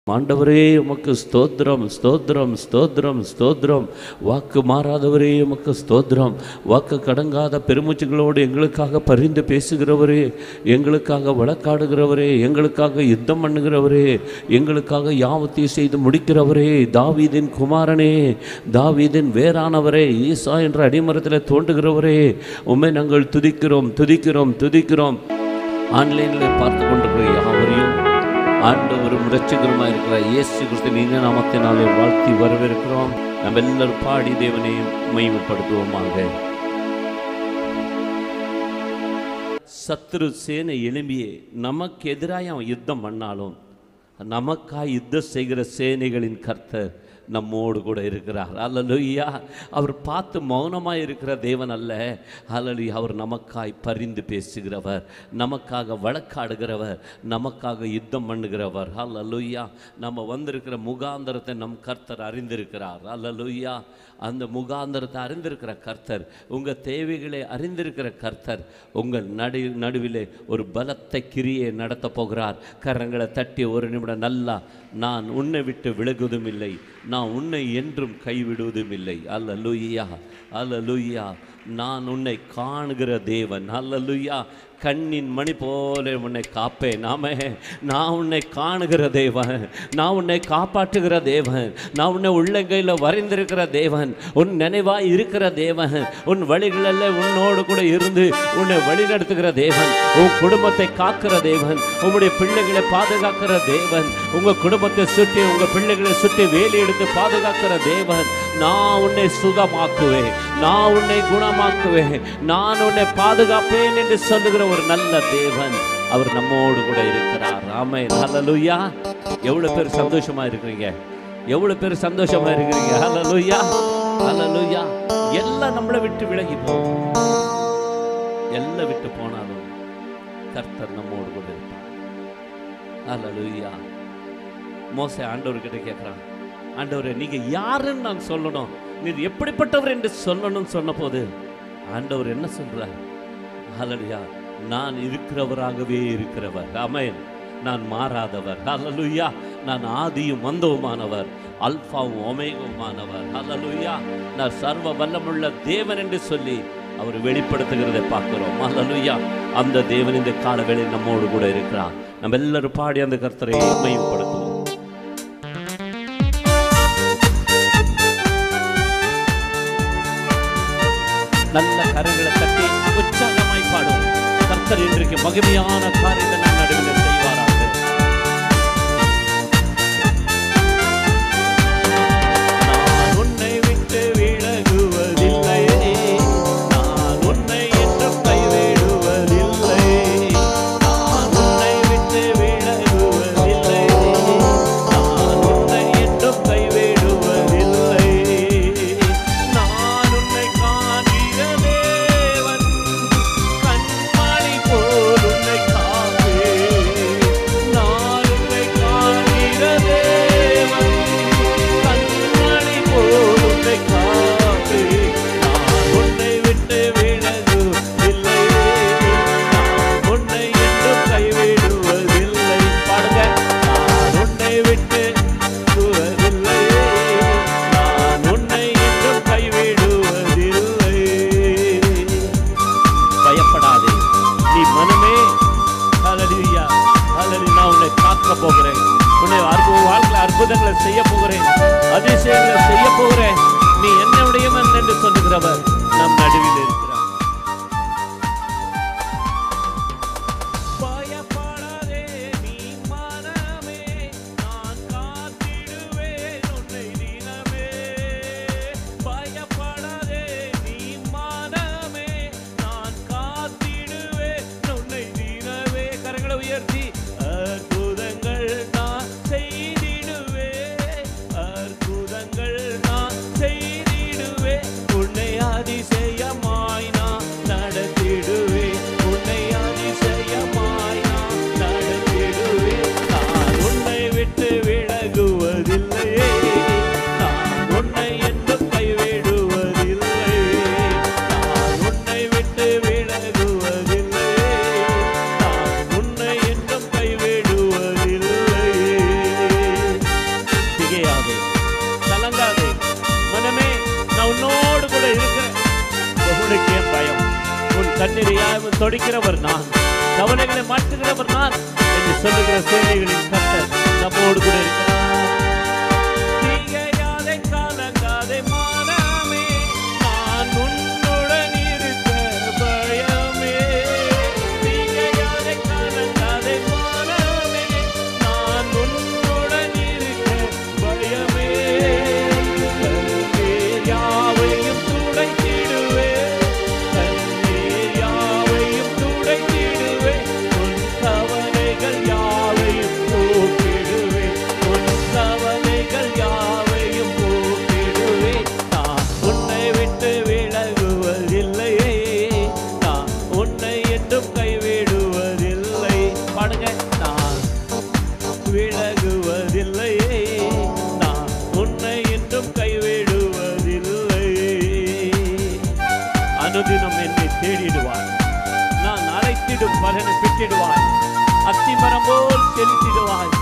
ஆண்டவரே உமக்கு ஸ்தோத்திரம் ஸ்தோத்திரம் ஸ்தோத்திரம் ஸ்தோத்திரம் வாக்கு மாறாதவரே உமக்கு ஸ்தோத்திரம் வாக்கு கடங்காத பெருமூச்சுகளோடு எங்களுக்காக பரிந்து பேசுகிறவரே எங்களுக்காக வழக்காடுகிறவரே எங்களுக்காக யுத்தம் பண்ணுகிறவரே எங்களுக்காக யாவத்தையும் செய்து முடிக்கிறவரே தாவீதின் குமாரனே தாவீதின் வேறானவரே ஈசா என்ற அடிமரத்தில் தோன்றுகிறவரே உம்மை நாங்கள் துதிக்கிறோம் துதிக்கிறோம் துதிக்கிறோம் ஆன்லைனில் பார்த்து கொண்டிருக்கிற யாவரையும் ஆண்டவரும் இரட்சகருமா இருக்கிற இயேசு கிறிஸ்து நீங்க நாமத்தினாலே வாழ்த்தி வரவேற்கிறோம் நம்ம எல்லாரும் பாடி தேவனை மகிமைப்படுத்துவோமாக சத்துரு சேனை எழும்பியே நமக்கு எதிராக அவன் யுத்தம் பண்ணாலும் நமக்காய் யுத்தம் செய்கிற சேனைகளின் கர்த்தர் நம்மோடு கூட இருக்கிறார் அல்லலுய்யா அவர் பார்த்து மௌனமாக இருக்கிற தேவன் அல்ல அல்லலி அவர் நமக்காய் பரிந்து பேசுகிறவர் நமக்காக வழக்காடுகிறவர் நமக்காக யுத்தம் பண்ணுகிறவர் அல்லலுய்யா நம்ம வந்திருக்கிற முகாந்தரத்தை நம் கர்த்தர் அறிந்திருக்கிறார் அல்லலுய்யா அந்த முகாந்தரத்தை அறிந்திருக்கிற கர்த்தர் உங்கள் தேவைகளை அறிந்திருக்கிற கர்த்தர் உங்கள் நடு நடுவிலே ஒரு பலத்த கிரியை நடத்த போகிறார் கரங்களை தட்டி ஒரு நிமிடம் நல்லா நான் உன்னை விட்டு விலகுவதும் இல்லை நான் உன்னை என்றும் கைவிடுவதும் இல்லை அல்ல லுய்யா அல்ல லுய்யா நான் உன்னை காணுகிற தேவன் அல்ல லுய்யா கண்ணின் மணி போல உன்னை காப்பேன் நாம நான் உன்னை காணுகிற தேவன் நான் உன்னை காப்பாற்றுகிற தேவன் நான் உன்னை உள்ளங்கையில் வரைந்திருக்கிற தேவன் உன் நினைவாய் இருக்கிற தேவன் உன் வழிகளில் உன்னோடு கூட இருந்து உன்னை வழிநடத்துகிற தேவன் உன் குடும்பத்தை காக்கிற தேவன் உங்களுடைய பிள்ளைகளை பாதுகாக்கிற தேவன் உங்க குடும்பத்தை சுற்றி உங்க பிள்ளைகளை சுற்றி வேலி எடுத்து பாதுகாக்கிற தேவன் நான் உன்னை சுகமாக்குவேன் நான் உன்னை குணமாக்குவேன் நான் உன்னை பாதுகாப்பேன் என்று சொல்லுகிற ஒரு நல்ல தேவன் அவர் நம்மோடு கூட இருக்கிறார் ஆமே ஹalleluya எவ்வளவு பேர் சந்தோஷமா இருக்கிறீங்க எவ்வளவு பேர் சந்தோஷமா இருக்கிறீங்க ஹalleluya ஹalleluya எல்லாம் நம்மளை விட்டு விலகி போகும் எல்லாம் விட்டு போனாலும் கர்த்தர் நம்மோடு கூட இருப்பார் ஹalleluya மோசே ஆண்டவர்கிட்ட கேட்குறான் ஆண்டவரே நீங்க யாருன்னு நான் சொல்லணும் நீர் எப்படிப்பட்டவர் என்று சொல்லணும்னு சொன்னபோது ஆண்டவர் என்ன சொல்றார் ஹalleluya நான் இருக்கிறவராகவே இருக்கிறவர் ஆமென் நான் மாறாதவர் ஹalleluya நான் ஆதியும் மந்தவுமானவர் அல்பாவும் ஒமேகவுமானவர் ஹalleluya நான் சர்வ வல்லமுள்ள தேவன் என்று சொல்லி அவர் வெளிப்படுத்துகிறதை பார்க்கிறோம் ஹalleluya அந்த தேவன் இந்த காலவேளையில் நம்மோடு கூட இருக்கிறார் நம்ம எல்லாரும் பாடி அந்த கர்த்தரை மையப்படுத்துவோம் நல்ல கரங்களை தட்டி உற்சாகமாய் பாடும் கர்த்தர் இன்றைக்கு மகிமையான காரியத்தை நம் நடுவில் செய்வாராக நான் உன்னை விட்டு விலகுவதில்லை நான் உன்னை என்றும் கைவிடுவதில்லை நான் உன்னை விட்டு விலகுவதில்லை நான் உன்னை என்றும் கைவிடுவதில்லை நான் உன்னை காண்கிற தேவன் கண்மணி போல் உன்னை காப்பேன் நான் உன்னை காண்கிற தேவன் கண்மணி போல் உன்னை காப்பேன் நான் உன்னை விட்டு விலகுவதில்லை நான் உன்னை என்றும் கைவிடுவதில்லை பாடுங்க நான் உன்னை விட்டு விலகுவதில்லை நான் உன்னை என்றும் கைவிடுவதில்லை பயப்படாதே நீ மனமே ஹalleluya ஹalleluya நான் உன்னை காக்க போகிறேன் உன்னை அற்புத வாழ்க்கையில் அற்புதங்களை செய்ய போகிறேன் அதிசயங்களை செய்ய போகிறேன் நீ என்னுடையவன் என்று சொல்லுகிறவர் நம் நடுவில் இருக்கிறார் பயப்படாதே நீ மனமே நான் காத்திடுவேன் உன்னை தினமே பயப்படாதே நீ மனமே நான் காத்திடுவேன் உன்னை தினமே கரங்களை உயர்த்தி அற்புதங்கள் நான் செய்திடுவேன் அற்புதங்கள் நான் செய்திடுவேன் உன்னை அதிசயமாய் முடிக்கிறவர் நான் கவலைகளை மாற்றுகிறவர் நான் என்று சொல்லுகிற சேனைகளின் கர்த்தர் நம்மோடு கூட இருக்கிறார் தீகையாலே கலங்காதே மனமே, நான் உன்னுடன் இருக்க பயமே. தீகையாலே கலங்காதே மனமே, நான் உன்னுடன் இருக்க பயமே. கண்ணீர் யாவையும் துடைத்திடுவேன். கண்ணீர் யாவையும் துடைத்திடுவேன். உன் கவலைகள் யாவையும் போக்கிடுவேன். உன் கவலைகள் யாவையும் போக்கிடுவேன். நான் உன்னை விட்டு விலகுவதில்லையே நான் உன்னை என்றும் கைவிடுவதில்லை பாடுங்க நான் விலகுவதில்லையே நான் உன்னை என்றும் கைவிடுவதில்லை அனுதினம் என்னை தேடிடுவாய் நான் அழைத்திடும் பலனை பெற்றிடுவாய் அத்திமரம் போல் செலுத்திடுவாய்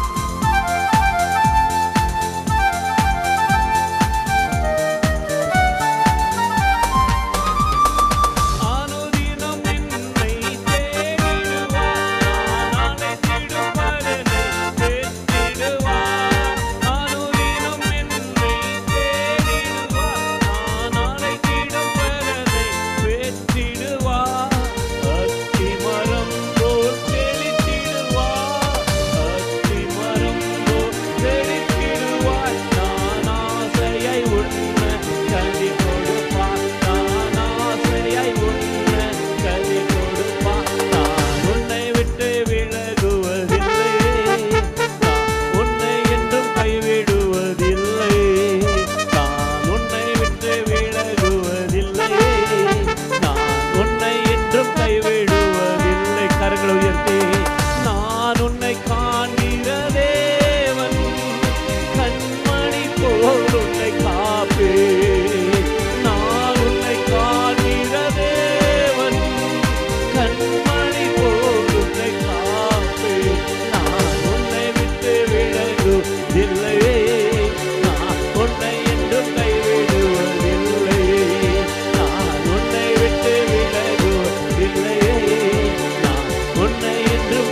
அனுதினம் என்னை தேடிடுவாய் நான் அழைத்திடும் பலனை பெற்றிடுவாய் அனுதினம் என்னை தேடிடுவாய் நான் அழைத்திடும் பலனை பெற்றிடுவாய் அத்திமரம் போல் செழித்திடுவாய் அத்திமரம் போல் செழித்திடுவாய் நான் ஆசையை உண்ண கனி கொடுப்பாய் நான் ஆசையை உண்ண கனி கொடுப்பாய் நான் உன்னை விட்டு விலகுவதில்லை நான் உன்னை என்றும் கைவிடுவதில்லை நான் உன்னை விட்டு விலகுவதில்லை நான் உன்னை என்றும் கைவிடுவதில்லை கரங்களை உயர்த்தி நான் உன்னை காண்கிற தேவன் கண்மணி போல் உன்னை காப்பே நான் உன்னை காண்கிற தேவன் கண்மணி போல் உன்னை காப்பே நான் உன்னை விட்டு விலகுவதில்லையே நான் உன்னை என்றும் கைவிடுவதில்லை நான் உன்னை விட்டு விலகுவதில்லையே நான் உன்னை என்றும்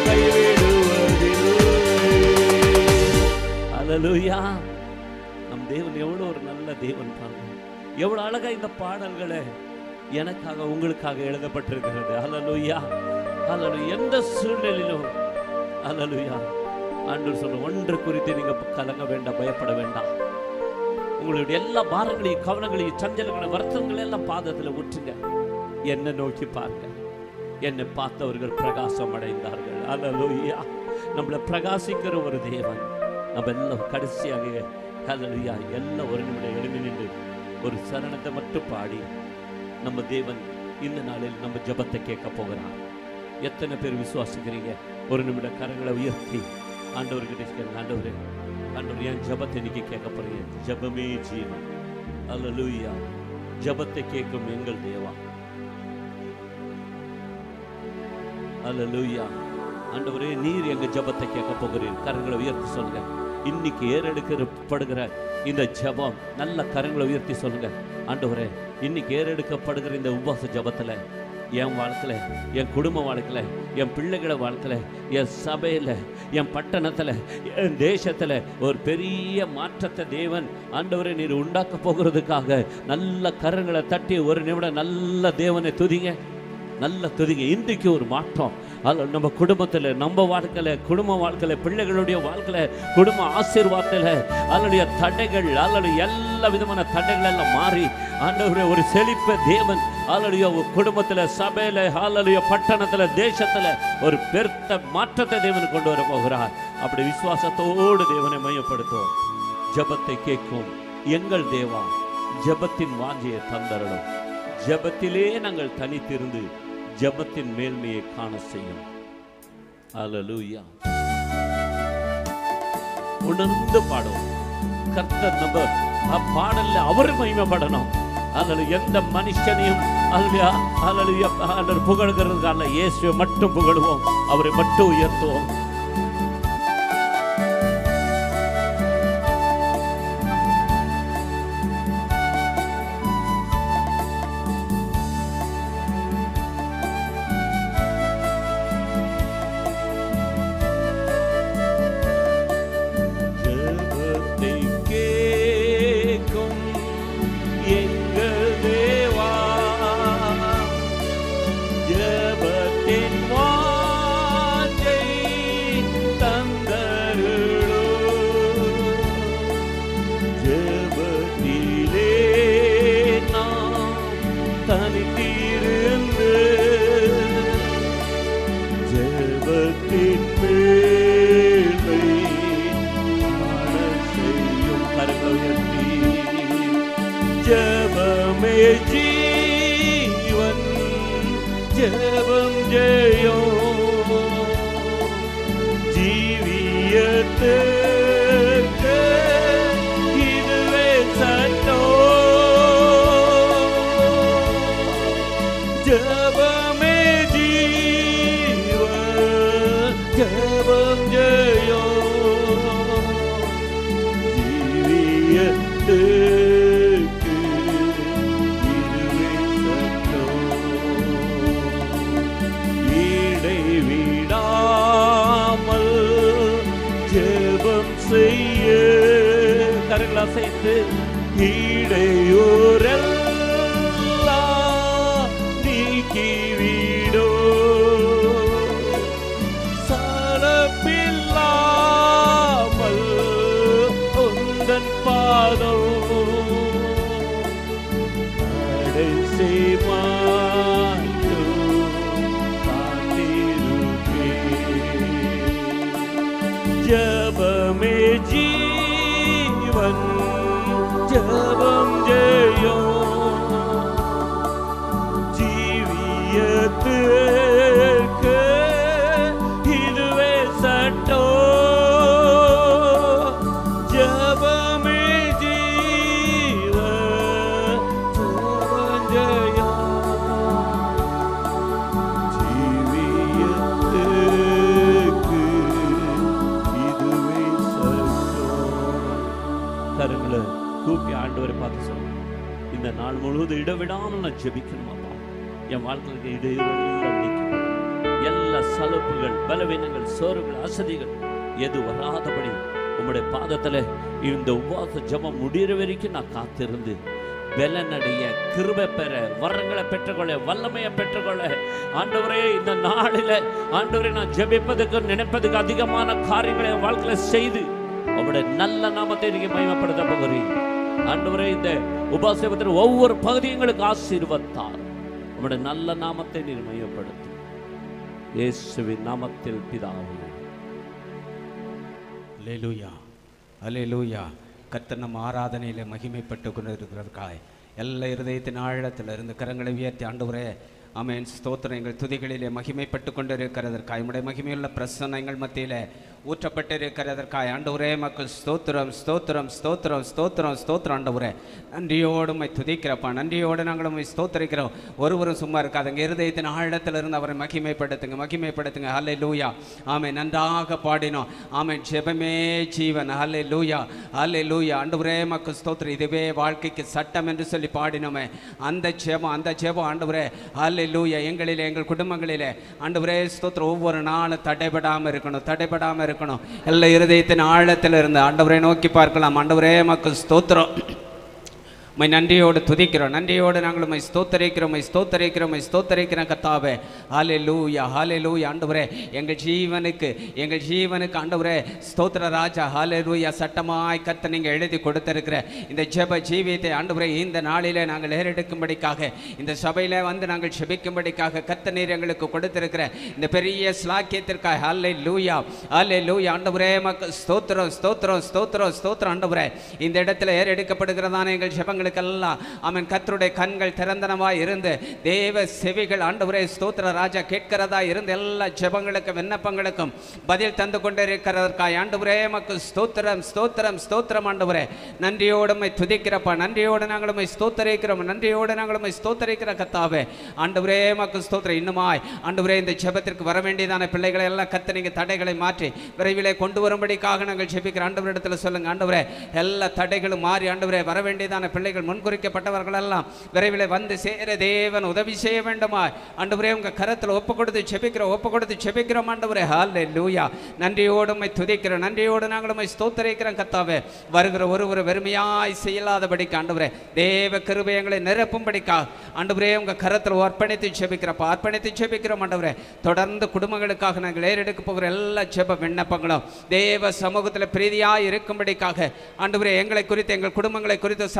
கைவிடுவதில்லை அல்லேலூயா நம் தேவன் எவ்வளோ ஒரு நல்ல தேவன் பாருங்க எவ்வளோ அழகா இந்த பாடல்களை எனக்காக உங்களுக்காக எழுதப்பட்டிருக்கிறது அல்லேலூயா அல்லேலூயா எந்த சூழ்நிலையிலும் அல்லேலூயா ஆண்டவர் சொல்ற ஒன்று குறித்து நீங்க கலங்க வேண்டாம் பயப்பட வேண்டாம் உங்களுடைய எல்லா பாரங்களையும் கவனங்களையும் சஞ்சலங்களையும் வருத்தங்களை எல்லாம் பாதத்தில் ஊற்றுங்க என்ன நோக்கி பாருங்க என்னை பார்த்தவர்கள் பிரகாசம் அடைந்தார்கள் அல்லேலூயா நம்மளை பிரகாசிக்கிற ஒரு தேவன் நம்ம எல்லாம் கடைசியாக ஹalleluya எல்லாம் ஒரு நிமிடம் எழுதி நின்று ஒரு சரணத்தை மட்டும் பாடி நம்ம தேவன் இந்த நாளில் நம்ம ஜெபத்தை கேட்க போகிறார் எத்தனை பேர் விசுவாசிக்கிறீங்க ஒரு நிமிடம் கரங்களை உயர்த்தி ஆண்டவர்கிட்ட கேளுங்க ஆண்டவரே ஆண்டவர் என் ஜெபத்தை இன்னைக்கு கேட்க போறீங்க ஜெபமே ஜீவன் அல்லேலூயா ஜெபத்தை கேட்கும் எங்கள் தேவா அல்லேலூயா ஆண்டவரே நீர் எங்க ஜெபத்தை கேட்க போகிறீர் கரங்களை உயர்த்தி சொல்லுங்க இன்னைக்கு ஏறெடுக்கப்படுகிற இந்த ஜெபம் நல்ல கரங்களை உயர்த்தி சொல்லுங்க ஆண்டவரே இன்னைக்கு ஏறெடுக்கப்படுகிற இந்த உபவாச ஜெபத்துல என் வாழ்க்கையில என் குடும்ப வாழ்க்கையில என் பிள்ளைகளை வாழ்க்கையில என் சபையில என் பட்டணத்துல என் தேசத்துல ஒரு பெரிய மாற்றத்தை தேவன் ஆண்டவரை நீர் உண்டாக்க போகிறதுக்காக நல்ல கரங்களை தட்டி ஒரு நிமிடம் நல்ல தேவனை துதிங்க நல்ல துதிங்க இன்றைக்கு ஒரு மாற்றம் அல்ல நம்ம குடும்பத்தில் நம்ம வாழ்க்கையில் குடும்ப வாழ்க்கையில் பிள்ளைகளுடைய வாழ்க்கையில் குடும்ப ஆசீர்வாதத்தில் அல்லடைய தடைகள் அல்லது எல்லா விதமான தடைகள் எல்லாம் மாறி ஆண்டவரே ஒரு செழிப்ப தேவன் அல்லடைய குடும்பத்தில் சபையில் அல்லடைய பட்டணத்தில் தேசத்தில் ஒரு பெருத்த மாற்றத்தை தேவன் கொண்டு வர போகிறார் அப்படி விசுவாசத்தோடு தேவனை மையப்படுத்துவோம் ஜெபத்தை கேட்கும் எங்கள் தேவா ஜெபத்தின் வாஞ்சியை தந்தரணும் ஜெபத்திலே நாங்கள் தனித்திருந்து ஜெபத்தின் மேன்மையை காண செய்யும் அல்லேலூயா உணர்ந்து பாடுவோம் கர்த்தர் நம்ம அ- பாடல்ல அவர் மகிமைப்படணும் அதில் எந்த மனுஷனையும் அல்லையா அல்லையா அல்லது புகழ்கிறதுக்கான இயேசுவை மட்டும் புகழுவோம் அவரை மட்டும் உயர்த்துவோம் கரங்களுயர்த்தி ஜெபமே ஜீவன் ஜெபம் ஜெயோ ஜீவியத்துக்கு இதுவே சட்டோ ஜபமே ஜீவன் ஜபம் ஜெயோ ஜீவியத்துக்கு இதுவே சட்டம் இடைவிடாமல் ஜெபம் செய்ய கரங்களை அசைத்து இடையூரெல்லாம் நீக்கிவிடோ சலப்பில்லாமல் உந்தன் பாதம் கடைசி மாட்டும் காத்திருப்பேன். ஜபமே ஜீவன் ஜபம் ஜெயம் ஜீவியத்துக்கு இதுவே சட்டோ ஜபமே ஜீவ ஜபம் ஜெயம் ஜீவியத்துக்கு இதுவே சட்டம் கருங்களை கூப்பி ஆண்டவரை பார்த்து சொல்லுங்க இந்த நாள் முழுவதும் இடவிடாமல் நான் ஜெபிக்கணும் அப்பா என் வாழ்க்கைக்கு இடையூறெல்லாம் நீக்கி எல்லா சலுப்புகள் பலவீனங்கள் சோர்வுகள் அசதிகள் எது வராதபடி உம்முடைய பாதத்துல இந்த உபவாச ஜெபம் முடிகிற வரைக்கும் நான் காத்திருந்து பலனடைய கிருபை பெற வரங்களை பெற்றுக்கொள்ள வல்லமையை பெற்றுக்கொள்ள ஆண்டவரே இந்த நாளில ஆண்டவரே நான் ஜெபிப்பதுக்கு நினைப்பதுக்கு அதிகமான காரியங்களை என் வாழ்க்கையில செய்து உம்முடைய நல்ல நாமத்தை நீங்க மகிமைப்படுத்த போகிறீங்க ஆண்டவரே இந்த உபாசபத்தின் ஒவ்வொரு பகுதியங்களுக்கு ஆசீர்வத்தார் உம்முடைய நல்ல நாமத்தை நீர் மையப்படுத்தும் இயேசுவின் நாமத்தில் பிதாவே அலேலூயா அலேலூயா கர்த்தர் நம்ம ஆராதனையில் மகிமைப்பட்டு கொண்டிருக்கிறதுக்காய் எல்லா இருதயத்தின் ஆழத்தில் இருந்து கரங்களை உயர்த்தி ஆண்டவரே ஆமென் ஸ்தோத்திரம் எங்கள் துதிகளிலே மகிமைப்பட்டு கொண்டிருக்கிறதற்காய் உம்முடைய மகிமையுள்ள பிரசன்னங்கள் மத்தியிலே ஊற்றப்பட்டிருக்கிறதற்காய் ஆண்டவரே மக்கள் ஸ்தோத்திரம் ஸ்தோத்திரம் ஸ்தோத்திரம் ஸ்தோத்திரம் ஸ்தோத்திரம் ஆண்டவரே நன்றியோடு உம்மை துதிக்கிறப்பா நன்றியோடு நாங்கள் உம்மை ஸ்தோத்திரிக்கிறோம் ஒருவரும் சும்மா இருக்காதுங்க இருதயத்தின் ஆழத்தில் இருந்து அவரை மகிமைப்படுத்துங்க மகிமைப்படுத்துங்க ஹல்லே லூயா ஆமே நன்றாக பாடினோம் ஆமே ஜெபமே ஜீவன் ஹல்லே லூயா ஹல்லே லூயா ஆண்டவரே மக்கள் ஸ்தோத்திரம் இதுவே வாழ்க்கைக்கு சட்டம் என்று சொல்லி பாடினோமே அந்த ஜெபம் அந்த ஜெபம் ஆண்டவரே ஹல்லே லூயா எங்களிலே எங்கள் குடும்பங்களிலே ஆண்டவரே ஸ்தோத்திரம் ஒவ்வொரு நாளும் தடைபடாமல் இருக்கணும் தடைபடாமல் இருக்கணும் எல்லா இருதயத்தின் ஆழத்தில் இருந்து ஆண்டவரை நோக்கி பார்க்கலாம் ஆண்டவரே மக்கள் ஸ்தோத்திரம் உம்மை நன்றியோடு துதிக்கிறோம் நன்றியோடு நாங்கள் உம்மை ஸ்தோத்தரிக்கிறோம் உம்மை ஸ்தோத்தரிக்கிறோம் உம்மை ஸ்தோத்தரிக்கிறோம் கத்தாவே ஹாலே லூயா ஹாலே லூயா ஆண்டவரே எங்கள் ஜீவனுக்கு எங்கள் ஜீவனுக்கு ஆண்டவரே ஸ்தோத்திர ராஜா ஹாலே லூயா சட்டமாய் கத்த நீங்கள் எழுதி கொடுத்திருக்கிற இந்த ஜெப ஜீவியத்தை ஆண்டவரே இந்த நாளிலே நாங்கள் ஏறெடுக்கும்படிக்காக இந்த சபையில வந்து நாங்கள் செபிக்கும்படிக்காக கத்த நீர் எங்களுக்கு கொடுத்திருக்கிற இந்த பெரிய ஸ்லாக்கியத்திற்காக ஹாலே லூயா ஹாலே லூயா ஆண்டவரே மக்கள் ஸ்தோத்திரம் ஸ்தோத்திரம் ஸ்தோத்திரம் ஸ்தோத்திரம் ஆண்டவரே இந்த இடத்துல ஏறெடுக்கப்படுகிறதான எங்கள் ஜெபங்களுக்கெல்லாம் அவன் கத்தருடைய கண்கள் திறந்தனமாய் இருந்து தேவ செவிகள் ஆண்டவரே ஸ்தோத்திர ராஜா கேட்கிறதா இருந்து எல்லா ஜெபங்களுக்கும் விண்ணப்பங்களுக்கும் பதில் தந்து கொண்டிருக்கிறதற்காய் ஆண்டவரே மக்கள் ஸ்தோத்திரம் ஸ்தோத்திரம் ஸ்தோத்திரம் ஆண்டவரே நன்றியோடு உம்மை துதிக்கிறப்பா நன்றியோடு நாங்கள் உம்மை ஸ்தோத்தரிக்கிறோம் நன்றியோடு நாங்கள் உம்மை ஸ்தோத்தரிக்கிற கத்தாவே ஆண்டவரே மக்கள் ஸ்தோத்திரம் இன்னுமாய் ஆண்டவரே இந்த ஜெபத்திற்கு வர வேண்டியதான பிள்ளைகளை எல்லாம் கத்த நீங்க தடைகளை மாற்றி விரைவிலே கொண்டு வரும்படிக்காக நாங்கள் ஜெபிக்கிற ஆண்டவரிடத்தில் சொல்லுங்க ஆண்டவரே எல்லா தடைகளும் மாறி ஆண்டவரே வர வேண்டியதான பிள்ளைகள் முன்குறிக்கப்பட்டவர்கள் எல்லாம் விரைவில் வந்து சேர தேவன் உதவி செய்ய வேண்டுமா ஆண்டவரே உங்க கரத்தில் ஒப்பு கொடுத்து செபிக்கிறோம் ஒப்பு கொடுத்து செபிக்கிறோம் ஆண்டவரே ஹாலே லூயா நன்றியோடு உம்மை துதிக்கிறோம் நன்றியோடு நாங்கள் உம்மை ஸ்தோத்தரிக்கிறோம் கத்தாவே வருகிற ஒருவர் வெறுமையாய் செய்யலாதபடிக்கு ஆண்டவரே தேவ கிருபயங்களை நிரப்பும்படிக்கா ஆண்டவரே உங்க கரத்தில் அர்ப்பணித்து செபிக்கிறப்ப அர்ப்பணித்து செபிக்கிறோம் ஆண்டவரே தொடர்ந்து குடும்பங்களுக்காக நாங்கள் ஏறெடுக்க போகிற எல்லா ஜெப விண்ணப்பங்களும் தேவ சமூகத்தில் பிரீதியாய் இருக்கும்படிக்காக ஆண்டவரே எங்களை குறித்து எங்கள் குடும்பங்களை குறித்து சபையில் இருக்கிற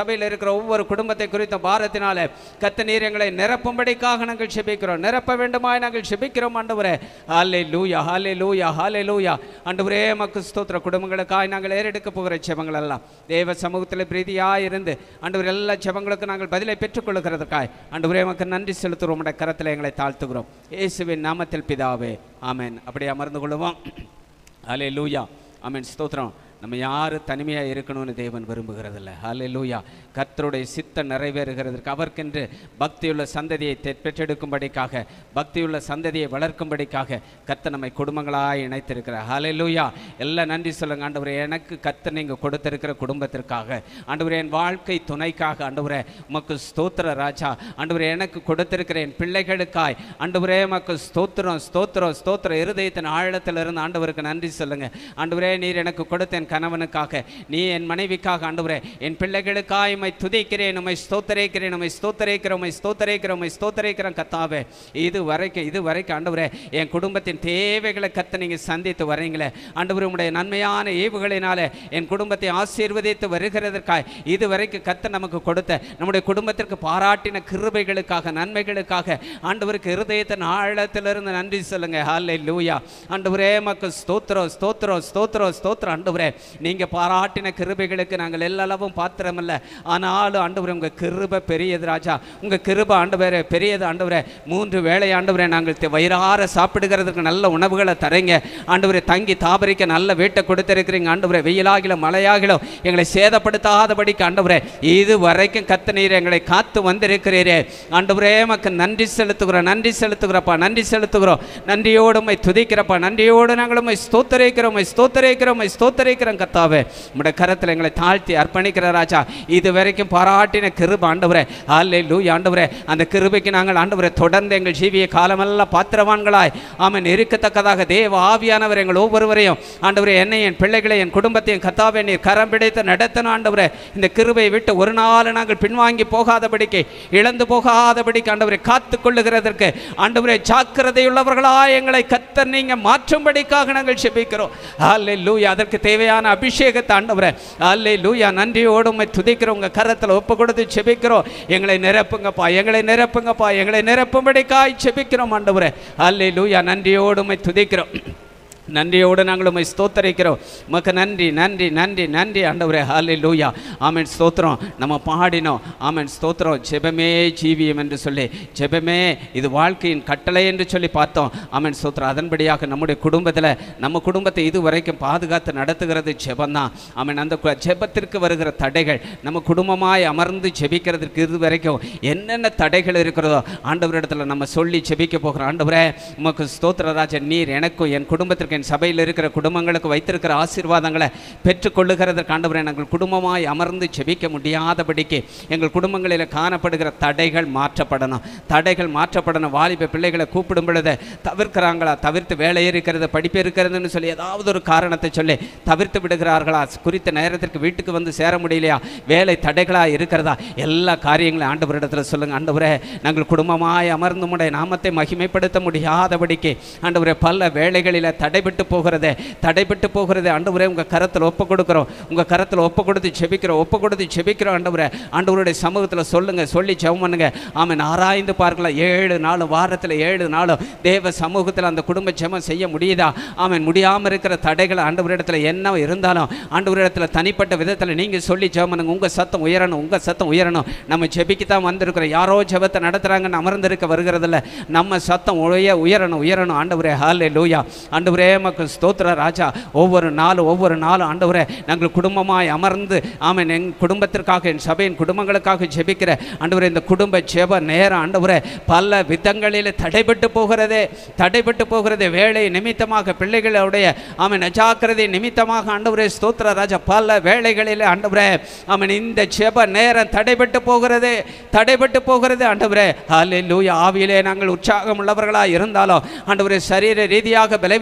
இருக்கிற ஒவ்வொரு குடும்பத்தை குறித்த பாரத்தினாலே கத்த நீர் எங்களை நிரப்பும்படிக்காக நாங்கள் செபிக்கிறோம் நிரப்ப வேண்டுமாய் நாங்கள் செபிக்கிறோம் ஆண்டவரே ஹாலே லூயா ஹாலே லூயா ஹாலே லூயா ஆண்டவரே மக்கு ஸ்தோத்திர குடும்பங்களுக்காய் நாங்கள் ஏறெடுக்க போகிற செபங்கள் எல்லாம் தேவ சமூகத்தில் பிரீதியாக இருந்து ஆண்டவர் எல்லா செபங்களுக்கும் நாங்கள் பதிலை பெற்றுக்கொள்ளுகிறதுக்காய் ஆண்டவரே மக்கு நன்றி செலுத்துகிறோம் உடைய கரத்தில் எங்களை தாழ்த்துகிறோம் இயேசுவின் நாமத்தில் பிதாவே ஆமென் அப்படியே அமர்ந்து கொள்ளுவோம் ஹாலே லூயா ஆமென் ஸ்தோத்திரம் நம்ம யார் தனிமையாக இருக்கணும்னு தேவன் விரும்புகிறதில்ல ஹலே லூயா கர்த்தருடைய சித்தம் நிறைவேறுகிறதற்கு அவர்க்கென்று பக்தியுள்ள சந்ததியை தெ- பெற்றெடுக்கும்படிக்காக பக்தியுள்ள சந்ததியை வளர்க்கும்படிக்காக கர்த்தர் நம்மை குடும்பங்களாக இணைத்திருக்கிறார் ஹலே லூயா எல்லாம் நன்றி சொல்லுங்க ஆண்டவரே எனக்கு கர்த்தர் நீங்கள் கொடுத்திருக்கிற குடும்பத்திற்காக ஆண்டவரே என் வாழ்க்கை துணைக்காக ஆண்டவரே உமக்கு ஸ்தோத்திர ராஜா ஆண்டவரே எனக்கு கொடுத்திருக்கிற என் பிள்ளைகளுக்காய் ஆண்டவரே உமக்கு ஸ்தோத்திரம் ஸ்தோத்திரம் ஸ்தோத்திரம் இருதயத்தின் ஆழத்தில் இருந்து ஆண்டவருக்கு நன்றி சொல்லுங்க ஆண்டவரே நீர் எனக்கு கொடுத்த என் கணவனுக்காக நீ என் மனைவிக்காக ஆண்டவரே என் பிள்ளைகளுக்காய் உம்மை துதிக்கிறேன் உம்மை ஸ்தோத்தரிக்கிறேன் உம்மை ஸ்தோத்தரிக்கிறேன் உம்மை ஸ்தோத்தரிக்கிறேன் உம்மை ஸ்தோத்தரிக்கிறேன் கத்தாவே இது வரைக்கும் இது வரைக்கும் ஆண்டவரே என் குடும்பத்தின் தேவைகளை கத்த நீங்கள் சந்தித்து வரீங்களே ஆண்டவரே உம்முடைய நன்மையான ஏவுகளினாலே என் குடும்பத்தை ஆசீர்வதித்து வருகிறதற்காய் இது வரைக்கும் கத்த நமக்கு கொடுத்த நம்முடைய குடும்பத்திற்கு பாராட்டின கிருபைகளுக்காக நன்மைகளுக்காக ஆண்டவருக்கு இருதயத்தின் ஆழத்திலிருந்து நன்றி சொல்லுங்க ஹாலே லூயா ஆண்டவரே மக்கு ஸ்தோத்திரம் ஸ்தோத்திரம் ஸ்தோத்திரம் ஸ்தோத்திரம் ஆண்டவரே நீங்க பாராட்டின கிருபைகளுக்கு நாங்கள் எல்லளவும் பாத்திரமல்ல ஆனாலும் ஆண்டவரே உங்க கிருபை பெரியது ராஜா உங்க கிருபை ஆண்டவரே பெரியது ஆண்டவரே மூன்று வேளை ஆண்டவரே நாங்கள் தி- வயிறார சாப்பிடுகிறதுக்கு நல்ல உணவுகளை தரீங்க ஆண்டவரே தங்கி தாபரிக்க நல்ல வீட்டை கொடுத்திருக்கிறீங்க ஆண்டவரே வெயிலாகிலும் மழையாகிலும் எங்களை சேதப்படுத்தாதபடிக்கு ஆண்டவரே இது வரைக்கும் கத்த நீர் எங்களை காத்து வந்திருக்கிறீரே ஆண்டவரே மக்கு நன்றி செலுத்துகிறோம் நன்றி செலுத்துகிறப்பா நன்றி செலுத்துகிறோம் நன்றியோடு உம்மை துதிக்கிறப்பா நன்றியோடு நாங்கள் உம்மை ஸ்தோத்தரிக்கிறோம் உம்மை ஸ்தோத்தரிக்கிறோம் உம்மை ஸ்தோத்தரிக்கிறோம் கத்தாவே உம்முடைய கரத்தில் எங்களை தாழ்த்தி அர்ப்பணிக்கிற ராஜா இது வரைக்கும் பாராட்டின கிருப ஆண்டவரே அல்லே லூ ஆண்டவரே அந்த கிருபைக்கு நாங்கள் ஆண்டவரே தொடர்ந்து எங்கள் ஜீவிய காலமெல்லாம் பாத்திரவான்களாய் ஆமென் இருக்கத்தக்கதாக தேவ ஆவியானவர் எங்கள் ஒவ்வொருவரையும் ஆண்டவரே என்னை என் பிள்ளைகளை என் குடும்பத்தையும் கத்தாவே நீர் கரம் பிடித்து நடத்தணும் ஆண்டவரே இந்த கிருபையை விட்டு ஒரு நாள் நாங்கள் பின்வாங்கி போகாதபடிக்கு இழந்து போகாதபடிக்கு ஆண்டவரை காத்து கொள்ளுகிறதற்கு ஆண்டவரே ஜாக்கிரதையுள்ளவர்களாய் எங்களை கத்தர் நீங்க மாற்றும்படிக்காக நாங்கள் செபிக்கிறோம் அல்லே லூயா அதற்கு தேவையான அபிஷேகத்தை ஆண்டவரே அல்லே லூயா நன்றியோடு உம்மை துதிக்கிறோம் உங்க கரத்தில் ஒப்பு கொடுத்து செபிக்கிறோம் எங்களை நிரப்புங்கப்பா எங்களை நிரப்புங்கப்பா எங்களை நிரப்பும்படிக்காய் செபிக்கிறோம் ஆண்டவரே அல்லே லூயா நன்றியோடு உம்மை துதிக்கிறோம் நன்றியோடு நாங்கள் உம்மை ஸ்தோத்தரிக்கிறோம் உமக்கு நன்றி நன்றி நன்றி நன்றி ஆண்டவரே ஹாலே லூயா ஆமென் ஸ்தோத்திரம் நம்ம பாடினோம் ஆமென் ஸ்தோத்திரம் ஜெபமே ஜீவியம் என்று சொல்லி ஜெபமே இது வாழ்க்கையின் கட்டளை என்று சொல்லி பார்த்தோம் ஆமென் ஸ்தோத்திரம் அதன்படியாக நம்முடைய குடும்பத்தில் நம்ம குடும்பத்தை இது வரைக்கும் பாதுகாத்து நடத்துகிறது ஜெபம்தான் ஆமென் அந்த கு- ஜெபத்திற்கு வருகிற தடைகள் நம்ம குடும்பமாய் அமர்ந்து ஜெபிக்கிறதுக்கு இது வரைக்கும் என்னென்ன தடைகள் இருக்கிறதோ ஆண்டவரிடத்தில் நம்ம சொல்லி ஜெபிக்க போகிறோம் ஆண்டவரே உமக்கு ஸ்தோத்திரராஜன் நீர் எனக்கும் என் குடும்பத்திற்கு என் சபையில் இருக்கிற குடும்பங்களுக்கு வைத்திருக்கிற ஆசீர்வாதங்களை பெற்றுக்கொள்ளுகிறதற்கு ஆண்டவரே நாங்கள் குடும்பமாய் அமர்ந்து ஜெபிக்க முடியாதபடிக்கு எங்கள் குடும்பங்களில் காணப்படுகிற தடைகள் மாற்றப்படணும் தடைகள் மாற்றப்படணும் வாலிப பிள்ளைகளை கூப்பிடும் பொழுது தவிர்க்கிறாங்களா தவிர்த்து வேலை இருக்கிறது படிப்பு இருக்கிறதுன்னு சொல்லி ஏதாவது ஒரு காரணத்தை சொல்லி தவிர்த்து விடுகிறார்களா குறித்த நேரத்திற்கு வீட்டுக்கு வந்து சேர முடியலையா வேலை தடைகளாக இருக்கிறதா எல்லா காரியங்களையும் ஆண்டவரிடத்தில் சொல்லுங்க ஆண்டவரே நாங்கள் குடும்பமாய் அமர்ந்து உடைய நாமத்தை மகிமைப்படுத்த முடியாதபடிக்கு ஆண்டவரே பல வேலைகளில் தடைபட்டு போகிறதே தடைபட்டு போகிறதே ஆண்டவரே உங்கள் கரத்தில் ஒப்பு கொடுக்குறோம் உங்கள் கரத்தில் ஒப்பு கொடுத்து செபிக்கிறோம் ஒப்பு கொடுத்து செபிக்கிறோம் ஆண்டவரே ஆண்டவருடைய சமூகத்தில் சொல்லுங்க சொல்லி ஜெபம் பண்ணுங்க ஆமென் ஆராய்ந்து பார்க்கலாம் ஏழு நாளும் வாரத்தில் ஏழு நாளும் தேவ சமூகத்தில் அந்த குடும்ப ஜெபம் செய்ய முடியுதா ஆமென் முடியாமல் இருக்கிற தடைகள் ஆண்டவரிடத்தில் என்ன இருந்தாலும் ஆண்டவரிடத்தில் தனிப்பட்ட விதத்தில் நீங்கள் சொல்லி ஜெபம் பண்ணுங்க உங்கள் சத்தம் உயரணும் உங்கள் சத்தம் உயரணும் நம்ம ஜெபிக்கு தான் வந்திருக்கிறோம் யாரோ ஜெபத்தை நடத்துகிறாங்கன்னு அமர்ந்திருக்க வருகிறதில்ல நம்ம சத்தம் உய உயரணும் உயரணும் ஆண்டவரே ஹாலே லூயா ஆண்டவரே மக்கள் ஸ்தோத்திர ராஜா ஒவ்வொரு நாளும் ஒவ்வொரு நாளும் ஆண்டவரே நாங்கள் குடும்பமாய் அமர்ந்து ஆமென் என் குடும்பத்திற்காக என் சபையின் குடும்பங்களுக்காக ஜெபிக்கிற ஆண்டவரே இந்த குடும்ப ஜெப நேரம் ஆண்டவரே பல விதங்களில் தடைபட்டு போகிறதே தடைபட்டு போகிறதே வேலை நிமித்தமாக பிள்ளைகளுடைய ஆமென் அஜாக்கிரதை நிமித்தமாக ஆண்டவரே ஸ்தோத்திர ராஜா பல வேலைகளில் ஆண்டவரே ஆமென் இந்த ஜெப நேரம் தடைபட்டு போகிறது தடைபட்டு போகிறது ஆண்டவரே ஹalleluya ஆவியிலே நாங்கள் உற்சாகம் உள்ளவர்களாக இருந்தாலும் ஆண்டவரே சரீர ரீதியாக பலவீனமாக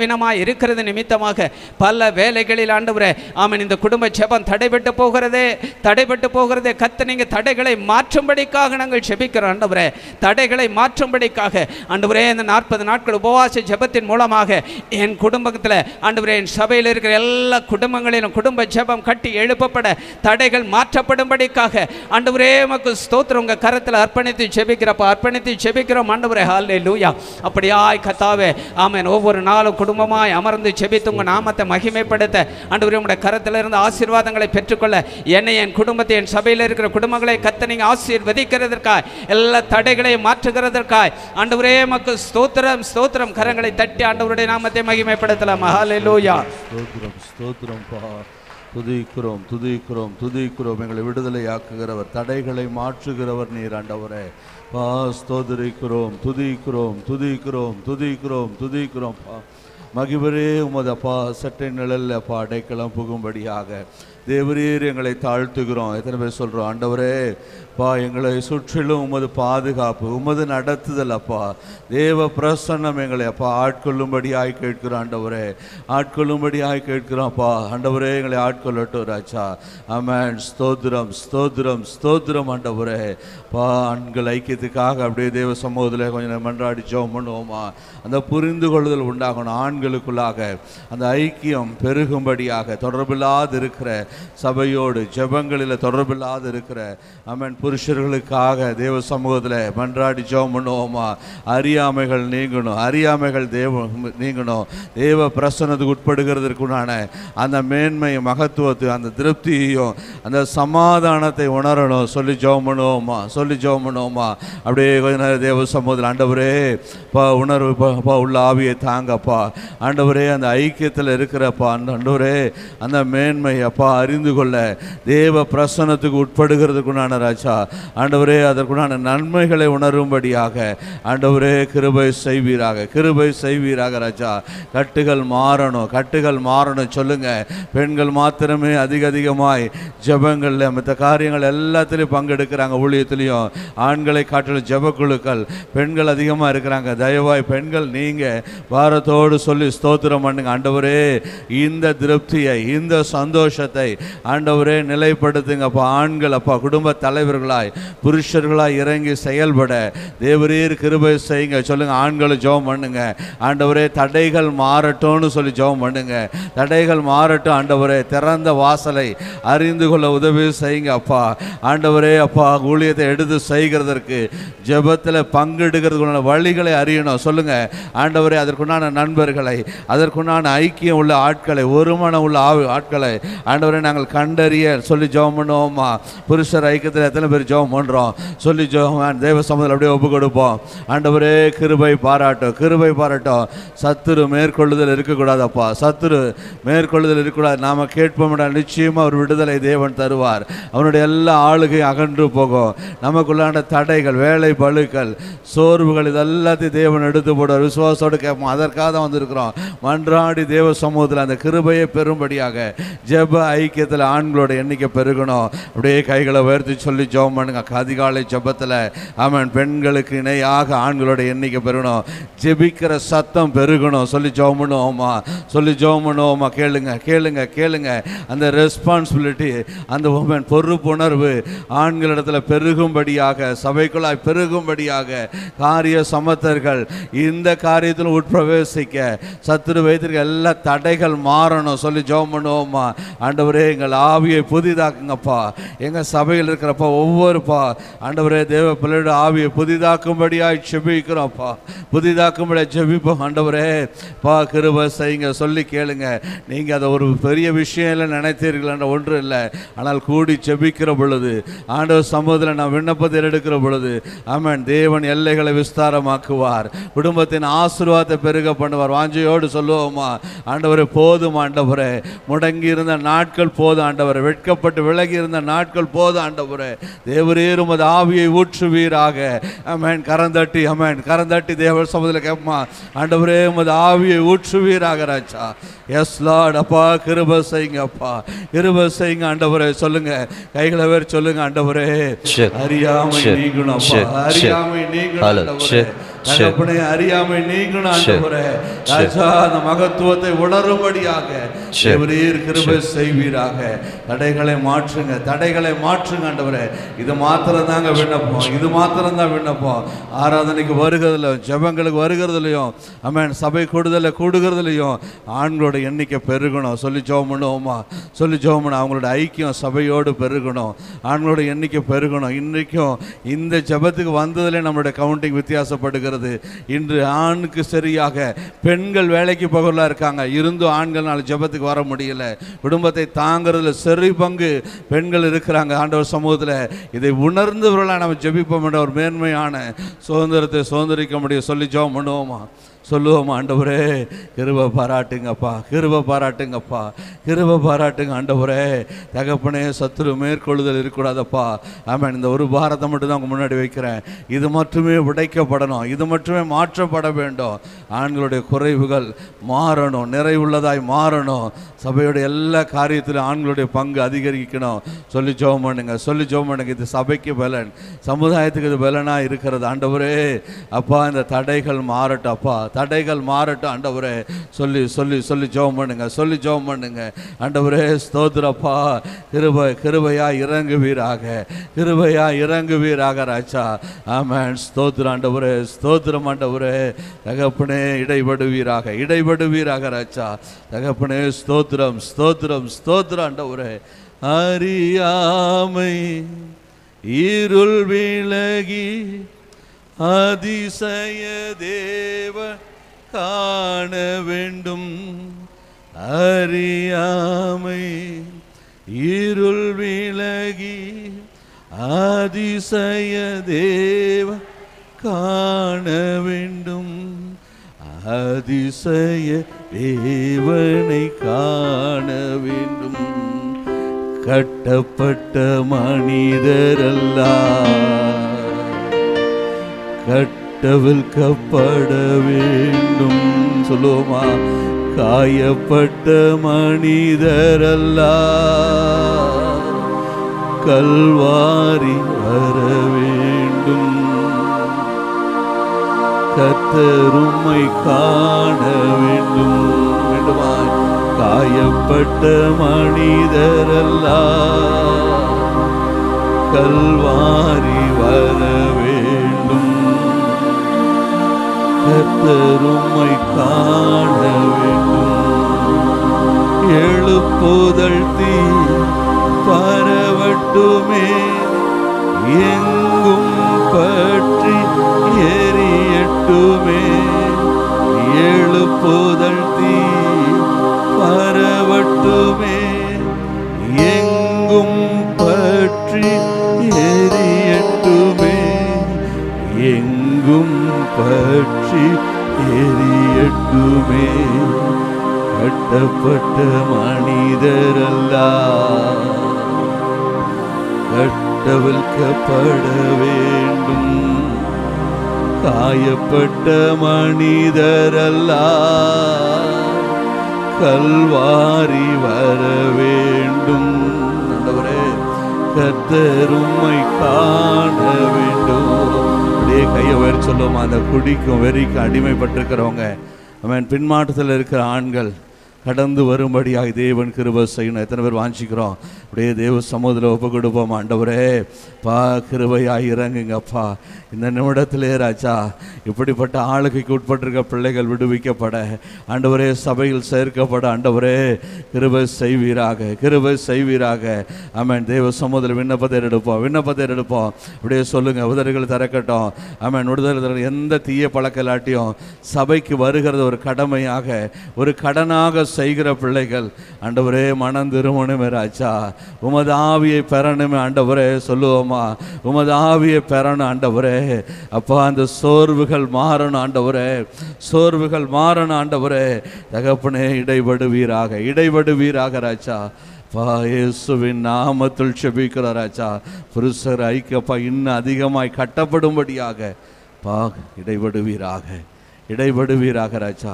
இருக்கிறது நிமித்தமாக பல வேலைகளில் ஆண்டவரே ஆமென் இந்த குடும்ப ஜெபம் தடைபட்டு போகிறதே தடைபட்டு போகிறதே கத்த நீங்க தடைகளை மாற்றும்படிக்காக நாங்கள் ஜெபிக்கிறோம் ஆண்டவரே தடைகளை மாற்றும்படிக்காக ஆண்டவரே இந்த நாற்பது நாட்கள் உபவாச ஜெபத்தின் மூலமாக என் குடும்பத்தில் ஆண்டவரே என் சபையில் இருக்கிற எல்லா குடும்பங்களிலும் குடும்ப ஜெபம் கட்டி எழுப்பப்பட தடைகள் மாற்றப்படும்படிக்காக ஆண்டவரே உமக்கு ஸ்தோத்திரம் உங்க கரத்தில் அர்ப்பணித்து ஜெபிக்கிறப்ப அர்ப்பணித்து ஜெபிக்கிறோம் ஆண்டவரே ஹாலே லூயா அப்படியாய் கத்தாவே ஆமென் ஒவ்வொரு நாளும் குடும்பமாய் அமர்ந்து ஜெபித்து உங்க நாமத்தை மகிமைப்படுத்த ஆண்டவரே உங்களுடைய கரத்தில் இருந்து ஆசீர்வாதங்களை பெற்றுக்கொள்ள என்னை என் குடும்பத்தை என் சபையில் இருக்கிற குடும்பங்களை கத்த நீங்க ஆசீர்வதிக்கிறதற்காய் எல்லா தடைகளையும் மாற்றுகிறதற்காய் ஆண்டவரே உமக்கு ஸ்தோத்திரம் ஸ்தோத்திரம் கரங்களை தட்டி ஆண்டவருடைய நாமத்தை மகிமைப்படுத்தலாம் ஹாலே லூயா ஸ்தோத்திரம் ஸ்தோத்திரம் பா துதிக்கிறோம் துதிக்கிறோம் துதிக்கிறோம் எங்களை விடுதலையாக்குகிறவர் தடைகளை மாற்றுகிறவர் நீர் ஆண்டவரே பா ஸ்தோதரிக்கிறோம் துதிக்கிறோம் துதிக்கிறோம் துதிக்கிறோம் துதிக்கிறோம் பா மகிபரே உமது அப்பா சட்டை நிழல்ல அப்பா அடைக்கலம் புகும்படியாக தேவரீர் எங்களை தாழ்த்துகிறோம் எத்தனை பேர் சொல்கிறோம் ஆண்டவரே பா எங்களை சுற்றிலும் உமது பாதுகாப்பு உமது நடத்துதல் அப்பா தேவ பிரசன்னம் எங்களை அப்பா ஆட்கொள்ளும்படியாய் கேட்கிறோம் ஆண்டவரே ஆட்கொள்ளும்படியாய் கேட்கிறோம் அப்பா ஆண்டவரே எங்களை ஆட்கொள்ளட்டும் ராஜா அமேன் ஸ்தோத்திரம் ஸ்தோத்திரம் ஸ்தோத்திரம் ஆண்டவரே பா ஆண்கள் ஐக்கியத்துக்காக அப்படியே தேவ சமூகத்தில் கொஞ்சம் நேரம் மன்றாடி ஜெபம் பண்ணுவோமா அந்த புரிந்து கொள்ளுதல் உண்டாகணும் ஆண்களுக்குள்ளாக அந்த ஐக்கியம் பெருகும்படியாக தொடர்பில்லாது இருக்கிற சபையோடு ஜெபங்களில் தொடர்பில்லாது இருக்கிற அமன் புருஷர்களுக்காக தேவ சமூகத்தில் மன்றாடி ஜெபம் பண்ணுவோமா அறியாமைகள் நீங்கணும் அறியாமைகள் தேவ நீங்கணும் தேவ பிரசனத்துக்கு உட்படுகிறதற்குண்டான அந்த மேன்மை மகத்துவத்தை அந்த திருப்தியையும் அந்த சமாதானத்தை உணரணும் சொல்லி ஜெபம் பண்ணுவோமா சொல்லி ஜெபம் பண்ணுவோமா அப்படியே கொஞ்ச நேரம் தேவ சமூகத்தில் ஆண்டவரே பா உணர்வு பா- பா உள்ள ஆவியை தாங்கப்பா ஆண்டவரே அந்த ஐக்கியத்தில் இருக்கிறப்பா அந்த ஆண்டவரே அந்த மேன்மை அப்பா அறிந்து கொள்ள தேவ பிரசனத்துக்கு உட்படுகிறதுக்குண்டான ராஜா ஆண்டவரே அதற்குண்டான நன்மைகளை உணரும்படியாக ஆண்டவரே கிருபை செய்வீராக கிருபை செய்வீராக ராஜா கட்டுகள் மாறணும் கட்டுகள் மாறணும் சொல்லுங்க பெண்கள் மாத்திரமே அதிக அதிகமாய் ஜெபங்களில் மற்ற காரியங்கள் எல்லாத்துலேயும் பங்கெடுக்கிறாங்க ஊழியத்திலையும் ஆண்களை காட்டிலும் ஜெபக்குழுக்கள் பெண்கள் அதிகமாக இருக்கிறாங்க தயவாய் பெண்கள் நீங்கள் பாரத்தோடு சொல்லி ஸ்தோத்திரம் பண்ணுங்க ஆண்டவரே இந்த திருப்தியை இந்த சந்தோஷத்தை ஆண்டவரே நிலைப்படுத்துங்க அப்பா ஆண்கள் அப்பா குடும்ப தலைவர்களாய் புருஷர்களாய் இறங்கி செயல்பட தேவரீர் கிருபை செய்யுங்க சொல்லுங்க ஆண்களும் ஜெபம் பண்ணுங்க ஆண்டவரே தடைகள் மாறட்டும்னு சொல்லி ஜெபம் பண்ணுங்க தடைகள் மாறட்டும் ஆண்டவரே திறந்த வாசலை அறிந்து கொள்ள உதவி செய்யுங்க அப்பா ஆண்டவரே அப்பா ஊழியத்தை எடுத்து செய்கிறதற்கு ஜெபத்தில் பங்கெடுக்கிறதுக்குள்ள வழிகளை அறியணும் சொல்லுங்க ஆண்டவரே அதற்குண்டான நண்பர்களை அதற்குண்டான ஐக்கியம் உள்ள ஆட்களை ஒருமனம் உள்ள ஆவி- ஆட்களை ஆண்டவரே நாங்கள் கண்டறிய சொல்லி ஜெபம் பண்ணுவோமா புருஷர் ஐக்கியத்தில் எத்தனை பேர் ஜெபம் பண்ணுறோம் சொல்லி ஜெபம் தேவ சமூகத்தில் அப்படியே ஒப்பு கொடுப்போம் ஆண்டவரே கிருபை பாராட்டும் கிருபை பாராட்டும் சத்துரு மேற்கொள்ளுதல் இருக்கக்கூடாதப்பா சத்துரு மேற்கொள்ளுதல் இருக்கக்கூடாது நாம் கேட்போம்டா நிச்சயமாக அவர் விடுதலை தேவன் தருவார் அவனுடைய எல்லா ஆளுகை அகன்று போகும் நமக்குள்ளான தடைகள் வேலை பழுக்கள் சோர்வுகள் இதெல்லாத்தையும் தேவன் எடுத்து போடுவார் விசுவாசத்தோடு கேட்போம் அதற்காக தான் வந்திருக்கிறோம் மன்றாடி தேவ சமூகத்தில் அந்த கிருபையை பெறும்படியாக ஜெப ஐக்கியத்தில் ஆண்களோட எண்ணிக்கை பெருகணும் அப்படியே கைகளை உயர்த்தி சொல்லி ஜெபம் பண்ணுங்க அதிகாலை ஜெபத்தில் ஆமென் பெண்களுக்கு இணையாக ஆண்களோட எண்ணிக்கை பெருகணும் ஜெபிக்கிற சத்தம் பெருகணும் சொல்லி ஜெபம் பண்ணுவோமா சொல்லி ஜெபம் பண்ணுவோமா கேளுங்க கேளுங்க கேளுங்க அந்த ரெஸ்பான்சிபிலிட்டி அந்த உமன் பொறுப்புணர்வு ஆண்களிடத்தில் பெருகும்படியாக சபைக்குள்ளாய் பெருகும்படியாக காரிய சமத்தர்கள் இந்த காரியத்தில் உட்பிரவேசிக்க சத்துரு வைத்திருக்க எல்லா தடைகள் மாறணும் சொல்லி ஜெபம் பண்ணுவோமா ஆண்டவரே எங்கள் ஆவியை புதிதாக்குங்கப்பா எங்கள் சபையில் இருக்கிறப்பா ஒவ்வொருப்பா ஆண்டவரே தேவ பிள்ளையோட ஆவியை புதிதாக்கும்படியாய் செபிக்கிறோம்ப்பா புதிதாக்கும்படியாக ஜெபிப்போம் ஆண்டவரே பா கிருப செய்யுங்க சொல்லி கேளுங்க நீங்கள் அதை ஒரு பெரிய விஷயம் இல்லை நினைத்தீர்கள் என்ற ஒன்று இல்லை ஆனால் கூடி ஜெபிக்கிற பொழுது ஆண்டவர் சமூகத்தில் நான் விண்ணப்பத்தை எடுக்கிற பொழுது ஆமென் தேவன் எல்லைகளை விஸ்தாரமாக்குவார் குடும்பத்தின் ஆசீர்வாதத்தை பெருக பண்ணுவார் வாஞ்சையோடு சொல்லுவோமா ஆண்டவரே போதும் ஆண்டவரே முடங்கி இருந்த நாட்கள் போதும் ஆண்டவரே வெட்கப்பட்டு விலகி இருந்த நாட்கள் போதும் ஆண்டவரே தேவரீர் உமது ஆவியை ஊற்றுவீராக அமேன் கரந்தட்டி அமேன் கரந்தட்டி தேவர் சமூகத்தில் கேட்போமா ஆண்டவரே உமது ஆவியை ஊற்றுவீராக ராஜா எஸ் லார்ட் அப்பா கிருப செய்யுங்க அப்பா கிருப செய்யுங்க ஆண்டவரே சொல்லுங்க கைகளை வேறு சொல்லுங்க ஆண்டவரே Check. அறியாமை Check. நீங்கணும் அப்பா Check. Check. அறியாமை நீங்கணும் Hello. ஆண்டவரே. Check. தகப்பனே அறியாமை நீங்கணும் ஆண்டவரே ராஜா அந்த மகத்துவத்தை உணரும்படியாக தேவரீர் கிருபை செய்வீராக தடைகளை மாற்றுங்க தடைகளை மாற்றுங்க ஆண்டவரே இது மாத்திரம் தாங்க விண்ணப்பம் இது மாத்திரம் தான் விண்ணப்பம் ஆராதனைக்கு வருகிறதுல ஜெபங்களுக்கு வருகிறதுலையும் அமேன் சபை கூடுதல கூடுகிறதுலையும் ஆண்களோட எண்ணிக்கை பெருகணும் சொல்லி ஜெபம் பண்ணுவோமா சொல்லி ஜெபம் பண்ண அவங்களோட ஐக்கியம் சபையோடு பெருகணும் ஆண்களோட எண்ணிக்கை பெருகணும் இன்றைக்கும் இந்த ஜெபத்துக்கு வந்ததிலே நம்மளுடைய கவுண்டிங் வித்தியாசப்படுகிறது இன்று ஆணுக்கு சரியாக பெண்கள் வேலைக்கு போகலாம் இருக்காங்க இருந்தும் ஆண்கள்னால ஜெபத்துக்கு வர முடியல குடும்பத்தை தாங்கிறதுல சரி பங்கு பெண்கள் இருக்கிறாங்க ஆண்டவர் சமூகத்தில் இதை உணர்ந்தவர்களாக நம்ம ஜெபிப்போம் என்ற ஒரு மேன்மையான சுதந்திரத்தை சுதந்திரிக்க முடியும் சொல்லி ஜெபம் பண்ணுவோமா சொல்லுவோம் ஆண்டவரே கிருப பாராட்டுங்கப்பா கிருப பாராட்டுங்கப்பா கிருப பாராட்டுங்க ஆண்டவரே தகப்பனே சத்துரு மேற்கொள்ளுதல் இருக்கக்கூடாதப்பா ஆமாம் இந்த ஒரு பாரத்தை மட்டும் தான் உங்க முன்னாடி வைக்கிறேன் இது மட்டுமே உடைக்கப்படணும் இது மட்டுமே மாற்றப்பட வேண்டும் ஆண்களுடைய குறைவுகள் மாறணும் நிறைவுள்ளதாய் மாறணும் சபையோட எல்லா காரியத்திலும் ஆண்களுடைய பங்கு அதிகரிக்கணும் சொல்லி ஜெபம் பண்ணுங்க சொல்லி ஜெபம் பண்ணுங்க இது சபைக்கு பலன் சமுதாயத்துக்கு இது பலனா இருக்கிறது ஆண்டவரே அப்பா இந்த தடைகள் மாறட்டும் அப்பா தடைகள் மாறட்டும் ஆண்டவரே சொல்லி சொல்லி சொல்லி ஜெபம் பண்ணுங்க சொல்லி ஜெபம் பண்ணுங்க ஆண்டவரே ஸ்தோத்திரப்பா கிருபை கிருபையா இறங்குவீராக கிருபையா இறங்குவீராக ராஜா ஆமென் ஸ்தோத்திரம் ஆண்டவரே ஸ்தோத்திரம் ஆண்டவரே தகப்பனே இடைபடுவீராக இடைபடுவீராக ராஜா தகப்பனே ஸ்தோத்திரம் ஸ்தோத்திரம் ஸ்தோத்திரம் ஆண்டவரே அறியாமை இருள் விலகி அதிசய தேவ காண வேண்டும் அறியாமை இருள் விலகி அதிசய தேவ காண வேண்டும் அதிசய தேவனை காண வேண்டும் கட்டப்பட்ட மனிதரல்லா கட்டவிழ்க்கப்பட வேண்டும் சொல்லுவோமா காயப்பட்ட மனிதரல்ல கல்வாரி வர வேண்டும் கத்தருமை காண வேண்டும் வேண்டுமா காயப்பட்ட மனிதரல்ல கல்வாரி வர வேண்டும் கத்தருமை காண வேண்டும் எழுப்புதல் தீ பரவட்டுமே எங்கும் பற்றி எரியட்டுமே எழுப்புதல் தீ பரவட்டுமே எங்கும் பற்றி எரியட்டுமே எங்கும் பற்றி எரியட்டுமே கட்டப்பட்ட மனிதரல்லா கட்டவிழ்க்கப்பட வேண்டும் காயப்பட்ட மனிதரல்லா கல்வாரி வர வேண்டும் ஆண்டவரே கத்தருமை காண வேண்டும் அப்படியே கையை உயர சொல்லுவோம் அந்த குடிக்கும் வெறிக்கும் அடிமைப்பட்டிருக்கிறவங்க அவன் பின்மாற்றத்தில் இருக்கிற ஆண்கள் கடந்து வரும்படியாக தேவன் கிருபை செய்யணும் எத்தனை பேர் வாஞ்சிக்கிறோம் அப்படியே தேவ சமூகத்தில் ஒப்பு கொடுப்போம் ஆண்டவரே பா கிருபையாக இறங்குங்கப்பா இந்த நிமிடத்திலே ராஜா இப்படிப்பட்ட ஆளுகைக்கு உட்பட்டிருக்க பிள்ளைகள் விடுவிக்கப்பட ஆண்டவரே சபையில் சேர்க்கப்பட ஆண்டவரே கிருபை செய்வீராக கிருபை செய்வீராக ஆமென் தேவ சமூகத்தில் விண்ணப்பத்தை எடுப்போம் விண்ணப்பத்தை எடுப்போம் அப்படியே சொல்லுங்க உதடுகள் திறக்கட்டும் ஆமென் விடுதலை தர எந்த தீய பழக்க இல்லாட்டியும் சபைக்கு வருகிறது ஒரு கடமையாக ஒரு கடனாக செய்கிற பிள்ளைகள் ஆண்டவரே மனம் திருமணமே ராஜா உமது ஆவியை பெறணுமே ஆண்டவரே சொல்லுவோமா உமது ஆவியை பெறணும் ஆண்டவரே அப்பா அந்த சோர்வுகள் மாறணும் ஆண்டவரே சோர்வுகள் மாறணும் ஆண்டவரே தகப்பனே இடைபடுவீராக இடைபடுவீராக ராஜா பா இயேசுவின் நாமத்தில் செபிக்கிற ராஜா புருஷர் ஐக்கப்பா இன்னும் அதிகமாய் கட்டப்படும்படியாக பா இடைபடுவீராக இடைபடுவீராக ராஜா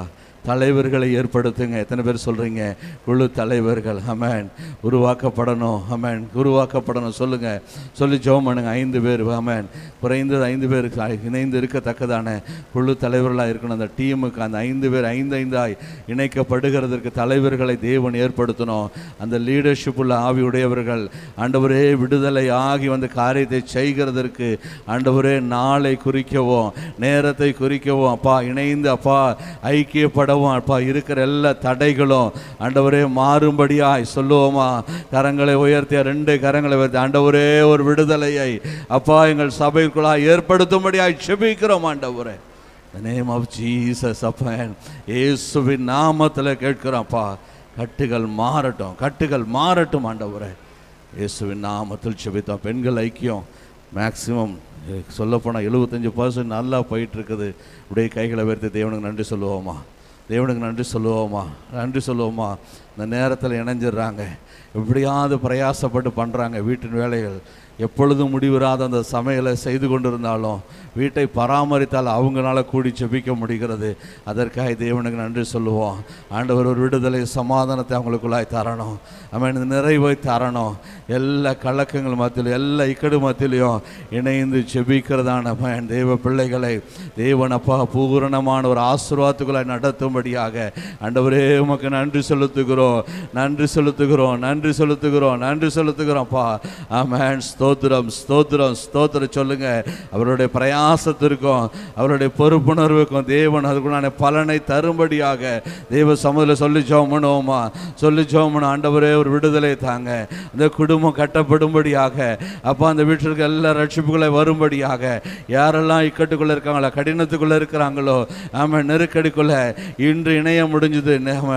தலைவர்களை ஏற்படுத்துங்க எத்தனை பேர் சொல்கிறீங்க குழு தலைவர்கள் அமேன் உருவாக்கப்படணும் அமேன் உருவாக்கப்படணும் சொல்லுங்கள் சொல்லி ஜெபம் பண்ணுங்க ஐந்து பேர் அமேன் குறைந்தது ஐந்து பேர் இணைந்து இருக்கத்தக்கதான குழு தலைவர்களாக இருக்கணும் அந்த டீமுக்கு அந்த ஐந்து பேர் ஐந்து ஐந்தாய் இணைக்கப்படுகிறதற்கு தலைவர்களை தேவன் ஏற்படுத்தணும் அந்த லீடர்ஷிப் உள்ள ஆவி உடையவர்கள் ஆண்டவரே விடுதலை ஆகி வந்து காரியத்தை செய்கிறதற்கு ஆண்டவரே நாளை குறிக்கவும் நேரத்தை குறிக்கவும் அப்பா இணைந்து அப்பா ஐக்கியப்படவும் அப்பா இருக்கிற எல்லா தடைகளும் ஆண்டவரே மாறும்படியாய் சொல்லுவோமா கரங்களை உயர்த்திய ரெண்டு கரங்களை உயர்த்தி ஆண்டவரே ஒரு விடுதலையை அப்பா எங்கள் சபைக்குள்ளாய் ஏற்படுத்தும்படியாய் செபிக்கிறோம் ஆண்டவரே The name of Jesus அப்பன் இயேசுவின் நாமத்தில் கேட்கிறோம்ப்பா கட்டுகள் மாறட்டும் கட்டுகள் மாறட்டும் ஆண்டவரே இயேசுவின் நாமத்தில் செபித்தோம் பெண்கள் ஐக்கியம் மேக்சிமம் சொல்லப்போனால் எழுபத்தஞ்சு பர்சன்ட் நல்லா போயிட்டு இருக்குது அப்படியே கைகளை உயர்த்தி தேவனுக்கு நன்றி சொல்லுவோமா தேவனுக்கு நன்றி சொல்லுவோமா நன்றி சொல்லுவோமா இந்த நேரத்தில் இணைஞ்சிடுறாங்க எப்படியாவது பிரயாசப்பட்டு பண்ணுறாங்க வீட்டின் வேலைகள் எப்பொழுதும் முடிவுறாத அந்த சமையலை செய்து கொண்டிருந்தாலும் வீட்டை பராமரித்தால் அவங்களால கூடி செபிக்க முடிகிறது அதற்காக தேவனுக்கு நன்றி சொல்லுவோம் ஆண்டவர் ஒரு விடுதலை சமாதானத்தை அவங்களுக்குள்ளாய் தரணும் அவன் நிறைவை தரணும் எல்லா கலக்கங்கள் மத்தியிலும் எல்லா இக்கடு மத்தியிலையும் இணைந்து செபிக்கிறதான அவன் தேவ பிள்ளைகளை தேவன் அப்பா பூரணமான ஒரு ஆசீர்வாதத்துக்குள்ளாய் நடத்தும்படியாக ஆண்டவரே உமக்கு நன்றி செலுத்துகிறோம் நன்றி செலுத்துகிறோம் நன்றி செலுத்துகிறோம் நன்றி செலுத்துகிறோம்ப்பா ஆமென் ஸ்தோத்திரம் ஸ்தோத்திரம் ஸ்தோத்திரம் சொல்லுங்க அவருடைய பிரயாசத்திற்கும் அவருடைய பொறுப்புணர்வுக்கும் தேவன் அதுக்குள்ளான பலனை தரும்படியாக தேவ சமூகத்தில் சொல்லி ஜோமனுவோமா சொல்லி ஜோமனும் ஆண்டவரே ஒரு விடுதலை தாங்க அந்த குடும்பம் கட்டப்படும்படியாக அப்போ அந்த வீட்டிற்கு எல்லா ரட்சிப்புகளை வரும்படியாக யாரெல்லாம் இக்கட்டுக்குள்ளே இருக்காங்களோ கடினத்துக்குள்ளே இருக்கிறாங்களோ ஆமாம் நெருக்கடிக்குள்ளே இன்று இணைய முடிஞ்சது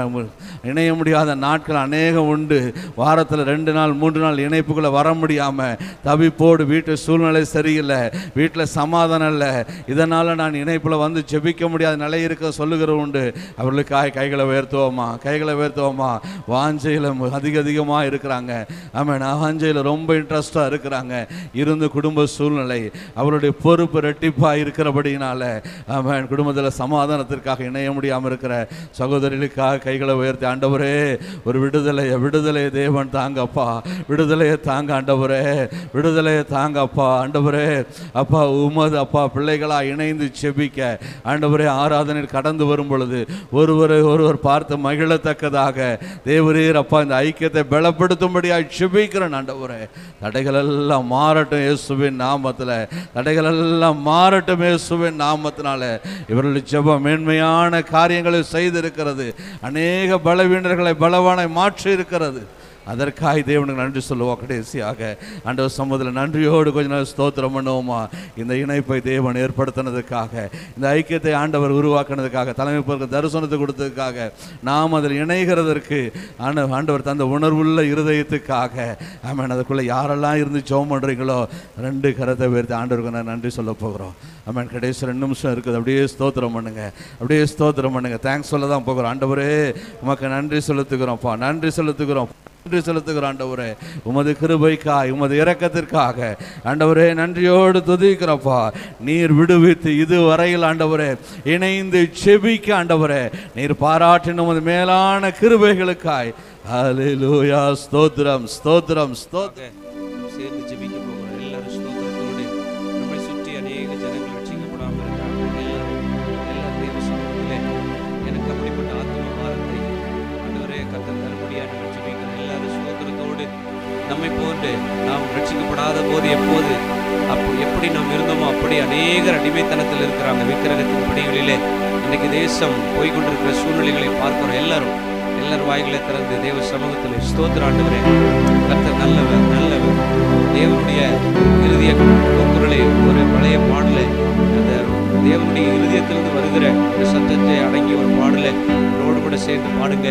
இணைய முடியாத நாட்கள் அநேகம் உண்டு வாரத்தில் ரெண்டு நாள் மூன்று நாள் இணைப்புக்குள்ளே வர முடியாமல் தவிப்போடு வீட்டு சூழ்நிலை சரியில்லை வீட்டில் சமாதானம் இல்லை இதனால் நான் இணைப்பில் வந்து ஜெபிக்க முடியாத நிலை இருக்க சொல்லுகிற உண்டு அவர்களுக்காக கைகளை உயர்த்துவோமா கைகளை உயர்த்துவோமா வாஞ்சையில் அதிக அதிகமாக இருக்கிறாங்க ஆமாம் நான் வாஞ்சையில் ரொம்ப இன்ட்ரெஸ்டாக இருக்கிறாங்க இருந்து குடும்ப சூழ்நிலை அவருடைய பொறுப்பு ரெட்டிப்பாக இருக்கிறபடினால ஆமாம் குடும்பத்தில் சமாதானத்திற்காக இணைய முடியாமல் இருக்கிற சகோதரிகளுக்காக கைகளை உயர்த்தி ஆண்டவரே ஒரு விடுதலையை விடுதலையை தேவன் தாங்கப்பா விடுதலையை தாங்க ஆண்டவரே விடுதலையை தாங்க அப்பா ஆண்டவரே அப்பா உமது அப்பா பிள்ளைகளா இணைந்து செபிக்க ஆண்டவரே ஆராதனையில் கடந்து வரும் பொழுது ஒருவரை ஒருவர் பார்த்து மகிழத்தக்கதாக தேவரீர் அப்பா இந்த ஐக்கியத்தை பலப்படுத்தும்படியாக செபிக்கிறேன் ஆண்டவரே தடைகள் எல்லாம் மாறட்டும் இயேசுவின் நாமத்தில் தடைகள் எல்லாம் மாறட்டும் இயேசுவின் நாமத்தினால இவர்கள் ஜெபம் மேன்மையான காரியங்களை செய்திருக்கிறது அநேக பலவீனர்களை பலவானை மாற்றி இருக்கிறது அதற்காக தேவனுக்கு நன்றி சொல்லுவோம் கடைசியாக ஆண்டவர் சமூகத்தில் நன்றியோடு கொஞ்ச நேரம் ஸ்தோத்திரம் பண்ணுவோமா இந்த இணைப்பை தேவன் ஏற்படுத்தினதுக்காக இந்த ஐக்கியத்தை ஆண்டவர் உருவாக்குனதுக்காக தலைமை பொறுக்க தரிசனத்தை கொடுத்ததுக்காக நாம் அதில் இணைகிறதற்கு ஆண்ட ஆண்டவர் தந்த உணர்வுள்ள இருதயத்துக்காக ஆமாம் அதுக்குள்ளே யாரெல்லாம் இருந்து ஜெபம் பண்ணுறீங்களோ ரெண்டு கரத்தை உயர்த்தி ஆண்டவருக்கு நான் நன்றி சொல்ல போகிறோம் ஆமாம் கடைசி ரெண்டு நிமிஷம் இருக்குது அப்படியே ஸ்தோத்திரம் பண்ணுங்க அப்படியே ஸ்தோத்திரம் பண்ணுங்க தேங்க்ஸ் சொல்ல தான் போகிறோம் ஆண்டவரே உமக்கு நன்றி செலுத்துகிறோம்ப்பா நன்றி செலுத்துகிறோம் நன்றி செலுத்துகிறோம் ஆண்டவரே உமது கிருபைக்காய் உமது இரக்கத்திற்காக ஆண்டவரே நன்றியோடு துதிக்கிறப்பா நீர் விடுவித்து இதுவரையில் ஆண்டவரே இணைந்து செபிக்க ஆண்டவரே நீர் பாராட்டின உமது மேலான கிருபைகளுக்காய் ஹalleluya ஸ்தோத்திரம் ஸ்தோத்திரம் ஸ்தோத்திரம் நாம் சேர்ந்து ஜெபிக்க போகிறோம் எல்லாரும் ஸ்தோத்திரத்தோடு நம்மை சுற்றி அநேக ஜனங்கள் ரட்சிக்கப்படாமல் இருக்கிறாங்க எல்லாரும் எல்லா தேவ சமூகத்திலே எனக்கு அப்படிப்பட்ட ஆத்ம பாரத்தை ஆண்டவரே கத்தர் தரும்படியாக நாங்கள் ஜெபிக்கிறோம் எல்லாரும் ஸ்தோத்திரத்தோடு நம்மை போன்று நாம் ரட்சிக்கப்படாத போது எப்போது அப்போ எப்படி நாம் இருந்தோமோ அப்படி அநேகர் அடிமைத்தனத்தில் இருக்கிறாங்க விக்கிரகத்தின் படிகளிலே இன்னைக்கு தேசம் போய்கொண்டிருக்கிற சூழ்நிலைகளை பார்க்கிறோம் எல்லாரும் எல்லாரும் வாய்களை திறந்து தேவ சமூகத்தில் ஸ்தோத்திர ஆண்டவரே கர்த்தர் நல்லவர் நல்லவர் தேவனுடைய இறுதிய குரலை ஒரு பழைய பாடலை அந்த தேவனுடைய இருதயத்திலிருந்து வருகிற அந்த சத்தத்தை அடங்கிய ஒரு பாடலை ரோடு கூட சேர்ந்து பாடுங்க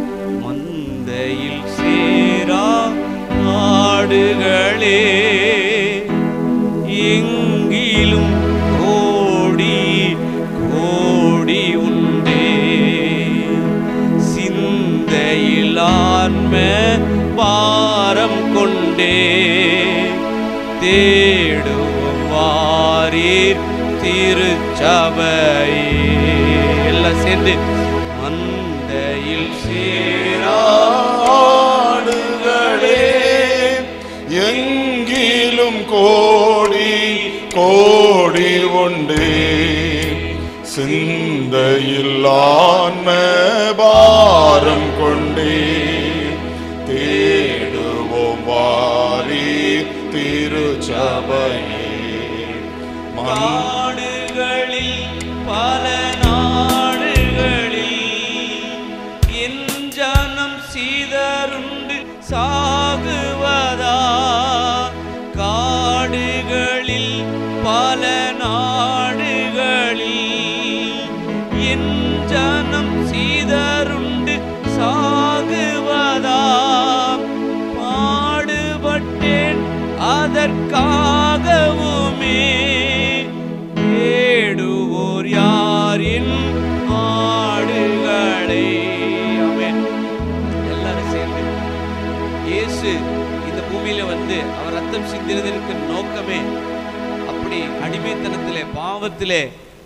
மந்தையில் சேரா ஆடுகளே எங்கிலும் கோடி கோடி உண்டே சிந்தையில் ஆன்ம பாரம் கொண்டே தேடுவோம் வாரீர் திருச்சபையே எல்லாம் சேர்ந்து எங்கிலும் கோடி கோடி உண்டு சிந்தையில் ஆன்ம பாரம் கொண்டே தேடுவோம் வாரி திருச்சபையே மண் நாடுகளில் பல நாடுகளில் என் ஜனம் சீதருண்டு சாகுவதா காடுகளில் பல நாடுகளில் என் ஜனம் சீதருண்டு சாகுவதா பாடுபட்டேன் அதற்காகவுமே தேடுவோர் யாரின் ஆடுகளை ஆமென் எல்லாரும் சேர்ந்து இயேசு இந்த பூமியில வந்து அவர் ரத்தம் சிந்தினதற்கு நோக்கமே அப்படி அடிமைத்தனத்திலே பாவத்திலே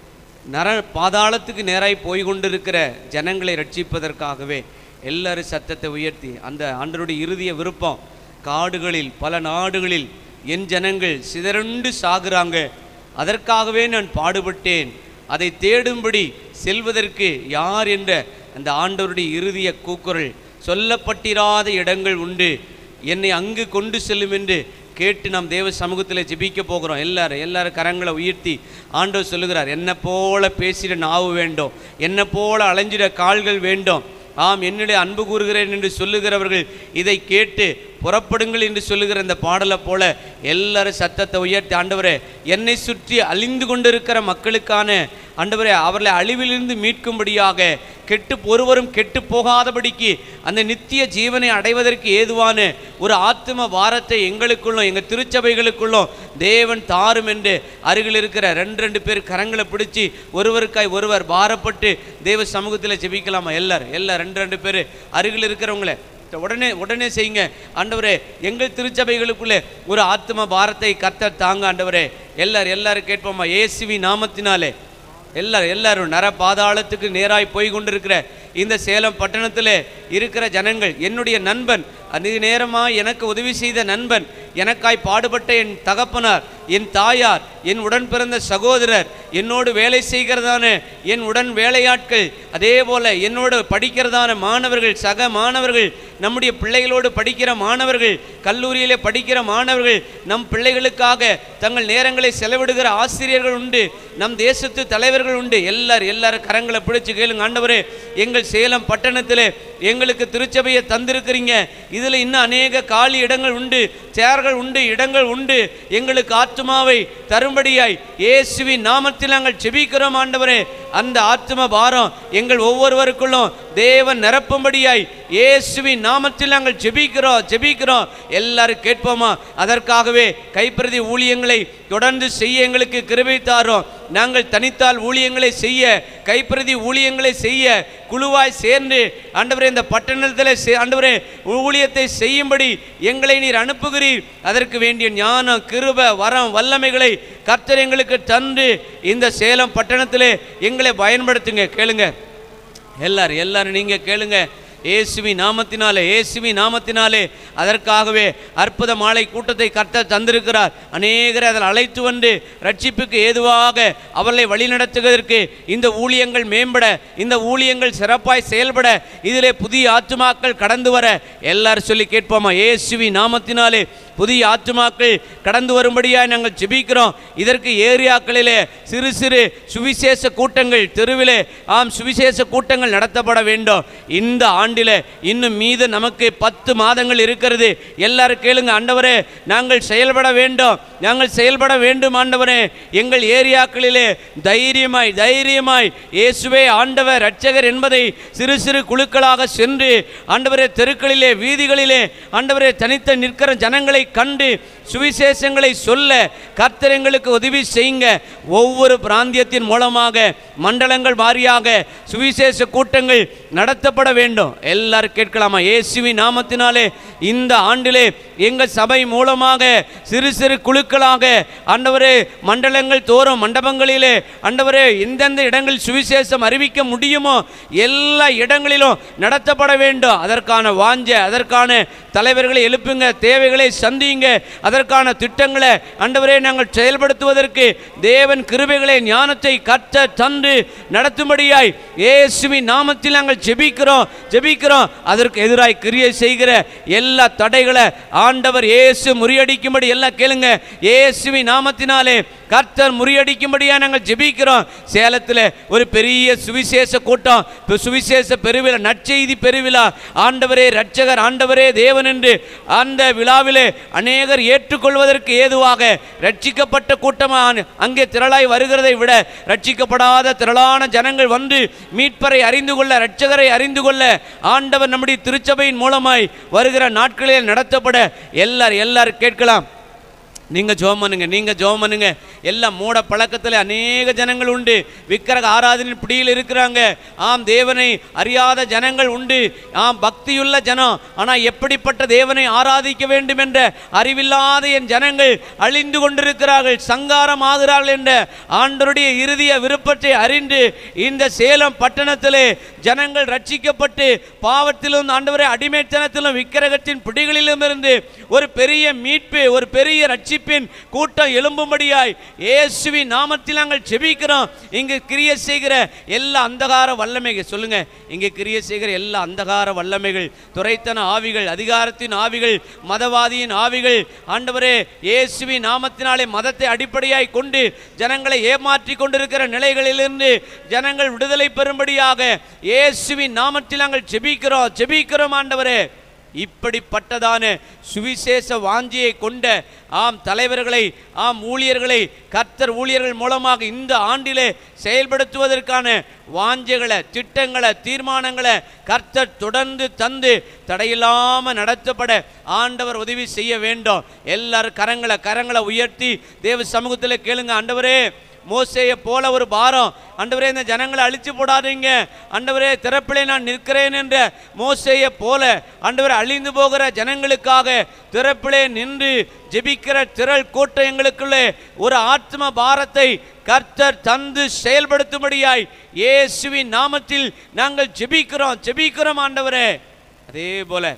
நர பாதாளத்துக்கு நேராய் போய் கொண்டிருக்கிற ஜனங்களை ரட்சிப்பதற்காகவே எல்லாரும் சத்தத்தை உயர்த்தி அந்த ஆண்டருடைய இறுதிய விருப்பம் காடுகளில் பல நாடுகளில் என் ஜனங்கள் சிதறண்டு சாகுறாங்க அதற்காகவே நான் பாடுபட்டேன் அதை தேடும்படி செல்வதற்கு யார் என்ற அந்த ஆண்டவருடைய இறுதிய கூக்குரல் சொல்லப்பட்டிராத இடங்கள் உண்டு என்னை அங்கு கொண்டு செல்லும் என்று கேட்டு நாம் தேவ சமூகத்தில் ஜெபிக்க போகிறோம் எல்லாரும் எல்லாரும் கரங்களை உயர்த்தி ஆண்டவர் சொல்லுகிறார் என்ன போல பேசிட நாவு வேண்டும் என்ன போல அலைஞ்சிட கால்கள் வேண்டும் ஆம் என்னிட அன்பு கூறுகிறேன் என்று சொல்லுகிறவர்கள் இதை கேட்டு புறப்படுங்கள் என்று சொல்லுகிற இந்த பாடலை போல எல்லாரும் சத்தத்தை உயர்த்தி ஆண்டவரே என்னை சுற்றி அழிந்து கொண்டிருக்கிற மக்களுக்கான ஆண்டவரே அவர்களை அழிவிலிருந்து மீட்கும்படியாக கெட்டு ஒருவரும் கெட்டு போகாதபடிக்கு அந்த நித்திய ஜீவனை அடைவதற்கு ஏதுவான ஒரு ஆத்தும வாரத்தை எங்களுக்குள்ளும் எங்கள் திருச்சபைகளுக்குள்ளும் தேவன் தாரும் என்று அருகில் இருக்கிற ரெண்டு ரெண்டு பேர் கரங்களை பிடிச்சி ஒருவருக்காய் ஒருவர் பாரப்பட்டு தேவ சமூகத்தில் ஜெபிக்கலாமா எல்லாரும் எல்லாரும் ரெண்டு ரெண்டு பேர் அருகில் இருக்கிறவங்கள உடனே உடனே செய்யுங்க ஆண்டவரே எங்கள் திருச்சபைகளுக்குள்ளே ஒரு ஆத்ம பாரத்தை கர்த்தர் தாங்க ஆண்டவரே எல்லாரும் எல்லாரும் கேட்போமா இயேசுவி நாமத்தினாலே எல்லாரும் எல்லாரும் நர பாதாளத்துக்கு நேராய் போய் கொண்டிருக்கிற இந்த சேலம் பட்டணத்தில் இருக்கிற ஜனங்கள் என்னுடைய நண்பன் அதிக நேரமாக எனக்கு உதவி செய்த நண்பன் எனக்காய் பாடுபட்ட என் தகப்பனார் என் தாயார் என் உடன் பிறந்த சகோதரர் என்னோடு வேலை செய்கிறதான என் உடன் வேலையாட்கள் அதே போல என்னோடு படிக்கிறதான மாணவர்கள் சக மாணவர்கள் நம்முடைய பிள்ளைகளோடு படிக்கிற மாணவர்கள் கல்லூரியிலே படிக்கிற மாணவர்கள் நம் பிள்ளைகளுக்காக தங்கள் நேரங்களை செலவிடுகிற ஆசிரியர்கள் உண்டு நம் தேசத்து தலைவர்கள் உண்டு எல்லாரும் எல்லாரும் கரங்களை பிடிச்சு கேளுங்க ஆண்டவரே எங்கள் சேலம் பட்டணத்திலே எங்களுக்கு திருச்சபையை தந்திருக்கிறீங்க இதில் இன்னும் அநேக காலி இடங்கள் உண்டு சேர்கள் உண்டு இடங்கள் உண்டு எங்களுக்கு ஆத்மாவை தரும்படியாய் இயேசுவின் நாமத்தில் நாங்கள் செபிக்கிறோம் ஆண்டவரே அந்த ஆத்ம பாரம் எங்கள் ஒவ்வொருவருக்குள்ளும் தேவன் நிரப்பும்படியாய் இயேசுவின் நாமத்தில் நாங்கள் ஜெபிக்கிறோம் ஜெபிக்கிறோம் எல்லாரும் கேட்போமா அதற்காகவே கைப்பிரதி ஊழியங்களை தொடர்ந்து செய்ய எங்களுக்கு கிருபை தாரோம் நாங்கள் தனித்தால் ஊழியங்களை செய்ய கைப்பிரதி ஊழியங்களை செய்ய குழுவாய் சேர்ந்து ஆண்டவரே இந்த பட்டணத்தில் சே- ஆண்டவரே ஊழியத்தை செய்யும்படி எங்களை நீர் அனுப்புகிறீர் அதற்கு வேண்டிய ஞானம் கிருப வரம் வல்லமைகளை கர்த்தர் எங்களுக்கு தந்து இந்த சேலம் பட்டணத்திலே எங்களை பயன்படுத்துங்க கேளுங்க எல்லாரும் எல்லாரும் நீங்க கேளுங்க இயேசுவி நாமத்தினாலே இயேசுவி நாமத்தினாலே அதற்காகவே அற்புத மாலை கூட்டத்தை கர்த்தர் தந்திருக்கிறார் அநேகரை அதில் அழைத்து வந்து ரட்சிப்புக்கு ஏதுவாக அவர்களை வழிநடத்துவதற்கு இந்த ஊழியங்கள் மேம்பட இந்த ஊழியங்கள் சிறப்பாய் செயல்பட இதிலே புதிய ஆத்துமாக்கள் கடந்து வர எல்லாரும் சொல்லி கேட்போமா இயேசுவி நாமத்தினாலே புதிய ஆத்துமாக்கள் கடந்து வரும்படியாக நாங்கள் ஜெபிக்கிறோம் இதற்கு ஏரியாக்களிலே சிறு சிறு சுவிசேஷ கூட்டங்கள் தெருவிலே ஆம் சுவிசேஷ கூட்டங்கள் நடத்தப்பட வேண்டும் இந்த ஆண்டிலே இன்னும் மீது நமக்கு பத்து மாதங்கள் இருக்கிறது எல்லாரும் கேளுங்க ஆண்டவரே நாங்கள் செயல்பட வேண்டும் நாங்கள் செயல்பட வேண்டும் ஆண்டவரே எங்கள் ஏரியாக்களிலே தைரியமாய் தைரியமாய் இயேசுவே ஆண்டவர் இரட்சகர் என்பதை சிறு சிறு குழுக்களாக சென்று ஆண்டவரே தெருக்களிலே வீதிகளிலே ஆண்டவரே தனித்த நிற்கிற ஜனங்களை கண்டு சுவிசேஷங்களை சொல்ல கர்த்தர் எங்களுக்கு உதவி செய்யுங்க ஒவ்வொரு பிராந்தியத்தின் மூலமாக மண்டலங்கள் வாரியாக சுவிசேஷ கூட்டங்கள் நடத்தப்பட வேண்டும் எல்லாரும் கேட்கலாமா இயேசுவின் நாமத்தினாலே இந்த ஆண்டிலே எங்கள் சபை மூலமாக சிறு சிறு குழுக்களாக ஆண்டவரே மண்டலங்கள் தோறும் மண்டபங்களிலே ஆண்டவரே எந்தெந்த இடங்களில் சுவிசேஷம் அறிவிக்க முடியுமோ எல்லா இடங்களிலும் நடத்தப்பட வேண்டும் அதற்கான வாஞ்ச அதற்கான தலைவர்களை எழுப்புங்க தேவைகளை சந்தி சந்திங்க அதற்கான திட்டங்களை ஆண்டவரே நாங்கள் செயல்படுத்துவதற்கு தேவன் கிருபைகளை ஞானத்தை கற்ற தந்து நடத்தும்படியாய் இயேசுவின் நாமத்தில் நாங்கள் ஜெபிக்கிறோம் ஜெபிக்கிறோம் அதற்கு எதிராய் கிரியை செய்கிற எல்லா தடைகளை ஆண்டவர் இயேசு முறியடிக்கும்படி எல்லாம் கேளுங்க இயேசுவின் நாமத்தினாலே கர்த்தர் முறியடிக்கும்படியா நாங்கள் ஜெபிக்கிறோம் சேலத்தில் ஒரு பெரிய சுவிசேஷ கூட்டம் இப்ப சுவிசேஷ பெருவிழா நற்செய்தி பெருவிழா ஆண்டவரே ரட்சகர் ஆண்டவரே தேவன் என்று அந்த விழாவிலே அநேகர் ஏற்றுக்கொள்வதற்கு ஏதுவாக ரட்சிக்கப்பட்ட கூட்டமாக அங்கே திரளாய் வருகிறதை விட ரட்சிக்கப்படாத திரளான ஜனங்கள் வந்து மீட்பரை அறிந்து கொள்ள ரட்சகரை அறிந்து கொள்ள ஆண்டவர் நம்முடைய திருச்சபையின் மூலமாய் வருகிற நாட்களில் நடத்தப்பட எல்லார் எல்லாரும் கேட்கலாம் நீங்கள் ஜோம் பண்ணுங்க நீங்கள் ஜோம் பண்ணுங்க எல்லாம் மூட பழக்கத்தில் அநேக ஜனங்கள் உண்டு விக்கிரக ஆராதனை பிடியில் இருக்கிறாங்க ஆம் தேவனை அறியாத ஜனங்கள் உண்டு ஆம் பக்தியுள்ள ஜனம் ஆனால் எப்படிப்பட்ட தேவனை ஆராதிக்க வேண்டும் என்ற அறிவில்லாத என் ஜனங்கள் அழிந்து கொண்டிருக்கிறார்கள் சங்காரம் ஆகிறார்கள் என்ற ஆண்டருடைய இறுதிய விருப்பத்தை அறிந்து இந்த சேலம் பட்டணத்திலே ஜனங்கள் ரட்சிக்கப்பட்டு பாவத்திலும் ஆண்டவரை அடிமைத்தனத்திலும் விக்கிரகத்தின் பிடிகளிலும் இருந்து ஒரு பெரிய மீட்பு ஒரு பெரிய ரட்சிப்பின் கூட்டம் எழும்பும்படியாய் இயேசுவின் நாமத்தில் நாங்கள் ஜெபிக்கிறோம் இங்கு கிரிய செய்கிற எல்லா அந்தகார வல்லமைகள் சொல்லுங்க இங்கே கிரிய செய்கிற எல்லா அந்தகார வல்லமைகள் துரைத்தன ஆவிகள் அதிகாரத்தின் ஆவிகள் மதவாதியின் ஆவிகள் ஆண்டவரே இயேசுவின் நாமத்தினாலே மதத்தை அடிப்படையாய் கொண்டு ஜனங்களை ஏமாற்றி கொண்டிருக்கிற நிலைகளிலிருந்து ஜனங்கள் விடுதலை பெறும்படியாக இயேசுவின் நாமத்தில் நாங்கள் ஜெபிக்கிறோம் ஜெபிக்கிறோம் ஆண்டவரே இப்படிப்பட்டதான சுவிசேஷ வாஞ்சியை கொண்ட ஆம் தலைவர்களை ஆம் ஊழியர்களை கர்த்தர் ஊழியர்கள் மூலமாக இந்த ஆண்டிலே செயல்படுத்துவதற்கான வாஞ்சைகளை திட்டங்களை தீர்மானங்களை கர்த்தர் தொடர்ந்து தந்து தடையில்லாமல் நடத்தப்பட ஆண்டவர் உதவி செய்ய வேண்டும் எல்லாரும் கரங்களை கரங்களை உயர்த்தி தேவ சமூகத்தில் கேளுங்க ஆண்டவரே மோசேயை போல ஒரு பாரம் ஆண்டவரே இந்த ஜனங்களை அழிச்சு போடாதீங்க ஆண்டவரே திறப்பிலே நான் நிற்கிறேன் என்ற மோசேயை போல ஆண்டவரே அழிந்து போகிற ஜனங்களுக்காக திறப்பிலே நின்று ஜெபிக்கிற திரள் கூட்டம் எங்களுக்குள்ளே ஒரு ஆத்ம பாரத்தை கர்த்தர் தந்து செயல்படுத்தும்படியாய் இயேசுவின் நாமத்தில் நாங்கள் ஜெபிக்கிறோம் ஜெபிக்கிறோம் ஆண்டவரே அதே போல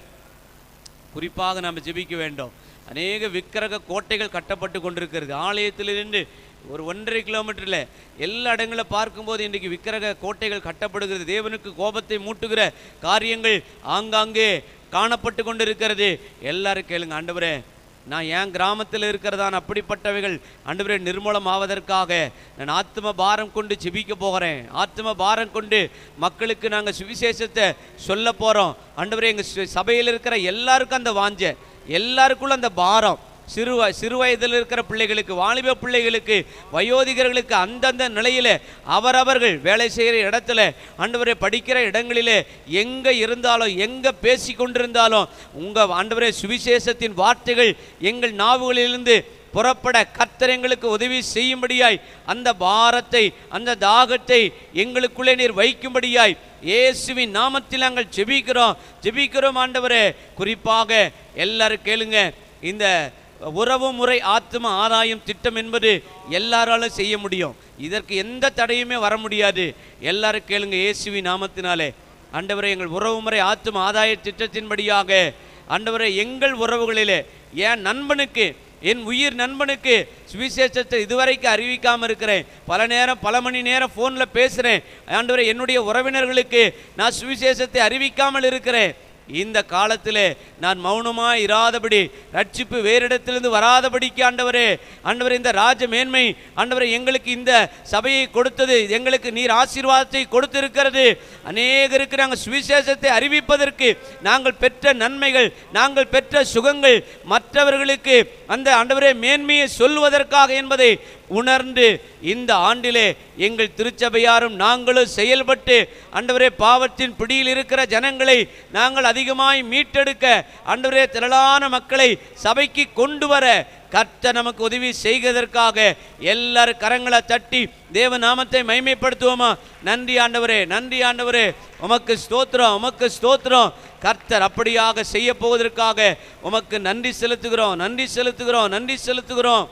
குறிப்பாக நாம் ஜெபிக்க வேண்டும் அநேக விக்கிரக கோட்டைகள் கட்டப்பட்டு கொண்டிருக்கிறது ஆலயத்திலிருந்து ஒரு ஒன்றரை கிலோமீட்டரில் எல்லா இடங்களில் பார்க்கும்போது இன்றைக்கு விக்கிரக கோட்டைகள் கட்டப்படுகிறது தேவனுக்கு கோபத்தை மூட்டுகிற காரியங்கள் ஆங்காங்கே காணப்பட்டு கொண்டிருக்கிறது எல்லாரும் கேளுங்க ஆண்டவரே நான் என் கிராமத்தில் இருக்கிறதான் அப்படிப்பட்டவைகள் ஆண்டவரே நிர்மூலம் ஆவதற்காக நான் ஆத்ம பாரம் கொண்டு ஜெபிக்க போகிறேன் ஆத்ம பாரம் கொண்டு மக்களுக்கு நாங்கள் சுவிசேஷத்தை சொல்ல போகிறோம் ஆண்டவரே எங்கள் சபையில் இருக்கிற எல்லாருக்கும் அந்த வாஞ்சை எல்லாருக்குள்ள அந்த பாரம் சிறு வ- சிறு வயதில் இருக்கிற பிள்ளைகளுக்கு வாலிப பிள்ளைகளுக்கு வயோதிகர்களுக்கு அந்தந்த நிலையில அவரவர்கள் வேலை செய்கிற இடத்துல ஆண்டவரே படிக்கிற இடங்களிலே எங்க இருந்தாலும் எங்க பேசி கொண்டிருந்தாலும் உங்க ஆண்டவரே சுவிசேஷத்தின் வார்த்தைகள் எங்கள் நாவுகளிலிருந்து புறப்பட கர்த்தர் எங்களுக்கு உதவி செய்யும்படியாய் அந்த பாரத்தை அந்த தாகத்தை எங்களுக்குள்ளே நீர் வைக்கும்படியாய் இயேசுவின் நாமத்தில் நாங்கள் ஜெபிக்கிறோம் ஜெபிக்கிறோம் ஆண்டவரே குறிப்பாக எல்லாரும் கேளுங்க இந்த உறவு முறை ஆத்ம ஆதாயம் திட்டம் என்பது எல்லாராலும் செய்ய முடியும் இதற்கு எந்த தடையுமே வர முடியாது எல்லாரும் கேளுங்க இயேசுவின் நாமத்தினாலே ஆண்டவரே எங்கள் உறவுமுறை ஆத்தும ஆதாய திட்டத்தின்படியாக ஆண்டவரே எங்கள் உறவுகளிலே என் நண்பனுக்கு என் உயிர் நண்பனுக்கு சுவிசேஷத்தை இதுவரைக்கும் அறிவிக்காமல் இருக்கிறேன் பல நேரம் பல மணி நேரம் ஃபோனில் பேசுகிறேன் ஆண்டவரே என்னுடைய உறவினர்களுக்கு நான் சுவிசேஷத்தை அறிவிக்காமல் இருக்கிறேன் இந்த காலத்திலே நான் மௌனமாய் இராதபடி ரட்சிப்பு வேறிடத்திலிருந்து வராதபடிக்கு ஆண்டவரே ஆண்டவரே இந்த ராஜ மேன்மை ஆண்டவரே எங்களுக்கு இந்த சபையை கொடுத்தது எங்களுக்கு நீர் ஆசீர்வாதத்தை கொடுத்திருக்கிறது அநேகருக்கு நாங்கள் சுவிசேஷத்தை அறிவிப்பதற்கு நாங்கள் பெற்ற நன்மைகள் நாங்கள் பெற்ற சுகங்கள் மற்றவர்களுக்கு அந்த ஆண்டவரே மேன்மையை சொல்வதற்காக என்பதை உணர்ந்து இந்த ஆண்டிலே எங்கள் திருச்சபையாரும் நாங்களும் செயல்பட்டு ஆண்டவரே பாவத்தின் பிடியில் இருக்கிற ஜனங்களை நாங்கள் அதிகமாய் மீட்டெடுக்க ஆண்டவரே திரளான மக்களை சபைக்கு கொண்டு வர கர்த்தர் நமக்கு உதவி செய்வதற்காக எல்லாரும் கரங்களை தட்டி தேவ நாமத்தை மைமைப்படுத்துவோமா நன்றி ஆண்டவரே நன்றி ஆண்டவரே உமக்கு ஸ்தோத்திரம் உமக்கு ஸ்தோத்திரம் கர்த்தர் அப்படியாக செய்ய போவதற்காக உமக்கு நன்றி செலுத்துகிறோம் நன்றி செலுத்துகிறோம் நன்றி செலுத்துகிறோம்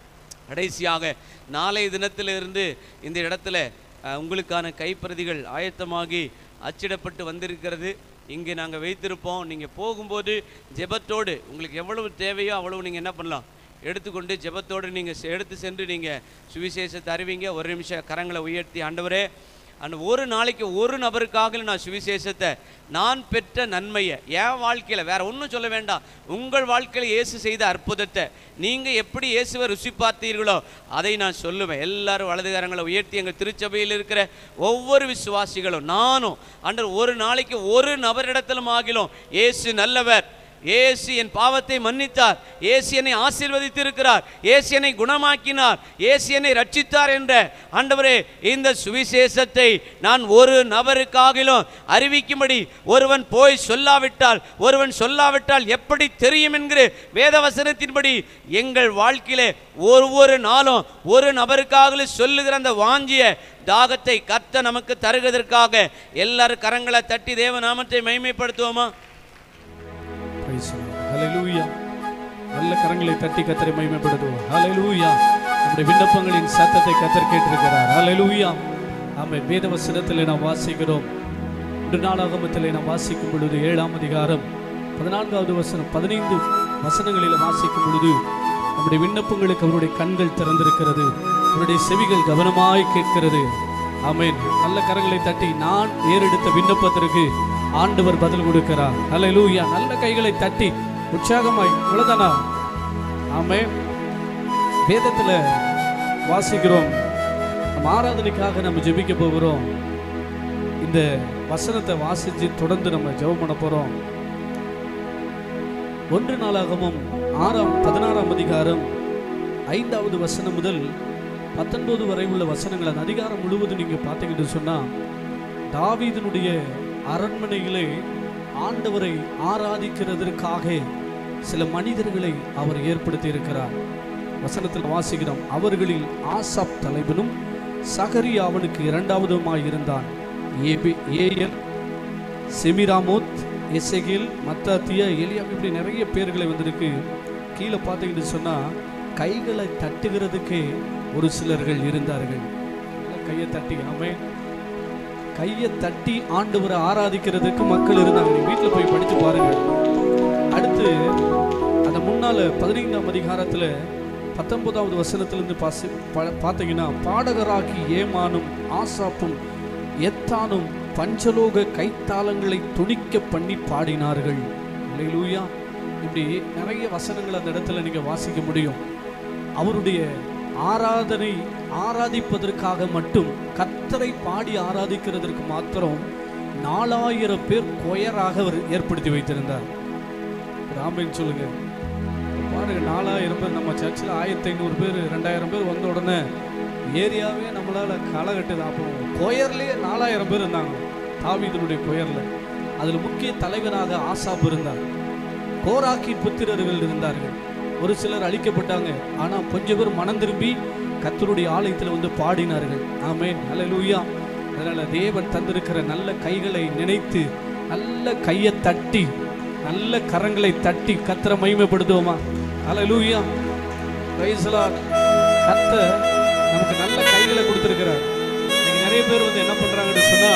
கடைசியாக நாளைய தினத்திலிருந்து இந்த இடத்துல அஹ், உங்களுக்கான கைப்பிரதிகள் ஆயத்தமாகி அச்சிடப்பட்டு வந்திருக்கிறது இங்கே நாங்கள் வைத்திருப்போம் நீங்கள் போகும்போது ஜெபத்தோடு உங்களுக்கு எவ்வளவு தேவையோ அவ்வளவு நீங்கள் என்ன பண்ணலாம் எடுத்துக்கொண்டு ஜெபத்தோடு நீங்கள் எடுத்து சென்று நீங்கள் சுவிசேஷத்தை அறிவிங்க ஒரு நிமிஷம் கரங்களை உயர்த்தி ஆண்டவரே அந்த ஒரு நாளைக்கு ஒரு நபருக்காக நான் சுவிசேஷத்தை நான் பெற்ற நன்மையை என் வாழ்க்கையில் வேற ஒன்றும் சொல்ல வேண்டாம் உங்கள் வாழ்க்கையில் இயேசு செய்த அற்புதத்தை நீங்கள் எப்படி இயேசுவை ருசி பார்த்தீர்களோ அதை நான் சொல்லுவேன் எல்லாரும் வலதுகாரங்களை உயர்த்தி எங்கள் திருச்சபையில் இருக்கிற ஒவ்வொரு விசுவாசிகளும் நானும் அன்று ஒரு நாளைக்கு ஒரு நபரிடத்திலும் ஆகிலும் இயேசு நல்லவர் இயேசு என் பாவத்தை மன்னித்தார் இயேசு என்னை ஆசீர்வதித்திருக்கிறார் இயேசு என்னை குணமாக்கினார் இயேசு என்னை ரட்சித்தார் என்ற ஆண்டவரே இந்த சுவிசேஷத்தை நான் ஒரு நபருக்காகிலும் அறிவிக்கும்படி ஒருவன் போய் சொல்லாவிட்டால் ஒருவன் சொல்லாவிட்டால் எப்படி தெரியும் என்கிற வேதவசனத்தின்படி எங்கள் வாழ்க்கையிலே ஒவ்வொரு நாளும் ஒரு நபருக்காக சொல்லுகிற அந்த வாஞ்சிய தாகத்தை கத்த நமக்கு தருவதற்காக எல்லாரும் கரங்களை தட்டி தேவ நாமத்தை மைமைப்படுத்துவோமா Praise the Lord. Hallelujah. நல்ல கரங்களை தட்டி கத்தரை மகிமைப்படுத்துவோம் ஹalleluya நம்முடைய விண்ணப்பங்களின் சத்தத்தை கத்தர் கேட்டிருக்கிறார் ஹalleluya ஆமென் வேத வசனத்திலே நாம் வாசிக்கிறோம் இன்று நாளாகமத்திலே நாம் வாசிக்கும் பொழுது ஏழாம் அதிகாரம் பதினான்காவது வசனம் பதினைந்து வசனங்களில் வாசிக்கும் பொழுது நம்முடைய விண்ணப்பங்களுக்கு அவருடைய கண்கள் திறந்திருக்கிறது அவருடைய செவிகள் கவனமாய் கேட்கிறது ஆமென் நல்ல கரங்களை தட்டி நான் ஏறெடுத்த விண்ணப்பத்திற்கு ஆண்டவர் பதில் கொடுக்கிறார் ஹalleluya நல்ல கைகளை தட்டி உற்சாகமாய் இவ்வளவுதானா ஆமென் வேதத்துல வாசிக்கிறோம் நம்ம ஆராதனைக்காக நம்ம ஜெபிக்க போகிறோம் இந்த வசனத்தை வாசிச்சு தொடர்ந்து நம்ம ஜெபம் பண்ண போறோம் ஒன்று நாளாகமும் ஆறாம் பதினாறாம் அதிகாரம் ஐந்தாவது வசனம் முதல் பத்தொன்பது வரை உள்ள வசனங்கள் அந்த அதிகாரம் முழுவதும் நீங்க பார்த்தீங்கன்னு சொன்னா தாவீதனுடைய அரண்மனையிலே ஆண்டவரை ஆராதிக்கிறதற்காக சில மனிதர்களை அவர் ஏற்படுத்தி இருக்கிறார் வசனத்தில் வாசிக்கிறோம் அவர்களில் ஆசாப் தலைவனும் சகரி அவனுக்கு இரண்டாவதுமாய் இருந்தான் ஏபி ஏஎல் செமிராமோத் எசெகில் மத்தாத்தியா எலியா இப்படி நிறைய பேர்களை வந்திருக்கு கீழே பார்த்தீங்கன்னு சொன்னா கைகளை தட்டுகிறதுக்கே ஒரு சிலர்கள் இருந்தார்கள் கையை தட்டி ஆமே கையை தட்டி ஆண்டவரை ஆராதிக்கிறதுக்கு மக்கள் இருந்தாங்க நீங்க வீட்டில் போய் படிச்சு பாருங்க அடுத்து அந்த முன்னால பதினைந்தாம் அதிகாரத்துல பத்தொன்பதாவது வசனத்திலிருந்து பாசி பா- பார்த்தீங்கன்னா பாடகராகி ஏமானும் ஆசாப்பும் எத்தானும் பஞ்சலோக கைத்தாளங்களை துணிக்க பண்ணி பாடினார்கள் அல்லேலூயா இப்படி நிறைய வசனங்கள் அந்த இடத்துல நீங்க வாசிக்க முடியும் அவருடைய ஆராதனை ஆராதிப்பதற்காக மட்டும் கத்தரை பாடி ஆராதிக்கிறதற்கு மாத்திரம் நாலாயிரம் பேர் கொயராக அவர் ஏற்படுத்தி வைத்திருந்தார் ராமன் சொல்லுங்க பாருங்க நாலாயிரம் பேர் நம்ம சர்ச்சில் ஆயிரத்தி ஐநூறு பேர் ரெண்டாயிரம் பேர் வந்த உடனே ஏரியாவே நம்மளால களை கட்டுது அப்போ கொயர்லேயே நாலாயிரம் பேர் இருந்தாங்க தாவீதனுடைய கொயர்ல அதில் முக்கிய தலைவனாக ஆசாப் இருந்தார் கோராக்கி புத்திரர்கள் இருந்தார்கள் ஒரு சிலர் அழிக்கப்பட்டாங்க ஆனா கொஞ்சம் பேர் மனம் திரும்பி கத்தருடைய ஆலயத்தில் வந்து பாடினார்கள் ஆமென் அல்லேலூயா அதனால தேவன் தந்திருக்கிற நல்ல கைகளை நினைத்து நல்ல கையை தட்டி நல்ல கரங்களை தட்டி கத்தரை மகிமைப்படுத்துவோமா அல்லேலூயா பிரைஸ் தி லார்ட் கர்த்தர் நமக்கு நல்ல கைகளை கொடுத்திருக்கிறார் இன்னைக்கு நிறைய பேர் வந்து என்ன பண்றாங்கன்னு சொன்னா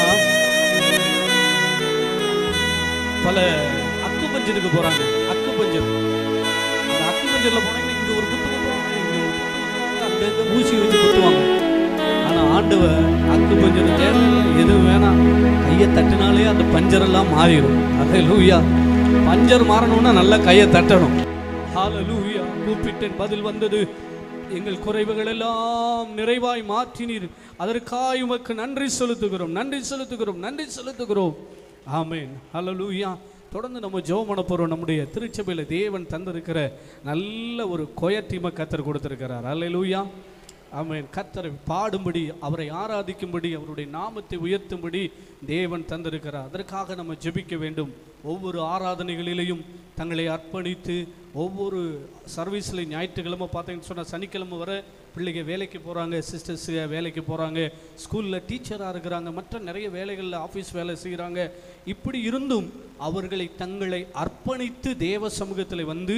பல அக்கு பஞ்சருக்கு போறாங்க அக்கு பஞ்சர் அந்த அக்கு பஞ்சர்ல போனீங்கன்னா இங்க ஒரு குத்து குத்துவாங்க இங்க ஒரு குத்து குத்துவாங்க அங்க இங்க ஊசி வச்சு குத்துவாங்க ஆனா ஆண்டவர் அக்கு பஞ்சர் தேவை எதுவும் வேணாம் கையை தட்டினாலே அந்த பஞ்சரெல்லாம் மாறிடும் அதே லூயா பஞ்சர் மாறணும்னா நல்லா கையை தட்டணும் ஹalleluya கூப்பிட்டேன் பதில் வந்தது எங்கள் குறைவுகள் எல்லாம் நிறைவாய் மாற்றினீர் அதற்காய் உமக்கு நன்றி செலுத்துகிறோம் நன்றி செலுத்துகிறோம் நன்றி செலுத்துகிறோம் ஆமென் ஹalleluya தொடர்ந்து நம்ம ஜெபம் பண்ண போறோம் நம்முடைய திருச்சபையில் தேவன் தந்திருக்கிற நல்ல ஒரு கொயர் டீமை கத்தர் கொடுத்திருக்கிறார் ஹalleluya ஆமென் கத்தரை பாடும்படி அவரை ஆராதிக்கும்படி அவருடைய நாமத்தை உயர்த்தும்படி தேவன் தந்திருக்கிறார் அதற்காக நம்ம ஜெபிக்க வேண்டும் ஒவ்வொரு ஆராதனைகளிலேயும் தங்களை அர்ப்பணித்து ஒவ்வொரு சர்வீஸில் ஞாயிற்றுக்கிழமை பார்த்தீங்கன்னு சொன்னால் சனிக்கிழமை வர பிள்ளைங்க வேலைக்கு போகிறாங்க சிஸ்டர்ஸ் வேலைக்கு போகிறாங்க ஸ்கூலில் டீச்சராக இருக்கிறாங்க மற்ற நிறைய வேலைகளில் ஆஃபீஸ் வேலை செய்கிறாங்க இப்படி இருந்தும் அவர்களை தங்களை அர்ப்பணித்து தேவ சமூகத்தில் வந்து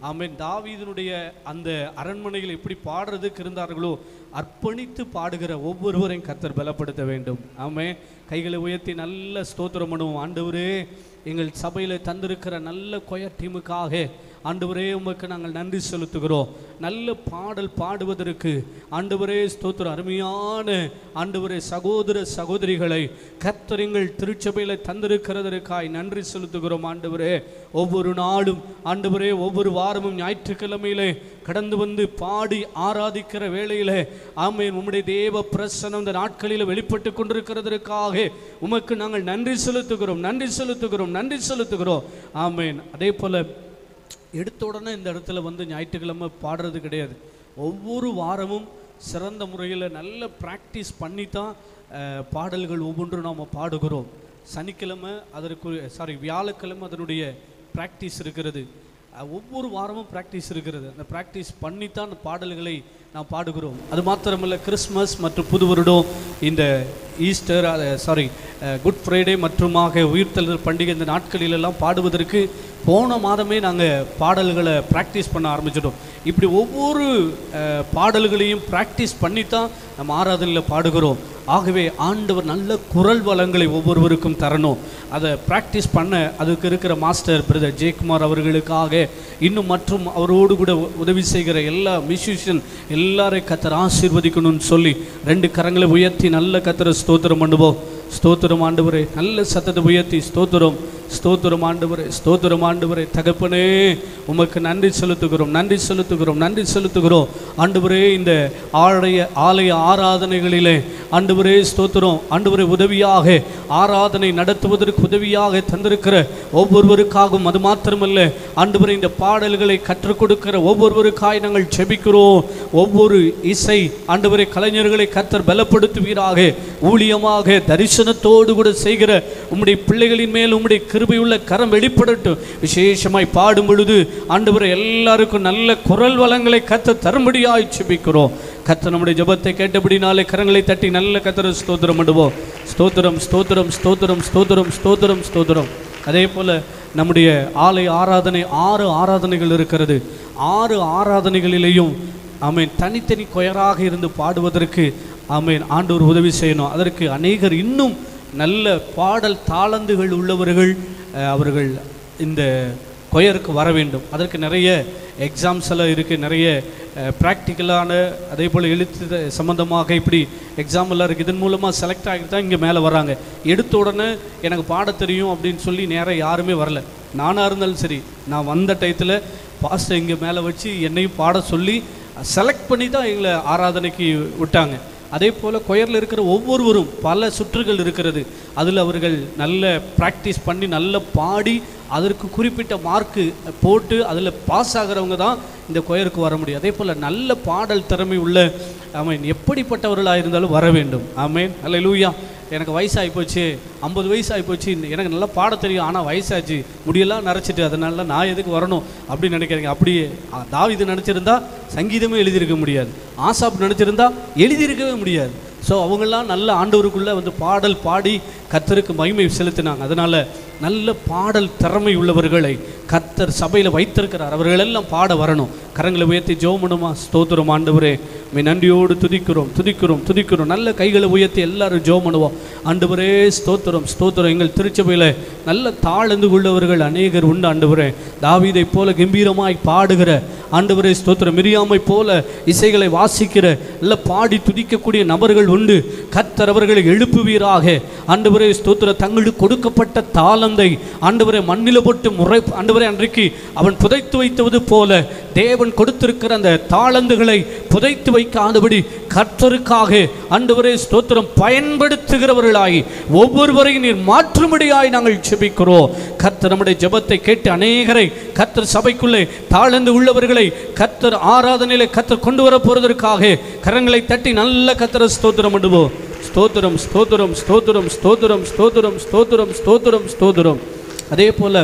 ஆமென் தாவீதினுடைய அந்த அரண்மனையில் எப்படி பாடுறதுக்கு இருந்தார்களோ அர்ப்பணித்து பாடுகிற ஒவ்வொருவரையும் கர்த்தர் பலப்படுத்த வேண்டும் ஆமே கைகளை உயர்த்தி நல்ல ஸ்தோத்திரம் பண்ணுவோம் ஆண்டவரே எங்கள் சபையில் தந்திருக்கிற நல்ல கொயர் டீமுக்காக ஆண்டவரே உமக்கு நாங்கள் நன்றி செலுத்துகிறோம் நல்ல பாடல் பாடுவதற்கு ஆண்டவரே ஸ்தோத்திரம் அருமையான ஆண்டவரே சகோதர சகோதரிகளை கர்த்தரிங்கள் திருச்சபையில் தந்திருக்கிறதற்காய் நன்றி செலுத்துகிறோம் ஆண்டவரே ஒவ்வொரு நாளும் ஆண்டவரே ஒவ்வொரு வாரமும் ஞாயிற்றுக்கிழமையிலே கடந்து வந்து பாடி ஆராதிக்கிற வேளையிலே ஆமென் உம்முடைய தேவ பிரசனம் இந்த நாட்களில் வெளிப்பட்டு கொண்டிருக்கிறதற்காக உமக்கு நாங்கள் நன்றி செலுத்துகிறோம் நன்றி செலுத்துகிறோம் நன்றி செலுத்துகிறோம் ஆமென் அதே போல எடுத்த உடனே இந்த இடத்துல வந்து ஞாயிற்றுக்கிழமை பாடுறது கிடையாது ஒவ்வொரு வாரமும் சிறந்த முறையில் நல்ல ப்ராக்டிஸ் பண்ணி தான் அஹ், பாடல்கள் ஒவ்வொன்றும் நாம் பாடுகிறோம் சனிக்கிழமை அதற்கு சாரி வியாழக்கிழமை அதனுடைய ப்ராக்டிஸ் இருக்கிறது அஹ், ஒவ்வொரு வாரமும் ப்ராக்டிஸ் இருக்கிறது அந்த ப்ராக்டிஸ் பண்ணி தான் அந்த பாடல்களை நாம் பாடுகிறோம் அது மாத்திரமல்ல கிறிஸ்மஸ் மற்றும் புது வருடம் இந்த ஈஸ்டர் சாரி குட் ஃப்ரைடே மற்றுமாக உயிர்த்தெழுதல் பண்டிகை இந்த நாட்களிலெல்லாம் பாடுவதற்கு போன மாதமே நாங்கள் பாடல்களை ப்ராக்டிஸ் பண்ண ஆரம்பிச்சிட்டோம் இப்படி ஒவ்வொரு அஹ், பாடல்களையும் ப்ராக்டிஸ் பண்ணி தான் நம்ம ஆராதனையில் பாடுகிறோம் ஆகவே ஆண்டவர் நல்ல குரல் வளங்களை ஒவ்வொருவருக்கும் தரணும் அதை ப்ராக்டிஸ் பண்ண அதுக்கு இருக்கிற மாஸ்டர் பிரதர் ஜெயக்குமார் அவர்களுக்காக இன்னும் மற்றும் அவரோடு கூட உ- உதவி செய்கிற எல்லா மியூசிஷியன் எல்லாரையும் கத்தர் ஆசீர்வதிக்கணும்னு சொல்லி ரெண்டு கரங்களை உயர்த்தி நல்ல கத்தரை ஸ்தோத்திரம் பண்ணுவோம் ஸ்தோத்திரம் ஆண்டவரே நல்ல சத்தத்தை உயர்த்தி ஸ்தோத்திரம் ஸ்தோத்திரம் ஆண்டவரே ஸ்தோத்திரம் ஆண்டவரே தகப்பனே உமக்கு நன்றி செலுத்துகிறோம் நன்றி செலுத்துகிறோம் நன்றி செலுத்துகிறோம் ஆண்டவரே இந்த ஆலய ஆலய ஆராதனைகளிலே ஆண்டவரே ஸ்தோத்திரம் ஆண்டவரே உதவியாக ஆராதனை நடத்துவதற்கு உதவியாக தந்திருக்கிற ஒவ்வொருவருக்காகவும் அது மாத்திரமல்ல ஆண்டவரே இந்த பாடல்களை கற்றுக் கொடுக்கிற ஒவ்வொருவருக்காய் நாங்கள் செபிக்கிறோம் ஒவ்வொரு இசை ஆண்டவரே கலைஞர்களை கத்தர் பலப்படுத்துவீராக ஊழியமாக தரிசனத்தோடு கூட செய்கிற உம்முடைய பிள்ளைகளின் மேல் உம்முடைய கிருபையுள்ள கரம் வெளிப்படட்டும் விசேஷமாய் பாடும் பொழுது ஆண்டவரை எல்லாருக்கும் நல்ல குரல் வளங்களை கத்த தரும்படியாய் செபிக்கிறோம் கத்த நம்முடைய ஜெபத்தை கேட்டபடினாலே கரங்களை தட்டி நல்ல கத்தர ஸ்தோத்திரம் பண்ணுவோம் ஸ்தோத்திரம் ஸ்தோத்திரம் ஸ்தோத்திரம் ஸ்தோத்திரம் ஸ்தோத்திரம் ஸ்தோத்திரம் அதே போல நம்முடைய ஆலய ஆராதனை ஆறு ஆராதனைகள் இருக்கிறது ஆறு ஆராதனைகளிலேயும் ஆமென் தனித்தனி கொயராக இருந்து பாடுவதற்கு ஆமென் ஆண்டவர் உதவி செய்யணும் அதற்கு அநேகர் இன்னும் நல்ல பாடல் தாளந்துகள் உள்ளவர்கள் அஹ், அவர்கள் இந்த கொயருக்கு வர வேண்டும் அதற்கு நிறைய எக்ஸாம்ஸ் எல்லாம் இருக்குது நிறைய ப்ராக்டிக்கலான அதே போல் எழுத்து சம்மந்தமாக இப்படி எக்ஸாம் எல்லாம் இருக்குது இதன் மூலமாக செலக்ட் ஆகிட்டு தான் இங்கே மேலே வராங்க எடுத்த உடனே எனக்கு பாட தெரியும் அப்படின்னு சொல்லி நேராக யாருமே வரல நானாக இருந்தாலும் சரி நான் வந்த டயத்தில் பாஸ்டர் இங்கே மேலே வச்சு என்னையும் பாட சொல்லி செலக்ட் பண்ணி தான் எங்களை ஆராதனைக்கு விட்டாங்க அதே போல் கொயரில் இருக்கிற ஒவ்வொருவரும் பல சுற்றுகள் இருக்கிறது அதில் அவர்கள் நல்ல ப்ராக்டிஸ் பண்ணி நல்ல பாடி அதற்கு குறிப்பிட்ட மார்க்கு போட்டு அதில் பாஸ் ஆகிறவங்க தான் இந்த கொயருக்கு வர முடியும் அதே போல் நல்ல பாடல் திறமை உள்ள ஆமீன் எப்படிப்பட்டவர்களாக இருந்தாலும் வர வேண்டும் ஆமீன் அல்ல லூயா எனக்கு வயசாகி போச்சு ஐம்பது வயசு ஆகி போச்சு எனக்கு நல்லா பாட தெரியும் ஆனால் வயசாச்சு முடியெல்லாம் நரைச்சிட்டு அதனால நான் எதுக்கு வரணும் அப்படின்னு நினைக்கிறீங்க அப்படியே ஆ, தாவீது நினச்சிருந்தா சங்கீதமே எழுதியிருக்க முடியாது ஆசாப் நினச்சிருந்தா எழுதியிருக்கவே முடியாது ஸோ அவங்கெல்லாம் நல்ல ஆண்டவருக்குள்ளே வந்து பாடல் பாடி கத்தருக்கு மகிமை செலுத்தினாங்க அதனால் நல்ல பாடல் திறமை உள்ளவர்களை கத்தர் சபையில் வைத்திருக்கிறார் அவர்களெல்லாம் பாட வரணும் கரங்களை உயர்த்தி ஜெபம் பண்ணுமா ஸ்தோத்திரம் ஆண்டவரே மே நன்றியோடு துதிக்கிறோம் துதிக்கிறோம் துதிக்கிறோம் நல்ல கைகளை உயர்த்தி எல்லாரும் ஜெபம் பண்ணுவோம் ஆண்டவரே ஸ்தோத்திரம் ஸ்தோத்திரம் எங்கள் திருச்சபையில் நல்ல தாழ்ந்து உள்ளவர்கள் அநேகர் உண்டு ஆண்டவரே தாவீதை போல கம்பீரமாய் பாடுகிற ஆண்டவரே ஸ்தோத்திரம் மிரியாமை போல இசைகளை வாசிக்கிற நல்ல பாடி துதிக்கக்கூடிய நபர்கள் உண்டு கத்தர் அவர்களை எழுப்புவீராக ஆண்டவரே ஸ்தோத்திர தங்களுக்கு கொடுக்கப்பட்ட தாளந்தை ஆண்டவரை மண்ணில போட்டு முறை ஆண்டவரே அன்றைக்கு அவன் புதைத்து வைத்தது போல தேவன் கொடுத்திருக்கிற அந்த தாளந்துகளை புதைத்து வைக்காதபடி கர்த்தருக்காக ஆண்டவரே ஸ்தோத்திரம் பயன்படுத்துகிறவர்களாய் ஒவ்வொருவரையும் நீர் மாற்றும்படியாய் நாங்கள் செபிக்கிறோம் கர்த்தர் நம்முடைய ஜெபத்தை கேட்டு அநேகரை கர்த்தர் சபைக்குள்ளே தாழ்ந்து உள்ளவர்களை கர்த்தர் ஆராதனையிலே கர்த்தர் கொண்டு வர போறதற்காக கரங்களை தட்டி நல்ல கர்த்தரை ஸ்தோத்திரம் பண்ணுவோம் ஸ்தோத்திரம் ஸ்தோத்திரம் ஸ்தோத்திரம் ஸ்தோத்திரம் ஸ்தோத்திரம் ஸ்தோத்திரம் ஸ்தோத்திரம் ஸ்தோத்திரம் அதே போல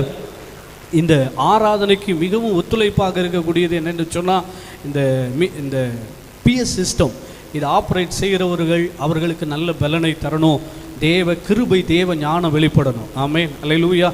இந்த ஆராதனைக்கு மிகவும் ஒத்துழைப்பாக இருக்கக்கூடியது என்னென்னு சொன்னால் இந்த மி- இந்த பிஎஸ் சிஸ்டம் இது ஆப்ரேட் செய்கிறவர்கள் அவர்களுக்கு நல்ல பலனை தரணும் தேவ கிருபை தேவ ஞானம் வெளிப்படணும் ஆமென் அல்லேலூயா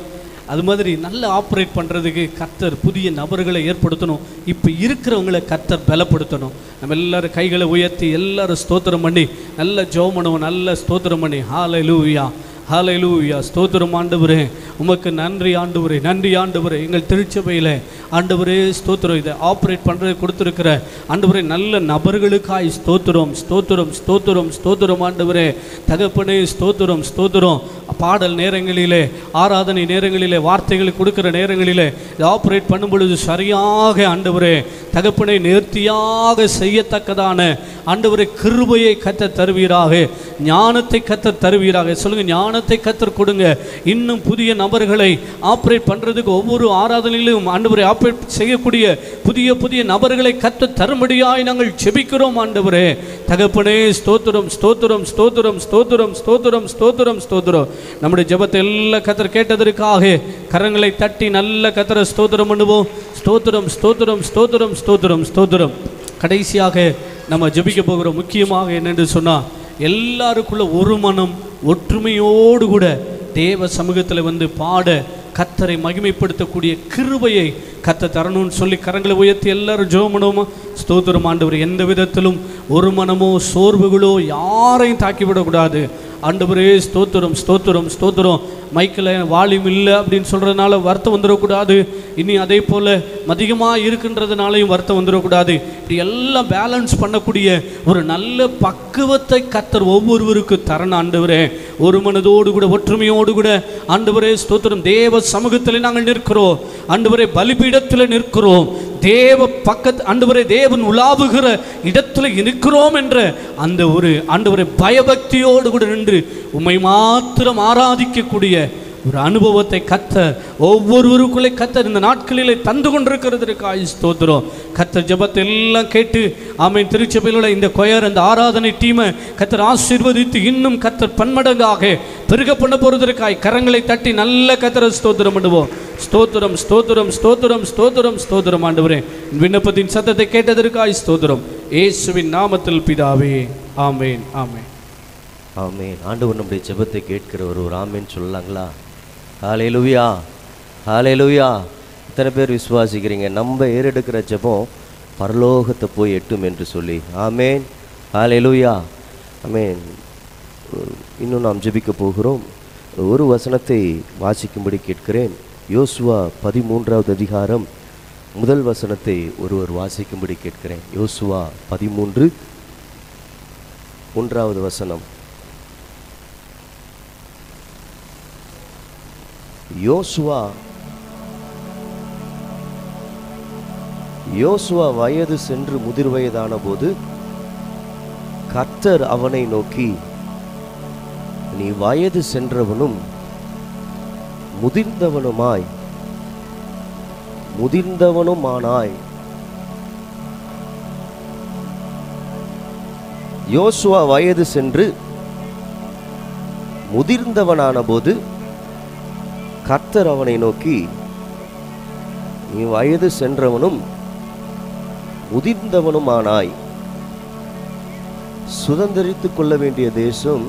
அது மாதிரி நல்ல ஆப்ரேட் பண்ணுறதுக்கு கர்த்தர் புதிய நபர்களை ஏற்படுத்தணும் இப்போ இருக்கிறவங்களை கர்த்தர் பலப்படுத்தணும் நம்ம எல்லாரும் கைகளை உயர்த்தி எல்லாரும் ஸ்தோத்திரம் பண்ணி நல்ல ஜெபம் பண்ணுவோம் நல்ல ஸ்தோத்திரம் பண்ணி ஹாலை லூயா ஹalleluya ஸ்தோத்திரம் ஆண்டவரே உமக்கு நன்றி ஆண்டவரே நன்றி ஆண்டவரே எங்கள் திருச்சபையில் ஆண்டவரே ஸ்தோத்திரம் இதை ஆப்ரேட் பண்ணுறது கொடுத்துருக்கிற ஆண்டவரே நல்ல நபர்களுக்காய் ஸ்தோத்திரம் ஸ்தோத்திரம் ஸ்தோத்திரம் ஸ்தோத்திரம் ஆண்டவரே தகப்பனே ஸ்தோத்திரம் ஸ்தோத்திரம் பாடல் நேரங்களிலே ஆராதனை நேரங்களிலே வார்த்தைகள் கொடுக்கிற நேரங்களிலே இதை ஆப்ரேட் பண்ணும் பொழுது சரியாக ஆண்டவரே தகப்பனை நேர்த்தியாக செய்யத்தக்கதான ஆண்டவரே கிருபையை கத்த தருவீராக ஞானத்தை கத்த தருவீராக சொல்லுங்க ஞானத்தை கத்தர் கொடுங்க இன்னும் புதிய நபர்களை ஆப்ரேட் பண்றதுக்கு ஒவ்வொரு ஆராதனையிலும் ஆண்டவரை ஆப்ரேட் செய்யக்கூடிய புதிய புதிய நபர்களை கத்த தரும்படியாய் நாங்கள் செபிக்கிறோம் ஆண்டவரே தகப்பனே ஸ்தோத்திரம் ஸ்தோத்திரம் ஸ்தோத்திரம் ஸ்தோத்திரம் ஸ்தோத்திரம் ஸ்தோத்திரம் ஸ்தோத்திரம் நம்முடைய ஜெபத்தை எல்லாம் கத்தர் கேட்டதற்காக கரங்களை தட்டி நல்ல கத்தரை ஸ்தோத்திரம் பண்ணுவோம் ஸ்தோத்திரம் ஸ்தோத்திரம் ஸ்தோத்திரம் ஸ்தோத்திரம் ஸ்தோத்திரம் கடைசியாக நம்ம ஜெபிக்க போகிறோம் முக்கியமாக என்னென்று சொன்னால் எல்லாருக்குள்ள ஒரு மனம் ஒற்றுமையோடு கூட தேவ சமூகத்தில் வந்து பாட கத்தரை மகிமைப்படுத்தக்கூடிய கிருபையை கத்த தரணும்னு சொல்லி கரங்களை உயர்த்தி எல்லாரும் ஜெபம் பண்ணுவோமா ஸ்தோத்திரம் ஆண்டவர் எந்த விதத்திலும் ஒரு மனமோ சோர்வுகளோ யாரையும் தாக்கிவிடக்கூடாது ஆண்டவரே ஸ்தோத்திரம் ஸ்தோத்திரம் ஸ்தோத்திரம் மைக்கில் வால்யூம் இல்லை அப்படின்னு சொல்கிறதுனால வருத்தம் வந்துடக்கூடாது இனி அதே போல் அதிகமாக இருக்கின்றதுனாலையும் வருத்தம் வந்துடக்கூடாது இப்படி எல்லாம் பேலன்ஸ் பண்ணக்கூடிய ஒரு நல்ல பக்குவத்தை கத்தர் ஒவ்வொருவருக்கு தரணும் ஆண்டவரே ஒரு மனதோடு கூட ஒற்றுமையோடு கூட ஆண்டவரே ஸ்தோத்திரம் தேவ சமூகத்தில் நாங்கள் நிற்கிறோம் ஆண்டவரே பலிபீடத்தில் நிற்கிறோம் தேவ பக்கத்து ஆண்டவரே தேவன் உலாவுகிற இடத்துல இருக்கிறோம் என்ற அந்த ஒரு ஆண்டவரை பயபக்தியோடு கூட நின்று உம்மை மாத்திரம் ஆராதிக்கக்கூடிய ஒரு அனுபவத்தை கத்த ஒவ்வொருவருக்குள்ளே கத்தர் இந்த நாட்களிலே தந்து கொண்டிருக்கிறதற்காக ஸ்தோத்திரம் கத்தர் ஜெபத்தை எல்லாம் கேட்டு ஆமை திருச்சபையில் உள்ள இந்த கொயர் அந்த ஆராதனை டீமை கத்தர் ஆசீர்வதித்து இன்னும் கத்தர் பன்மடங்காக பெருக பண்ண போறதற்காய் கரங்களை தட்டி நல்ல கத்தரை ஸ்தோத்திரம் பண்ணுவோம் ஸ்தோத்திரம் ஸ்தோத்திரம் ஸ்தோத்திரம் ஸ்தோத்திரம் ஸ்தோத்திரம் ஆண்டவரே விண்ணப்பத்தின் சத்தத்தை கேட்டதற்காய் ஸ்தோத்திரம் இயேசுவின் நாமத்தில் பிதாவே ஆமேன் ஆமேன் ஆமென் ஆண்டவர் நம்முடைய ஜெபத்தை கேட்கிறவர் ஒரு ஆமேன் சொல்லலாங்களா ஹalleluya ஹalleluya இத்தனை பேர் விசுவாசிக்கிறீங்க நம்ம ஏறெடுக்கிற ஜெபம் பரலோகத்தை போய் எட்டும் என்று சொல்லி ஆமேன் ஹalleluya ஆமேன் இன்னும் நாம் ஜெபிக்க போகிறோம் ஒரு வசனத்தை வாசிக்கும்படி கேட்கிறேன் யோசுவா பதிமூன்றாவது அதிகாரம் முதல் வசனத்தை ஒருவர் வாசிக்கும்படி கேட்கிறேன் யோசுவா பதிமூன்று ஒன்றாவது வசனம் யோசுவா யோசுவா வயது சென்று முதிர் வயதான போது கர்த்தர் அவனை நோக்கி நீ வயது சென்றவனும் முதிர்ந்தவனுமாய் முதிர்ந்தவனுமானாய் யோசுவா வயது சென்று முதிர்ந்தவனான போது கர்த்தர் அவனை நோக்கி நீ வயது சென்றவனும் முதிர்ந்தவனுமானாய் சுதந்திரித்துக் கொள்ள வேண்டிய தேசம்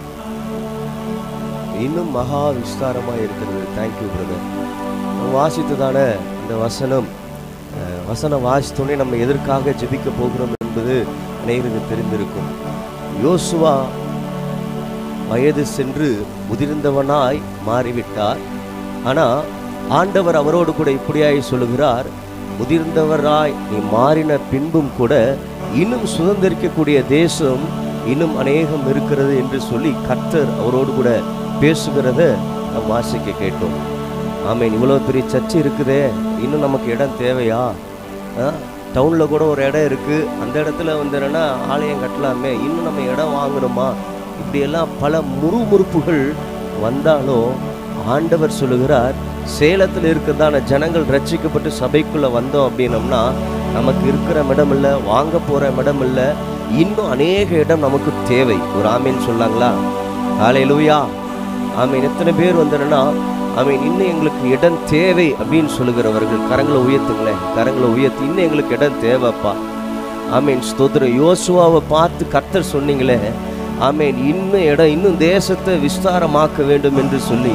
இன்னும் மகா விஸ்தாரமாக இருக்கிறது தேங்க்யூ பிரதர் வாசித்ததான இந்த வசனம் அஹ், வசனம் வாசித்தோடனே நம்ம எதற்காக ஜெபிக்க போகிறோம் என்பது அனைவருக்கு தெரிந்திருக்கும் யோசுவா வயது சென்று முதிர்ந்தவனாய் மாறிவிட்டார் ஆனால் ஆண்டவர் அவரோடு கூட இப்படியாய் சொல்லுகிறார் முதிர்ந்தவராய் நீ மாறின பின்பும் கூட இன்னும் சுதந்திரிக்கக்கூடிய தேசம் இன்னும் அநேகம் இருக்கிறது என்று சொல்லி கர்த்தர் அவரோடு கூட பேசுகிறத நாம் வாசிக்க கேட்டோம் ஆமேன் இவ்வளோ பெரிய சர்ச்சை இருக்குதே இன்னும் நமக்கு இடம் தேவையா டவுனில் கூட ஒரு இடம் இருக்குது அந்த இடத்துல வந்து என்னன்னா ஆலயம் கட்டலாமே இன்னும் நம்ம இடம் வாங்கணுமா இப்படியெல்லாம் பல முறுமுறுப்புகள் வந்தாலும் ஆண்டவர் சொல்லுகிறார் சேலத்தில் இருக்கிறதான ஜனங்கள் ரட்சிக்கப்பட்டு சபைக்குள்ளே வந்தோம் அப்படின்னம்னா நமக்கு இருக்கிற இடம் இல்லை வாங்க போகிற இடம் இல்லை இன்னும் அநேக இடம் நமக்கு தேவை ஒரு ஆமீன் சொல்லாங்களா ஹalleluya ஆமீன் எத்தனை பேர் வந்தனா ஆமீன் இன்னும் எங்களுக்கு இடம் தேவை அப்படின்னு சொல்லுகிறவர்கள் கரங்களை உயர்த்துங்களேன் கரங்களை உயர்த்தி இன்னும் எங்களுக்கு இடம் தேவைப்பா ஆமீன் ஸ்தோத்திரம் யோசுவாவை பார்த்து கர்த்தர் சொன்னீங்களே ஆமீன் இன்னும் இடம் இன்னும் தேசத்தை விஸ்தாரமாக்க வேண்டும் என்று சொல்லி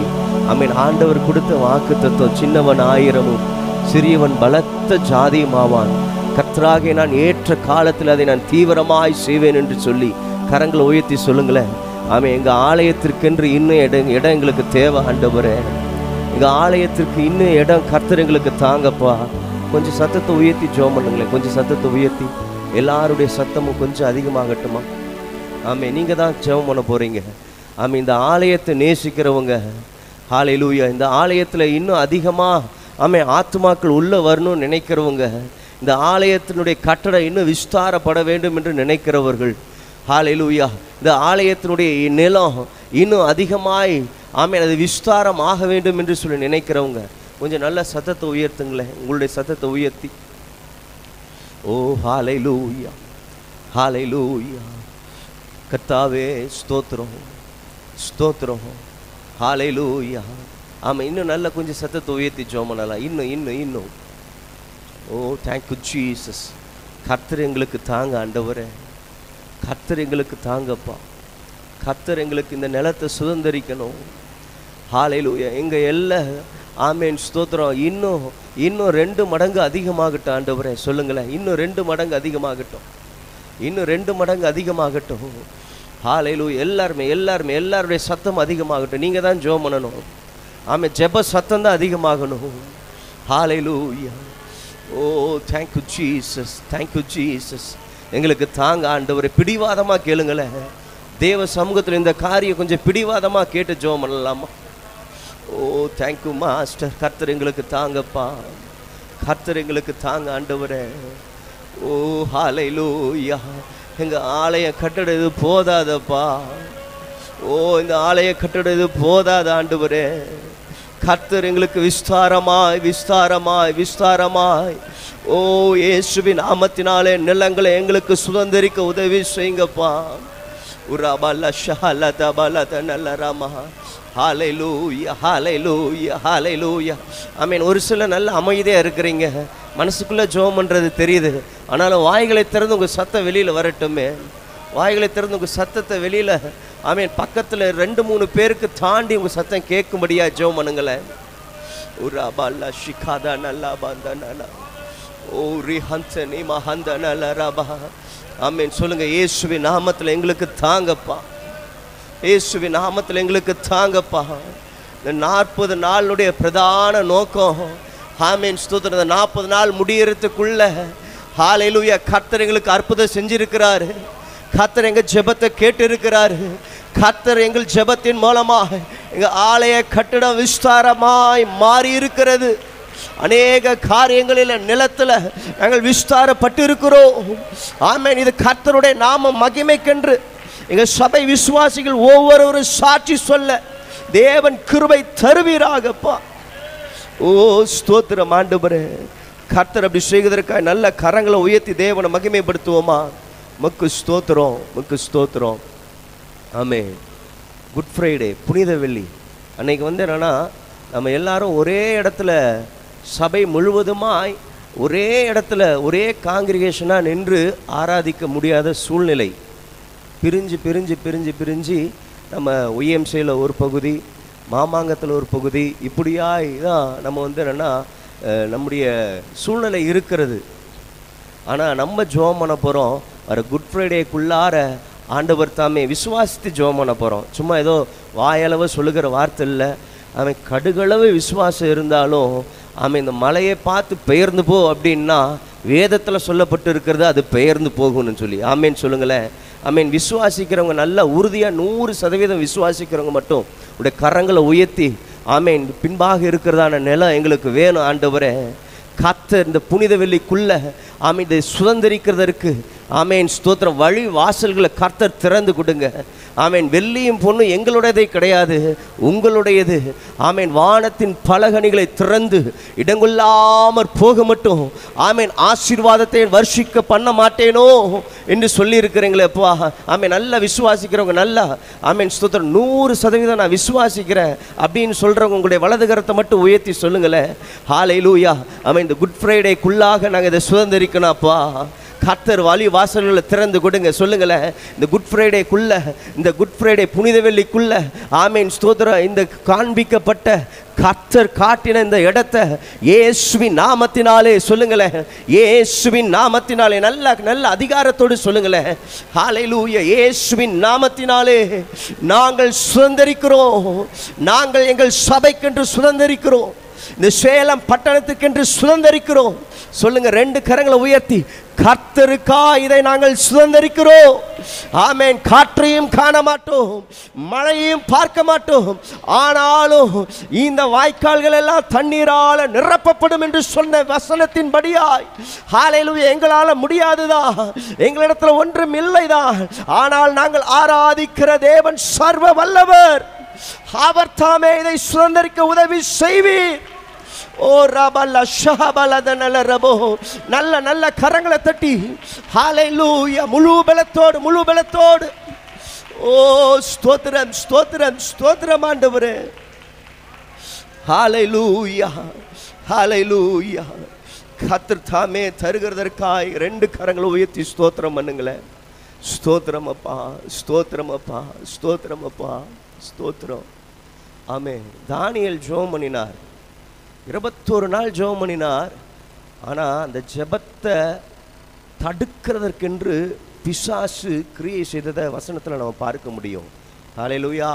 ஆமீன் ஆண்டவர் கொடுத்த வாக்கு தத்துவம் சின்னவன் ஆயிரமும் சிறியவன் பலத்த ஜாதியுமாவான் கர்த்தராகிய நான் ஏற்ற காலத்தில் அதை நான் தீவிரமாய் செய்வேன் என்று சொல்லி கரங்களை உயர்த்தி சொல்லுங்களேன் ஆமாம் எங்கள் ஆலயத்திற்கென்று இன்னும் இடம் இடம் எங்களுக்கு தேவை ஆண்டவரே எங்கள் ஆலயத்திற்கு இன்னும் இடம் கர்த்தர் எங்களுக்கு தாங்கப்பா கொஞ்சம் சத்தத்தை உயர்த்தி ஜோம் பண்ணுங்களேன் கொஞ்சம் சத்தத்தை உயர்த்தி எல்லாருடைய சத்தமும் கொஞ்சம் அதிகமாகட்டுமா ஆமே நீங்கள் தான் ஜெபம் பண்ண போகிறீங்க ஆமே இந்த ஆலயத்தை நேசிக்கிறவங்க ஹalleluya இந்த ஆலயத்தில் இன்னும் அதிகமாக ஆமே ஆத்துமாக்கள் உள்ளே வரணும்னு நினைக்கிறவங்க இந்த ஆலயத்தினுடைய கட்டடம் இன்னும் விஸ்தாரப்பட வேண்டும் என்று நினைக்கிறவர்கள் ஹalleluya இந்த ஆலயத்தினுடைய நிலம் இன்னும் அதிகமாய் ஆமே அது விஸ்தாரம் ஆக வேண்டும் என்று சொல்லி நினைக்கிறவங்க கொஞ்சம் நல்ல சத்தத்தை உயர்த்துங்களேன் உங்களுடைய சத்தத்தை உயர்த்தி ஓ ஹalleluya ஹalleluya கர்த்தாவே ஸ்தோத்திரம் ஸ்தோத்திரம் ஹalleluya ஆமாம் இன்னும் நல்ல கொஞ்சம் சத்தத்தை உயர்த்தி ஜெபம் பண்ணலாம் இன்னும் இன்னும் இன்னும் ஓ தேங்க்யூ ஜீசஸ் கர்த்தர் எங்களுக்கு தாங்க ஆண்டவரே கர்த்தர் எங்களுக்கு தாங்கப்பா கர்த்தர் எங்களுக்கு இந்த நிலத்தை சுதந்திரிக்கணும் ஹalleluya எங்க எல்லை ஆமேன் ஸ்தோத்திரம் இன்னும் இன்னும் ரெண்டு மடங்கு அதிகமாகட்டும் ஆண்டவரே சொல்லுங்களேன் இன்னும் ரெண்டு மடங்கு அதிகமாகட்டும் இன்னும் ரெண்டு மடங்கு அதிகமாகட்டும் ஹalleluya எல்லாருமே எல்லாருமே எல்லாருடைய சத்தம் அதிகமாகட்டும் நீங்க தான் ஜெபம் பண்ணணும் ஆமே ஜெப சத்தம் தான் அதிகமாகணும் hallelujah oh thank you Jesus thank you Jesus எங்களுக்கு தாங்க ஆண்டவரை பிடிவாதமாக கேளுங்களேன் தேவ சமூகத்தில் இந்த காரியம் கொஞ்சம் பிடிவாதமாக கேட்டு ஜெபம் பண்ணலாமா ஓ தேங்க்யூ மாஸ்டர் கர்த்தர் எங்களுக்கு தாங்கப்பா கர்த்தர் எங்களுக்கு தாங்க ஆண்டவரே ஓ ஹalleluya எங்க ஆலயம் கட்டடம் இது போதாதப்பா ஓ இந்த ஆலய கட்டடம் இது போதாத ஆண்டவரே கர்த்தர் எங்களுக்கு விஸ்தாரமாய் விஸ்தாரமாய் விஸ்தாரமாய் ஓ இயேசுவின் நாமத்தினாலே நிலங்களை எங்களுக்கு சுதந்திரிக்க உதவி செய்யுங்கப்பா உரபல ஷஹலத பலத நல்ல ராமா ஹalleluya ஹalleluya ஹalleluya ஆமென் ஒரு சில நல்ல அமைதியாக இருக்கிறீங்க மனசுக்குள்ள ஜெபம் பண்ணுறது தெரியுது ஆனாலும் வாய்களை திறந்து உங்கள் சத்தம் வெளியில் வரட்டுமே வாய்களை திறந்து உங்கள் சத்தத்தை வெளியில் ஆமென் பக்கத்தில் ரெண்டு மூணு பேருக்கு தாண்டி உங்கள் சத்தம் கேட்கும்படியா ஜெபம் பண்ணுங்களேன் உரபல ஷிகாதா நல்லா பந்த நல்லா ஓ ரிஹந்த நீ மஹந்த நல்ல ரபா ஆமென் சொல்லுங்க இயேசுவின் நாமத்தில் எங்களுக்கு தாங்கப்பா இயேசுவின் நாமத்தில் எங்களுக்கு தாங்கப்பா இந்த நாற்பது நாளுடைய பிரதான நோக்கம் ஆமீன் ஸ்தோத்திரம் இந்த நாற்பது நாள் முடியறதுக்குள்ள ஹalleluya கர்த்தர் எங்களுக்கு அற்புதம் செஞ்சிருக்கிறாரு கர்த்தர் எங்க ஜெபத்தை கேட்டு இருக்கிறாரு கர்த்தர் எங்கள் ஜெபத்தின் மூலமாக எங்க ஆலய கட்டிடம் விஸ்தாரமாய் மாறி இருக்கிறது அநேக காரியங்களில் நிலத்துல நாங்கள் விஸ்தாரப்பட்டு இருக்கிறோம் ஆமென் இது கர்த்தருடைய நாம மகிமைக்கென்று எங்க சபை விசுவாசிகள் ஒவ்வொருவரும் சாட்சி சொல்ல தேவன் கிருபை தருவீராகப்பா ஓ ஸ்தோத்திரம் ஆண்டவரே கர்த்தர் அப்படி செய்வதற்காக நல்ல கரங்களை உயர்த்தி தேவனை மகிமைப்படுத்துவோமா மக்கு ஸ்தோத்திரம் மக்கு ஸ்தோத்திரம் ஆமே குட் ஃப்ரைடே புனித வெள்ளி அன்னைக்கு வந்து என்னன்னா நம்ம எல்லாரும் ஒரே இடத்துல சபை முழுவதுமாய் ஒரே இடத்துல ஒரே காங்கிரிகேஷனாக நின்று ஆராதிக்க முடியாத சூழ்நிலை பிரிஞ்சு பிரிஞ்சு பிரிஞ்சு பிரிஞ்சு நம்ம ஒய்எம்சியில் ஒரு பகுதி மாமாங்கத்தில் ஒரு பகுதி இப்படியாய் தான் நம்ம வந்து என்னென்னா அஹ், நம்முடைய சூழ்நிலை இருக்கிறது ஆனால் நம்ம ஜோம் பண்ண போகிறோம் வர குட் ஃப்ரைடேக்குள்ளார ஆண்டவர் தாமே விசுவாசித்து ஜோம் பண்ண போகிறோம் சும்மா ஏதோ வாயளவு சொல்லுகிற வார்த்தை இல்லை அவன் கடுகளவு விசுவாசம் இருந்தாலும் அவன் இந்த மலையை பார்த்து பெயர்ந்து போ அப்படின்னா வேதத்தில் சொல்லப்பட்டு இருக்கிறது அது பெயர்ந்து போகும்னு சொல்லி ஆமேன்னு சொல்லுங்களேன் ஆமீன் விசுவாசிக்கிறவங்க நல்லா உறுதியாக நூறு சதவீதம் விசுவாசிக்கிறவங்க மட்டும் உடைய கரங்களை உயர்த்தி ஆமேன் பின்பாக இருக்கிறதான நிலம் எங்களுக்கு வேணும் ஆண்டவரே கர்த்தர் இந்த புனித வெள்ளிக்குள்ள ஆமீன் இதை சுதந்திரிக்கிறதற்கு ஆமேன் ஸ்தோத்திரம் வழி வாசல்களை கர்த்தர் திறந்து கொடுங்க ஆமேன் வெள்ளியும் பொண்ணும் எங்களுடையதே கிடையாது உங்களுடையது ஆமேன் வானத்தின் பலகணிகளை திறந்து இடங்கொள்ளாமற் போக மட்டும் ஆமேன் ஆசீர்வாதத்தை வர்ஷிக்க பண்ண மாட்டேனோ என்று சொல்லியிருக்கிறீங்களேப்பா ஆமேன் நல்லா விசுவாசிக்கிறவங்க நல்லா ஆமேன் ஸ்தோத்திரம் நூறு சதவீதம் நான் விசுவாசிக்கிறேன் அப்படின்னு சொல்கிறவங்க உங்களுடைய வலது கரத்தை மட்டும் உயர்த்தி சொல்லுங்களேன் ஹாலை லூயா ஆமாம் இந்த குட் ஃப்ரைடேக்குள்ளாக நாங்கள் இதை சுதந்திரிக்கணும்ப்பா கர்த்தர் வழி வாசல்களை திறந்து கொடுங்க சொல்லுங்களேன் இந்த குட் ஃப்ரைடேக்குள்ள இந்த குட் ஃப்ரைடே புனித வெள்ளிக்குள்ள ஆமீன் ஸ்தோத்திரம் இந்த காண்பிக்கப்பட்ட கர்த்தர் காட்டின இந்த இடத்தை இயேசுவின் நாமத்தினாலே சொல்லுங்களேன் இயேசுவின் நாமத்தினாலே நல்ல நல்ல அதிகாரத்தோடு சொல்லுங்களேன் ஹalleluya இயேசுவின் நாமத்தினாலே நாங்கள் சுதந்தரிக்கிறோம் நாங்கள் எங்கள் சபைக்கென்று சுதந்தரிக்கிறோம் இந்த சேலம் பட்டணத்துக்கென்று சுதந்தரிக்கிறோம் சொல்லுங்க ரெண்டு கரங்களை உயர்த்தி கர்த்தருக்கா இதை நாங்கள் சுதந்தரிக்கிறோம் ஆமென் காற்றையும் காண மாட்டோம் மழையையும் பார்க்க மாட்டோம் ஆனாலும் இந்த வாய்க்கால்கள் எல்லாம் தண்ணீரால நிரப்பப்படும் என்று சொன்ன வசனத்தின்படியாய் ஹalleluya எங்களால முடியாதுதான் எங்களிடத்துல ஒன்றும் இல்லைதான் ஆனால் நாங்கள் ஆராதிக்கிற தேவன் சர்வ வல்லவர் அவர் தாமே இதை சுதந்தரிக்க உதவி செய்வீர் ஓ ரபல ஷஹபலத நல்ல ரபோ நல்ல நல்ல கரங்களை தட்டி ஹalleluya முழு பலத்தோடு முழு பலத்தோடு ஓ ஸ்தோத்திரம் ஸ்தோத்திரம் ஸ்தோத்திரம் ஆண்டவரே ஹalleluya ஹalleluya கர்த்தர் தாமே தருகிறதற்காய் ரெண்டு கரங்களை உயர்த்தி ஸ்தோத்திரம் பண்ணுங்களேன் ஸ்தோத்திரம் அப்பா ஸ்தோத்திரம் அப்பா ஸ்தோத்திரம் அப்பா ஸ்தோத்திரம் ஆமே தானியல் ஜெபம் பண்ணினார் இருபத்தோரு நாள் ஜெபம் பண்ணினார் ஆனால் அந்த ஜெபத்தை தடுக்கிறதற்கென்று பிசாசு கிரியை செய்ததை வசனத்தில் நம்ம பார்க்க முடியும் ஹalleluya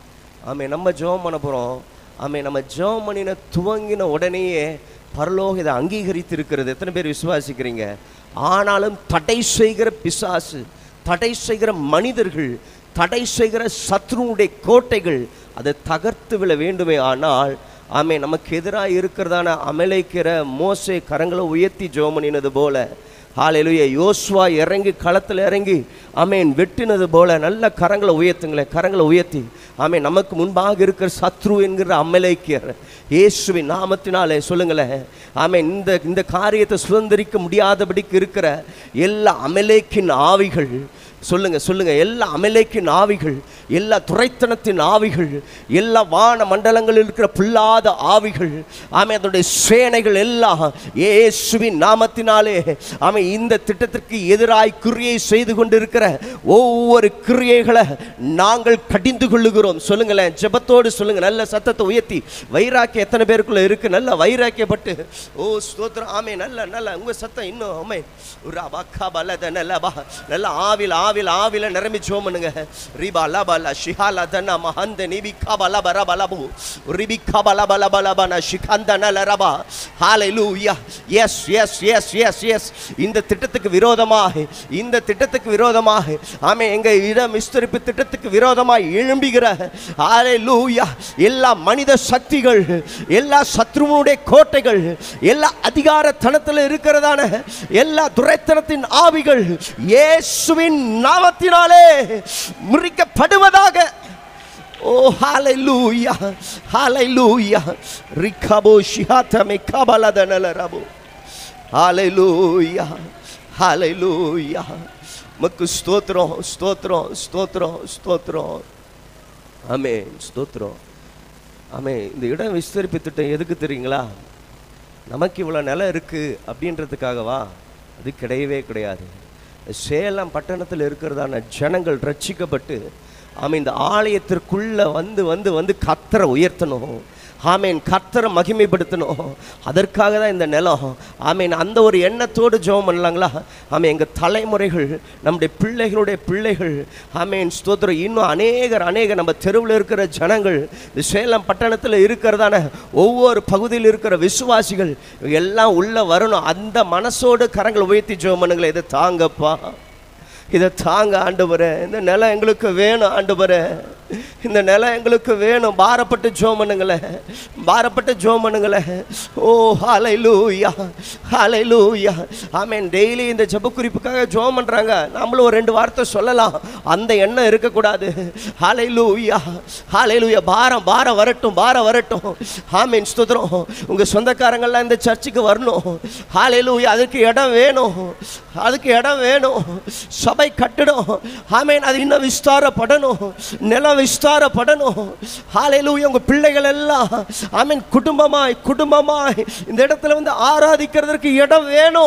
ஆமே நம்ம ஜெபம் பண்ண போகிறோம் ஆமே நம்ம ஜெபம் பண்ணின துவங்கின உடனேயே பரலோக இதை அங்கீகரித்து இருக்கிறது எத்தனை பேர் விசுவாசிக்கிறீங்க ஆனாலும் தடை செய்கிற பிசாசு தடை செய்கிற மனிதர்கள் தடை செய்கிற சத்ருனுடைய கோட்டைகள் அதை தகர்த்து விழ வேண்டுமே ஆனால் ஆமே நமக்கு எதிராக இருக்கிறதான அமலைக்கிற மோசே கரங்களை உயர்த்தி ஜோமனினது போல ஹalleluya யோசுவா இறங்கி களத்தில் இறங்கி ஆமேன் வெட்டினது போல நல்ல கரங்களை உயர்த்துங்களேன் கரங்களை உயர்த்தி ஆமேன் நமக்கு முன்பாக இருக்கிற சத்ரு என்கிற அமலைக்கியர் இயேசுவின் நாமத்தினாலே சொல்லுங்களேன் ஆமேன் இந்த இந்த காரியத்தை சுதந்திரிக்க முடியாதபடிக்கு இருக்கிற எல்லா அமலேக்கின் ஆவிகள் சொல்லுங்க சொல்லுங்க எல்லா அமலேக்கின் ஆவிகள் எல்லா துரைத்தனத்தின் ஆவிகள் எல்லா வான மண்டலங்களில் இருக்கிற புல்லாத ஆவிகள் ஆமை அதனுடைய சேனைகள் எல்லாம் இயேசுவின் நாமத்தினாலே ஆமை இந்த திட்டத்திற்கு எதிராய் கிரியை செய்து கொண்டிருக்கிற ஒவ்வொரு கிரியைகளை நாங்கள் கடிந்து கொள்ளுகிறோம் சொல்லுங்களேன் ஜெபத்தோடு சொல்லுங்க நல்ல சத்தத்தை உயர்த்தி வைராக்கியம் எத்தனை பேருக்குள்ள இருக்கு நல்ல வைராக்கியப்பட்டு ஓ ஸ்தோத்திரம் ஆமே நல்ல நல்ல உங்க சத்தம் இன்னும் ஆமே உரா பக்கா பலத நல்ல பா நல்ல ஆவில் ஆவில் ஆவில நிரம்பி ஜோம் பண்ணுங்க ரிபா லபல ஷிஹால தன மஹந்த நிபிகா பல பர பலபு ரிபிகா பல பல பல பன ஷிகந்த நல ரபா hallelujah yes yes yes yes yes இந்த திட்டத்துக்கு விரோதமாக இந்த திட்டத்துக்கு விரோதமாக ஆமே எங்க இடம் விஸ்தரிப்பு திட்டத்துக்கு விரோதமாக எழும்புகிற ஹalleluya எல்லா மனித சக்திகள் எல்லா சத்ருவனுடைய கோட்டைகள் எல்லா அதிகாரத்தனத்தில் இருக்கிறதான எல்லா துரைத்தனத்தின் ஆவிகள் இயேசுவின் நாமத்தினாலே முறிக்கப்படுவதாக ஓ ஹalleluya ஹalleluya ரிகபோ ஷிஹாதமே கபலதனல ரபோ ஹalleluya ஹalleluya மக்கு ஸ்தோத்திரம் ஸ்தோத்திரம் ஸ்தோத்திரம் ஸ்தோத்திரம் ஆமென் ஸ்தோத்திரம் ஆமே இந்த இடம் விஸ்தரிப்பு திட்டம் எதுக்கு தெரியுங்களா நமக்கு இவ்வளோ நிலம் இருக்குது அப்படின்றதுக்காகவா அது கிடையவே கிடையாது சேலம் பட்டணத்தில் இருக்கிறதான ஜனங்கள் ரட்சிக்கப்பட்டு ஆமாம் இந்த ஆலயத்திற்குள்ளே வந்து வந்து வந்து கத்தரை உயர்த்தணும் ஆமேன் கத்தரை மகிமைப்படுத்தணும் அதற்காக தான் இந்த நிலம் ஆமேன் அந்த ஒரு எண்ணத்தோடு ஜெபம் பண்ணலாங்களா ஆமாம் எங்கள் தலைமுறைகள் நம்முடைய பிள்ளைகளுடைய பிள்ளைகள் ஆமேன் ஸ்தோத்திரம் இன்னும் அநேகர் அநேகர் நம்ம தெருவில் இருக்கிற ஜனங்கள் இந்த சேலம் பட்டணத்தில் இருக்கிறதான ஒவ்வொரு பகுதியில் இருக்கிற விசுவாசிகள் இவங்க எல்லாம் உள்ளே வரணும் அந்த மனசோடு கரங்களை உயர்த்தி ஜெபம் பண்ணுங்களேன் இதை தாங்கப்பா இதை தாங்க ஆண்டவரே இந்த நிலம் எங்களுக்கு வேணும் ஆண்டவரே இந்த நிலம் எங்களுக்கு வேணும் பாரப்பட்டு ஜோம் பண்ணுங்களேன் பாரப்பட்டு ஜோம் பண்ணுங்களேன் ஓ ஹாலை லூயா ஹாலை லூயா ஆமேன் டெய்லி இந்த ஜெப குறிப்புக்காக ஜோம் பண்ணுறாங்க நம்மளும் ஒரு ரெண்டு வார்த்தை சொல்லலாம் அந்த எண்ணம் இருக்கக்கூடாது ஹாலை லூயா ஹாலை லூயா பாரம் பாரம் வரட்டும் பாரம் வரட்டும் ஆமேன் ஸ்தோத்திரம் உங்கள் சொந்தக்காரங்கள்லாம் இந்த சர்ச்சுக்கு வரணும் ஹாலை லூயா அதுக்கு இடம் வேணும் அதுக்கு இடம் வேணும் சபை கட்டணும் ஆமேன் அது இன்னும் விஸ்தாரப்படணும் நிலம் விஸ்தாரப்படணும் ஹalleluya உங்க பிள்ளைகள் எல்லாம் ஆமேன் குடும்பமாய் குடும்பமாய் இந்த இடத்துல வந்து ஆராதிக்கிறதுக்கு இடம் வேணும்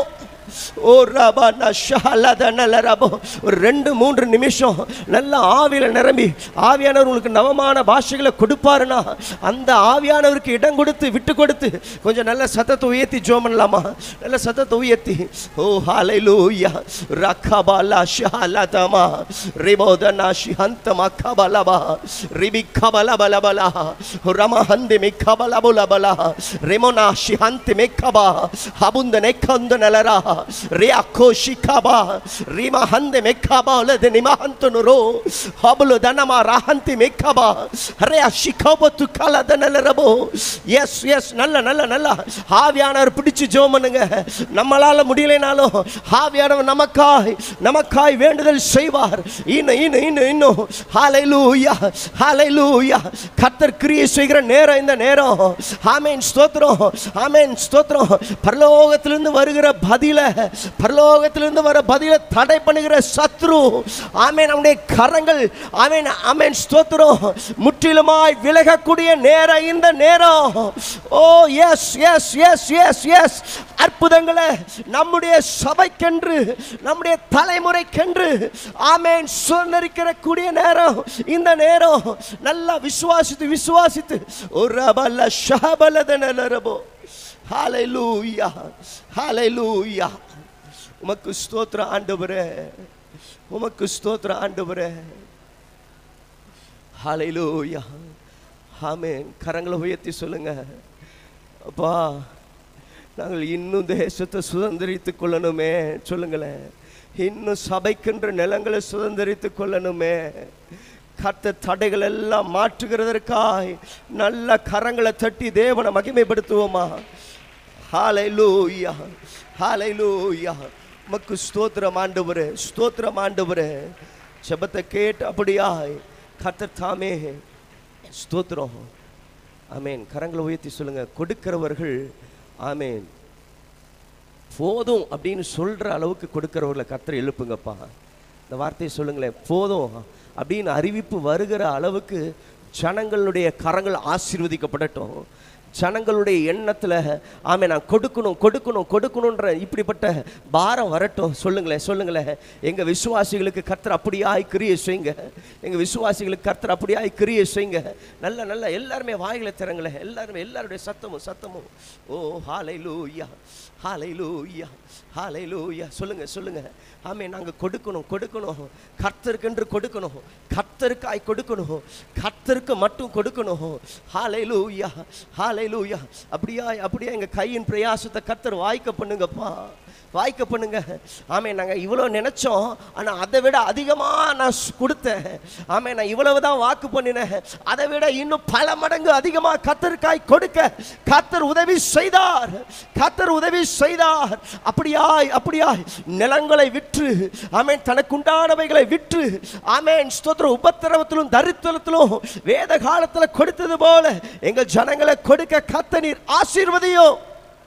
ஓ ரபா நஷாலத நல்ல ரபோ ஒரு ரெண்டு மூன்று நிமிஷம் நல்ல ஆவியில நிரம்பி ஆவியானவர் உங்களுக்கு நவமான பாஷைகளை கொடுப்பாருன்னா அந்த ஆவியானவருக்கு இடம் கொடுத்து விட்டு கொடுத்து கொஞ்சம் நல்ல சத்தத்தை உயர்த்தி ஜோம் பண்ணலாமா நல்ல சத்தத்தை உயர்த்தி ஓ ஹalleluya ரக்கபாலா ஷாலதமா ரிபோதனா ஷிஹந்தமா கபலபா ரிபி கபலபலபலா ரமஹந்தி மிக்கபலபுலபலா ரிமோனா ஷிஹந்தி மிக்கபா ஹபுந்த நெக்கந்த நலரா ரியாக்கோ ஷிகபா ரிமஹந்தி மிக்கபா லது நிமஹந்தனுரோ ஹபுல தனமா ரஹந்தி மிக்கபா ரியா ஷிகபத்து கலத நலரபோ எஸ் எஸ் நல்ல நல்ல நல்ல ஆவியானவர் பிடிச்சு ஜோம் பண்ணுங்க நம்மளால முடியலைனாலும் ஆவியானவர் நமக்காய் நமக்காய் வேண்டுதல் செய்வார் இன்னும் இன்னும் இன்னும் இன்னும் ஹalleluya ஹalleluya கர்த்தர் கிரியை செய்கிற நேரம் இந்த நேரம் ஆமென் ஸ்தோத்திரம் ஆமென் ஸ்தோத்திரம் பரலோகத்திலிருந்து வருகிற பதில பரலோகத்திலிருந்து வர பதில தடை பண்ணுகிற சத்ரு ஆமென் அவனுடைய கரங்கள் ஆமென் ஆமென் ஸ்தோத்திரம் முற்றிலுமாய் விலகக்கூடிய நேரம் இந்த நேரம் oh yes yes yes yes yes அற்புதங்களை நம்முடைய சபைக்கென்று நம்முடைய தலைமுறைக்கென்று ஆமென் சுதந்திரிக்கிற கூடிய நேரம் இந்த நேரம் நல்லா விசுவாசித்து விசுவாசித்து ஒரு அபல ஷபலத நிலரபோ ஹalleluya ஹalleluya உமக்கு ஸ்தோத்திர ஆண்டவரே உமக்கு ஸ்தோத்திர ஆண்டவரே ஹalleluya ஆமென் கரங்களை உயர்த்தி சொல்லுங்க அப்பா நாங்கள் இன்னும் தேசத்தை சுதந்திரித்துக் கொள்ளணுமே சொல்லுங்களேன் இன்னும் சபைக்கென்ற நிலங்களை சுதந்திரித்துக் கொள்ளணுமே கத்த தடைகள் எல்லாம் மாற்றுகிறதற்காய் நல்ல கரங்களை தட்டி தேவனை மகிமைப்படுத்துவோமா ஹalleluya ஹalleluya உமக்கு ஸ்தோத்திரம் ஆண்டவரே ஸ்தோத்திரம் ஆண்டவரே ஜெபத்தை கேட்டு அப்படியாய் கர்த்தர் தாமே ஸ்தோத்திரம் ஆமென் கரங்களை உயர்த்தி சொல்லுங்க கொடுக்கிறவர்கள் ஆமென் போதும் அப்படின்னு சொல்ற அளவுக்கு கொடுக்கிறவர்களை கர்த்தர் எழுப்புங்கப்பா இந்த வார்த்தையை சொல்லுங்களேன் போதும் அப்படின்னு அறிவிப்பு வருகிற அளவுக்கு ஜனங்களுடைய கரங்கள் ஆசீர்வதிக்கப்படட்டும் ஜனங்களுடைய எண்ணத்தில் ஆமே நான் கொடுக்கணும் கொடுக்கணும் கொடுக்கணுன்ற இப்படிப்பட்ட பாரம் வரட்டும் சொல்லுங்களேன் சொல்லுங்களேன் எங்கள் விசுவாசிகளுக்கு கர்த்தர் அப்படியாய் கிரியை செய்யுங்க எங்கள் விசுவாசிகளுக்கு கர்த்தர் அப்படியாய் கிரியை செய்யுங்க நல்ல நல்ல எல்லாருமே வாயில திறங்களேன் எல்லாருமே எல்லாருடைய சத்தமும் சத்தமும் ஓ ஹாலை லூயா ஹாலை லூயா ஹாலை லூயா சொல்லுங்க சொல்லுங்க ஆமே நாங்கள் கொடுக்கணும் கொடுக்கணும் கர்த்தருக்கென்று கொடுக்கணும் கர்த்தருக்காய் கொடுக்கணும் கர்த்தருக்கு மட்டும் கொடுக்கணும் ஹாலை லூயா ஹாலை லூயா அப்படியா அப்படியா எங்கள் கையின் பிரயாசத்தை கர்த்தர் வாய்க்க பண்ணுங்கப்பா வாய்க்க பண்ணுங்க ஆமே நாங்கள் இவ்வளோ நினைச்சோம் ஆனால் அதை விட அதிகமாக நான் ஸ்- கொடுத்தேன் ஆமே நான் இவ்வளவு தான் வாக்கு பண்ணினேன் அதை விட இன்னும் பல மடங்கு அதிகமாக கத்தருக்காய் கொடுக்க கத்தர் உதவி செய்தார் கத்தர் உதவி செய்தார் அப்படியாய் அப்படியாய் நிலங்களை விற்று ஆமேன் தனக்குண்டானவைகளை விற்று ஆமேன் ஸ்தோத்திர உபத்திரவத்திலும் தரித்திரத்திலும் வேத காலத்தில் கொடுத்தது போல எங்கள் ஜனங்களை கொடுக்க கத்த நீர் ஆசீர்வதியும்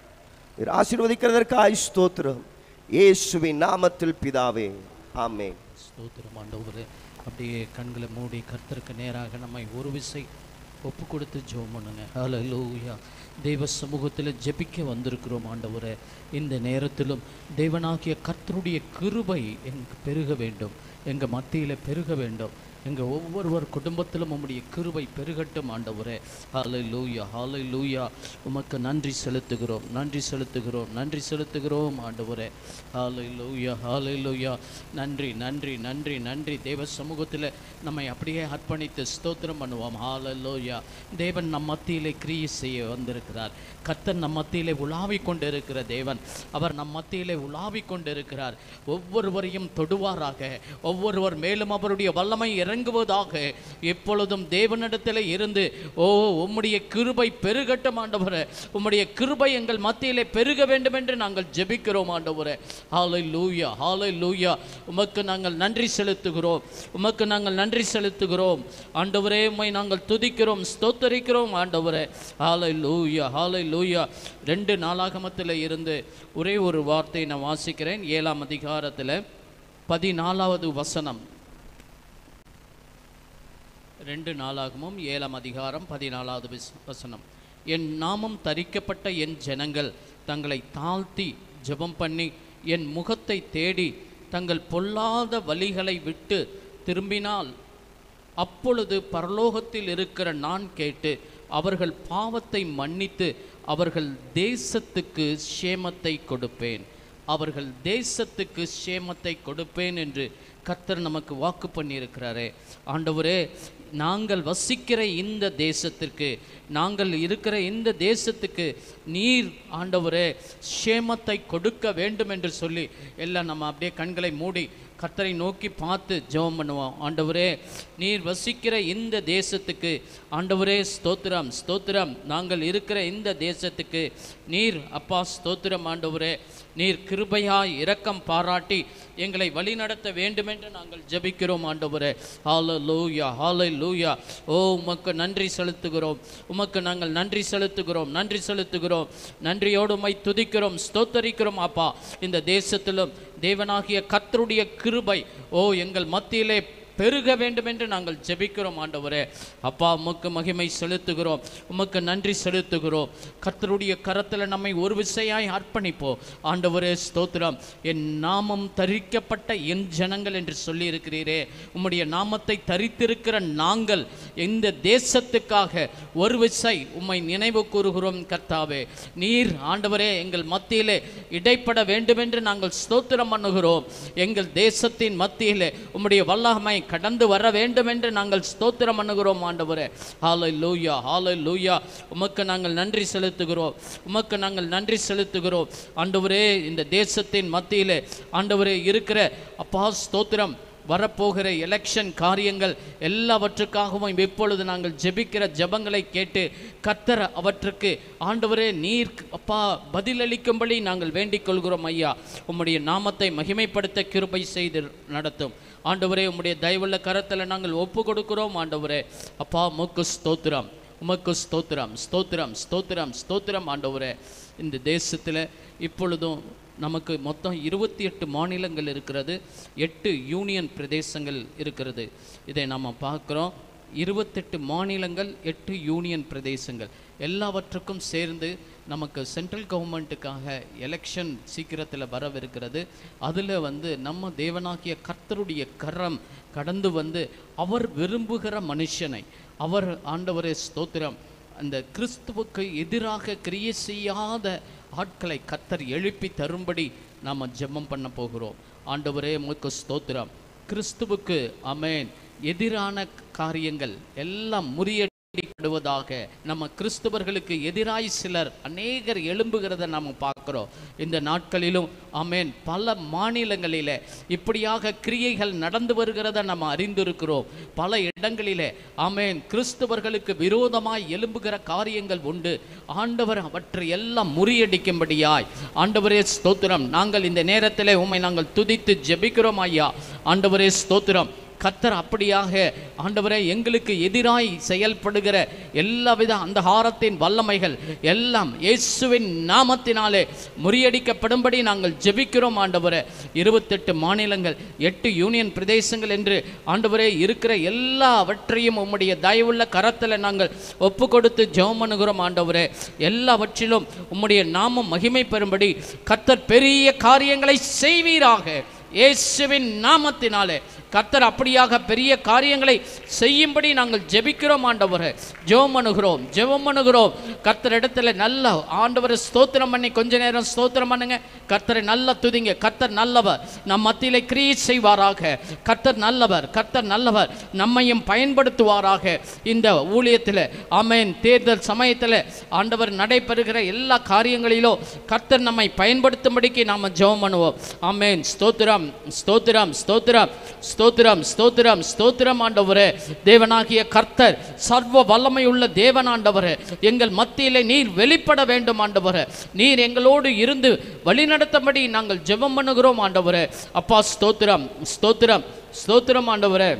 நீர் ஆசீர்வதிக்கிறதற்காய் ஸ்தோத்திரம் இயேசுவின் நாமத்தில் பிதாவே ஆமென் ஸ்தோத்திரம் ஆண்டவரே அப்படியே கண்களை மூடி கர்த்தருக்கு நேராக நம்மை ஒரு விசை ஒப்பு கொடுத்து ஜெபம் பண்ணுங்க ஹalleluya தெய்வ சமூகத்தில் ஜெபிக்க வந்திருக்கிறோம் ஆண்டவரே இந்த நேரத்திலும் தேவனாகிய கர்த்தருடைய கிருபை எங்க பெருக வேண்டும் எங்க மத்தியில் பெருக வேண்டும் எங்க ஒவ்வொருவர் குடும்பத்திலும் உம்முடைய கிருபை பெருகட்டும் ஆண்டவரே ஹalleluya ஹalleluya உமக்கு நன்றி செலுத்துகிறோம் நன்றி செலுத்துகிறோம் நன்றி செலுத்துகிறோம் ஆண்டவரே ஹalleluya ஹalleluya நன்றி நன்றி நன்றி நன்றி தேவ சமூகத்தில் நம்மை அப்படியே அர்ப்பணித்து ஸ்தோத்திரம் பண்ணுவோம் ஹalleluya தேவன் நம் மத்தியிலே கிரியை செய்ய வந்திருக்கிறார் கர்த்தர் நம் மத்தியிலே உலாவிக் கொண்டிருக்கிற தேவன் அவர் நம் மத்தியிலே உலாவிக் கொண்டிருக்கிறார் ஒவ்வொருவரையும் தொடுவாராக ஒவ்வொருவர் மேலும் அவருடைய வல்லமை இறங்குவதாக எப்பொழுதும் தேவனிடத்தில் இருந்து ஓ உம்முடைய கிருபை பெருகட்டும் ஆண்டவரே உம்முடைய கிருபை எங்கள் மத்தியிலே பெருக வேண்டும் என்று நாங்கள் ஜெபிக்கிறோம் ஆண்டவரே ஹாலை லூயா ஹாலை லூயா உமக்கு நாங்கள் நன்றி செலுத்துகிறோம் உமக்கு நாங்கள் நன்றி செலுத்துகிறோம் ஆண்டவரே உம்மை நாங்கள் துதிக்கிறோம் ஸ்தோத்தரிக்கிறோம் ஆண்டவரே ஹாலை லூயா ஹாலை லூயா ரெண்டு நாளாகமத்தில் இருந்து ஒரே ஒரு வார்த்தை நான் வாசிக்கிறேன் ஏழாம் அதிகாரத்தில் பதினாலாவது வசனம் ரெண்டு நாளாகமும் ஏழாம் அதிகாரம் பதினாலாவது விஸ்- வசனம் என் நாமம் தரிக்கப்பட்ட என் ஜனங்கள் தங்களை தாழ்த்தி ஜெபம் பண்ணி என் முகத்தை தேடி தங்கள் பொல்லாத வழிகளை விட்டு திரும்பினால் அப்பொழுது பரலோகத்தில் இருக்கிற நான் கேட்டு அவர்கள் பாவத்தை மன்னித்து அவர்கள் தேசத்துக்கு சேமத்தை கொடுப்பேன் அவர்கள் தேசத்துக்கு சேமத்தை கொடுப்பேன் என்று கர்த்தர் நமக்கு வாக்கு பண்ணியிருக்கிறாரே ஆண்டவரே நாங்கள் வசிக்கிற இந்த தேசத்திற்கு நாங்கள் இருக்கிற இந்த தேசத்துக்கு நீர் ஆண்டவரே சேமத்தை கொடுக்க வேண்டும் என்று சொல்லி எல்லாம் நம்ம அப்படியே கண்களை மூடி கர்த்தரை நோக்கி பார்த்து ஜெபம் பண்ணுவோம் ஆண்டவரே நீர் வசிக்கிற இந்த தேசத்துக்கு ஆண்டவரே ஸ்தோத்திரம் ஸ்தோத்திரம் நாங்கள் இருக்கிற இந்த தேசத்துக்கு நீர் அப்பா ஸ்தோத்திரம் ஆண்டவரே நீர் கிருபையாய் இரக்கம் பாராட்டி எங்களை வழிநடத்த வேண்டுமென்று நாங்கள் ஜெபிக்கிறோம் ஆண்டவரே ஹால லூயா ஹாலை லூயா ஓ உமக்கு நன்றி செலுத்துகிறோம் உமக்கு நாங்கள் நன்றி செலுத்துகிறோம் நன்றி செலுத்துகிறோம் நன்றியோடு உம்மை துதிக்கிறோம் ஸ்தோத்தரிக்கிறோம் அப்பா இந்த தேசத்திலும் தேவனாகிய கர்த்தருடைய கிருபை ஓ எங்கள் மத்தியிலே பெருக வேண்டும் என்று நாங்கள் ஜெபிக்கிறோம் ஆண்டவரே அப்பா உமக்கு மகிமை செலுத்துகிறோம் உமக்கு நன்றி செலுத்துகிறோம் கர்த்தருடைய கரத்தில் நம்மை ஒரு விசையாய் அர்ப்பணிப்போம் ஆண்டவரே ஸ்தோத்திரம் என் நாமம் தரிக்கப்பட்ட என் ஜனங்கள் என்று சொல்லியிருக்கிறீரே உம்முடைய நாமத்தை தரித்திருக்கிற நாங்கள் இந்த தேசத்துக்காக ஒரு விசை உம்மை நினைவு கூறுகிறோம் கர்த்தாவே நீர் ஆண்டவரே எங்கள் மத்தியிலே இடைப்பட வேண்டுமென்று நாங்கள் ஸ்தோத்திரம் பண்ணுகிறோம் எங்கள் தேசத்தின் மத்தியிலே உம்முடைய வல்லமை கடந்து வர வேண்டும் என்று நாங்கள் ஸ்தோத்திரம் பண்ணுகிறோம் ஆண்டவரே ஹாலை லூயா ஹாலை லூயா உமக்கு நாங்கள் நன்றி செலுத்துகிறோம் உமக்கு நாங்கள் நன்றி செலுத்துகிறோம் ஆண்டவரே இந்த தேசத்தின் மத்தியிலே ஆண்டவரே இருக்கிற அப்பா ஸ்தோத்திரம் வரப்போகிற எலெக்ஷன் காரியங்கள் எல்லாவற்றுக்காகவும் இப்பொழுது நாங்கள் ஜெபிக்கிற ஜெபங்களை கேட்டு கத்தர் அவற்றுக்கு ஆண்டவரே நீர் அப்பா பதிலளிக்கும்படி நாங்கள் வேண்டிக் கொள்கிறோம் ஐயா உம்முடைய நாமத்தை மகிமைப்படுத்த கிருபை செய்து நடத்தும் ஆண்டவரே உம்முடைய தயவுள்ள கரத்தில் நாங்கள் ஒப்பு கொடுக்கிறோம் ஆண்டவரே அப்பா மூக்கு ஸ்தோத்திரம் உமக்கு ஸ்தோத்திரம் ஸ்தோத்திரம் ஸ்தோத்திரம் ஸ்தோத்திரம் ஆண்டவரே இந்த தேசத்தில் இப்பொழுதும் நமக்கு மொத்தம் இருபத்தி எட்டு மாநிலங்கள் இருக்கிறது எட்டு யூனியன் பிரதேசங்கள் இருக்கிறது இதை நாம் பார்க்குறோம் இருபத்தெட்டு மாநிலங்கள் எட்டு யூனியன் பிரதேசங்கள் எல்லாவற்றுக்கும் சேர்ந்து நமக்கு சென்ட்ரல் கவர்மெண்ட்டுக்காக எலெக்ஷன் சீக்கிரத்தில் வரவிருக்கிறது அதில் வந்து நம்ம தேவனாகிய கர்த்தருடைய கரம் கடந்து வந்து அவர் விரும்புகிற மனுஷனை அவர் ஆண்டவரே ஸ்தோத்திரம் அந்த கிறிஸ்துவுக்கு எதிராக கிரியை செய்யாத ஆட்களை கத்தர் எழுப்பி தரும்படி நாம் ஜெபம் பண்ண போகிறோம் ஆண்டவரே உமக்கு ஸ்தோத்திரம் கிறிஸ்துவுக்கு அமேன் எதிரான காரியங்கள் எல்லாம் முறியடிக்கப்படுவதாக நம்ம கிறிஸ்துவர்களுக்கு எதிராய் சிலர் அநேகர் எழும்புகிறத நாம் பார்க்குறோம் இந்த நாட்களிலும் அமேன் பல மாநிலங்களிலே இப்படியாக கிரியைகள் நடந்து வருகிறத நம்ம அறிந்திருக்கிறோம் பல இடங்களிலே ஆமேன் கிறிஸ்தவர்களுக்கு விரோதமாய் எழும்புகிற காரியங்கள் உண்டு ஆண்டவர் அவற்றை எல்லாம் முறியடிக்கும்படியாய் ஆண்டவரே ஸ்தோத்திரம் நாங்கள் இந்த நேரத்திலே உம்மை நாங்கள் துதித்து ஜெபிக்கிறோம் ஐயா ஆண்டவரே ஸ்தோத்திரம் கத்தர் அப்படியாக ஆண்டவரே எங்களுக்கு எதிராய் செயல்படுகிற எல்லாவித அந்தகாரத்தின் வல்லமைகள் எல்லாம் இயேசுவின் நாமத்தினாலே முறியடிக்கப்படும்படி நாங்கள் ஜெபிக்கிறோம் ஆண்டவரே இருபத்தெட்டு மாநிலங்கள் எட்டு யூனியன் பிரதேசங்கள் என்று ஆண்டவரே இருக்கிற எல்லாவற்றையும் உம்முடைய தயவுள்ள கரத்தில் நாங்கள் ஒப்பு கொடுத்து ஜெபம் பண்ணுகிறோம் ஆண்டவரே எல்லாவற்றிலும் உம்முடைய நாமம் மகிமை பெறும்படி கத்தர் பெரிய காரியங்களை செய்வீராக இயேசுவின் நாமத்தினாலே கர்த்தர் அப்படியாக பெரிய காரியங்களை செய்யும்படி நாங்கள் ஜெபிக்கிறோம் ஆண்டவரே ஜெபம் பண்ணுகிறோம் ஜெபம் பண்ணுகிறோம் கர்த்தர் இடத்துல நல்ல ஆண்டவரை ஸ்தோத்திரம் பண்ணி கொஞ்ச நேரம் ஸ்தோத்திரம் பண்ணுங்க கர்த்தரை நல்ல துதிங்க கர்த்தர் நல்லவர் நம் மத்தியிலே கிரியை செய்வாராக கர்த்தர் நல்லவர் கர்த்தர் நல்லவர் நம்மையும் பயன்படுத்துவாராக இந்த ஊழியத்தில் ஆமென் தேர்தல் சமயத்தில் ஆண்டவர் நடைபெறுகிற எல்லா காரியங்களிலும் கர்த்தர் நம்மை பயன்படுத்தும்படிக்கு நாம் ஜெபம் பண்ணுவோம் ஆமென் ஸ்தோத்திரம் ஸ்தோத்திரம் ஸ்தோத்திரம் ஸ்தோத்திரம் ஸ்தோத்திரம் ஸ்தோத்திரம் ஆண்டவரே தேவனாகிய கர்த்தர் சர்வ வல்லமையுள்ள தேவன் ஆண்டவரே எங்கள் மத்தியிலே நீர் வெளிப்பட வேண்டும் ஆண்டவரே நீர் எங்களோடு இருந்து வழிநடத்தபடி நாங்கள் ஜெபம் பண்ணுகிறோம் ஆண்டவரே அப்பா ஸ்தோத்திரம் ஸ்தோத்திரம் ஸ்தோத்திரம் ஆண்டவரே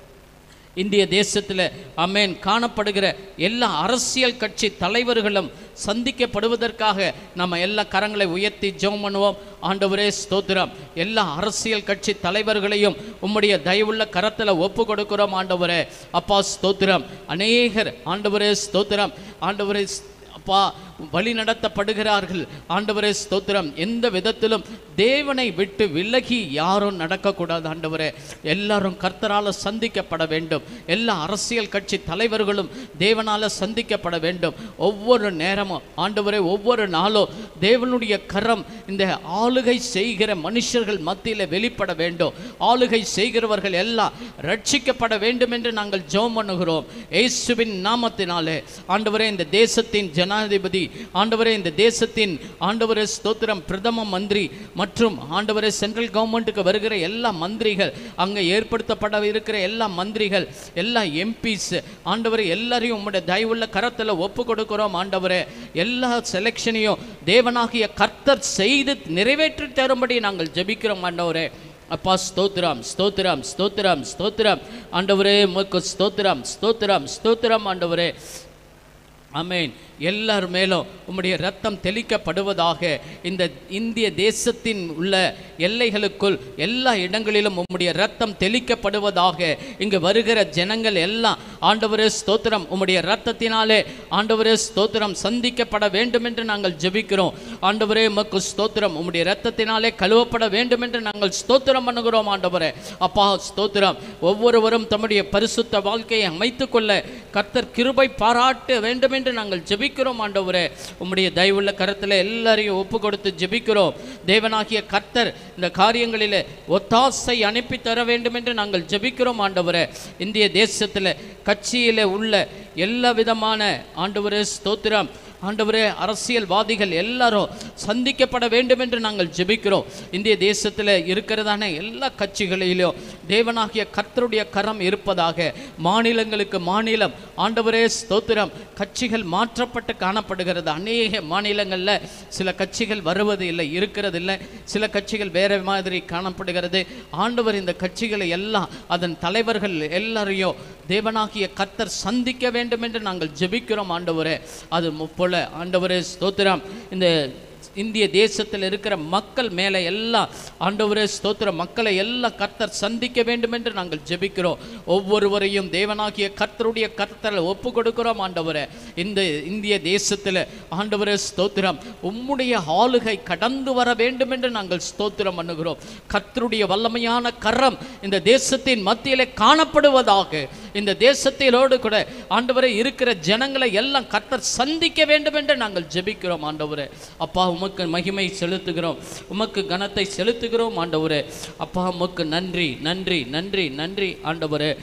இந்திய தேசத்தில் அமேன் காணப்படுகிற எல்லா அரசியல் கட்சி தலைவர்களும் சந்திக்கப்படுவதற்காக நம்ம எல்லா கரங்களை உயர்த்தி ஜெபம் பண்ணுவோம் ஆண்டவரே ஸ்தோத்திரம் எல்லா அரசியல் கட்சி தலைவர்களையும் உம்முடைய தயவுள்ள கரத்தில் ஒப்பு கொடுக்கிறோம் ஆண்டவரே அப்பா ஸ்தோத்திரம் அநேகர் ஆண்டவரே ஸ்தோத்திரம் ஆண்டவரே ஸ்- அப்பா வழி நடத்தப்படுகிறார்கள் ஆண்டவரே ஸ்தோத்திரம் எந்த விதத்திலும் தேவனை விட்டு விலகி யாரும் நடக்கக்கூடாது ஆண்டவரே எல்லாரும் கர்த்தரால் சந்திக்கப்பட வேண்டும் எல்லா அரசியல் கட்சி தலைவர்களும் தேவனால சந்திக்கப்பட வேண்டும் ஒவ்வொரு நேரமும் ஆண்டவரே ஒவ்வொரு நாளும் தேவனுடைய கரம் இந்த ஆளுகை செய்கிற மனுஷர்கள் மத்தியில் வெளிப்பட வேண்டும் ஆளுகை செய்கிறவர்கள் எல்லாம் ரட்சிக்கப்பட வேண்டும் என்று நாங்கள் ஜெபம் பண்ணுகிறோம் இயேசுவின் நாமத்தினாலே ஆண்டவரே இந்த தேசத்தின் ஜனாதிபதி ஆண்டவரே இந்த தேசத்தின் ஆண்டவரே ஸ்தோத்திரம் பிரதம மந்திரி மற்றும் ஆண்டவரே சென்ட்ரல் கவர்மெண்ட்டுக்கு வருகிற எல்லா மந்திரிகள் அங்கே ஏற்படுத்தப்பட இருக்கிற எல்லா மந்திரிகள் எல்லா எம்பிஸ் ஆண்டவரே எல்லாரையும் உம்முடைய தயவுள்ள கரத்தில் ஒப்பு கொடுக்கிறோம் ஆண்டவரே எல்லா செலெக்ஷனையும் தேவனாகிய கர்த்தர் செய்து நிறைவேற்றி தரும்படி நாங்கள் ஜெபிக்கிறோம் ஆண்டவரே அப்பா ஸ்தோத்திரம் ஸ்தோத்திரம் ஸ்தோத்திரம் ஸ்தோத்திரம் ஆண்டவரே உமக்கு ஸ்தோத்திரம் ஸ்தோத்திரம் ஸ்தோத்திரம் ஆண்டவரே ஆமென் எல்லார் மேலும் உம்முடைய ரத்தம் தெளிக்கப்படுவதாக இந்த இந்திய தேசத்தின் உள்ள எல்லைகளுக்குள் எல்லா இடங்களிலும் உம்முடைய ரத்தம் தெளிக்கப்படுவதாக இங்கு வருகிற ஜனங்கள் எல்லாம் ஆண்டவரே ஸ்தோத்திரம் உம்முடைய ரத்தத்தினாலே ஆண்டவரே ஸ்தோத்திரம் சந்திக்கப்பட வேண்டும் என்று நாங்கள் ஜெபிக்கிறோம் ஆண்டவரே உமக்கு ஸ்தோத்திரம் உம்முடைய ரத்தத்தினாலே கழுவப்பட வேண்டும் என்று நாங்கள் ஸ்தோத்திரம் பண்ணுகிறோம் ஆண்டவரே அப்பா ஸ்தோத்திரம் ஒவ்வொருவரும் தம்முடைய பரிசுத்த வாழ்க்கையை அமைத்துக் கொள்ள கர்த்தர் கிருபை பாராட்ட வேண்டும் என்று நாங்கள் ஜெபிக்கிறோம் ஆண்டவரே உம்முடைய தயவுள்ள கரத்தில் எல்லாரையும் ஒப்பு கொடுத்து ஜெபிக்கிறோம் தேவனாகிய கர்த்தர் இந்த காரியங்களிலே ஒத்தாசை அனுப்பி தர வேண்டும் என்று நாங்கள் ஜெபிக்கிறோம் ஆண்டவரே இந்திய தேசத்தில் கட்சியிலே உள்ள எல்லா விதமான ஆண்டவரே ஸ்தோத்திரம் ஆண்டவரே அரசியல்வாதிகள் எல்லாரும் சந்திக்கப்பட வேண்டும் என்று நாங்கள் ஜெபிக்கிறோம் இந்திய தேசத்தில் இருக்கிறதான எல்லா கட்சிகளிலும் தேவனாகிய கர்த்தருடைய கரம் இருப்பதாக மாநிலங்களுக்கு மாநிலம் ஆண்டவரே ஸ்தோத்திரம் கட்சிகள் மாற்றப்பட்டு காணப்படுகிறது அநேக மாநிலங்களில் சில கட்சிகள் வருவது இல்லை இருக்கிறது இல்லை சில கட்சிகள் வேற மாதிரி காணப்படுகிறது ஆண்டவர் இந்த கட்சிகளை எல்லாம் அதன் தலைவர்கள் எல்லாரையும் தேவனாகிய கர்த்தர் சந்திக்க வேண்டும் என்று நாங்கள் ஜெபிக்கிறோம் ஆண்டவரே அது போல ஆண்டவரே ஸ்தோத்திரம் இந்த இந்திய தேசத்தில் இருக்கிற மக்கள் மேலே எல்லாம் ஆண்டவரே ஸ்தோத்திர மக்களை எல்லாம் கர்த்தர் சந்திக்க வேண்டும் என்று நாங்கள் ஜெபிக்கிறோம் ஒவ்வொருவரையும் தேவனாகிய கர்த்தருடைய கர்த்தரை ஒப்பு கொடுக்கிறோம் ஆண்டவரே இந்த இந்திய தேசத்தில் ஆண்டவரே ஸ்தோத்திரம் உம்முடைய ஆளுகை கடந்து வர வேண்டும் என்று நாங்கள் ஸ்தோத்திரம் பண்ணுகிறோம் கர்த்தருடைய வல்லமையான கரம் இந்த தேசத்தின் மத்தியிலே காணப்படுவதாக இந்த தேசத்திலோடு கூட ஆண்டவரே இருக்கிற ஜனங்களை எல்லாம் கர்த்தர் சந்திக்க வேண்டும் என்று நாங்கள் ஜெபிக்கிறோம் ஆண்டவரே அப்பா உமக்கு மகிமை செலுத்துகிறோம் உமக்கு கனத்தை செலுத்துகிறோம் ஆண்டவரே அப்பா உமக்கு நன்றி நன்றி நன்றி நன்றி ஆண்டவரே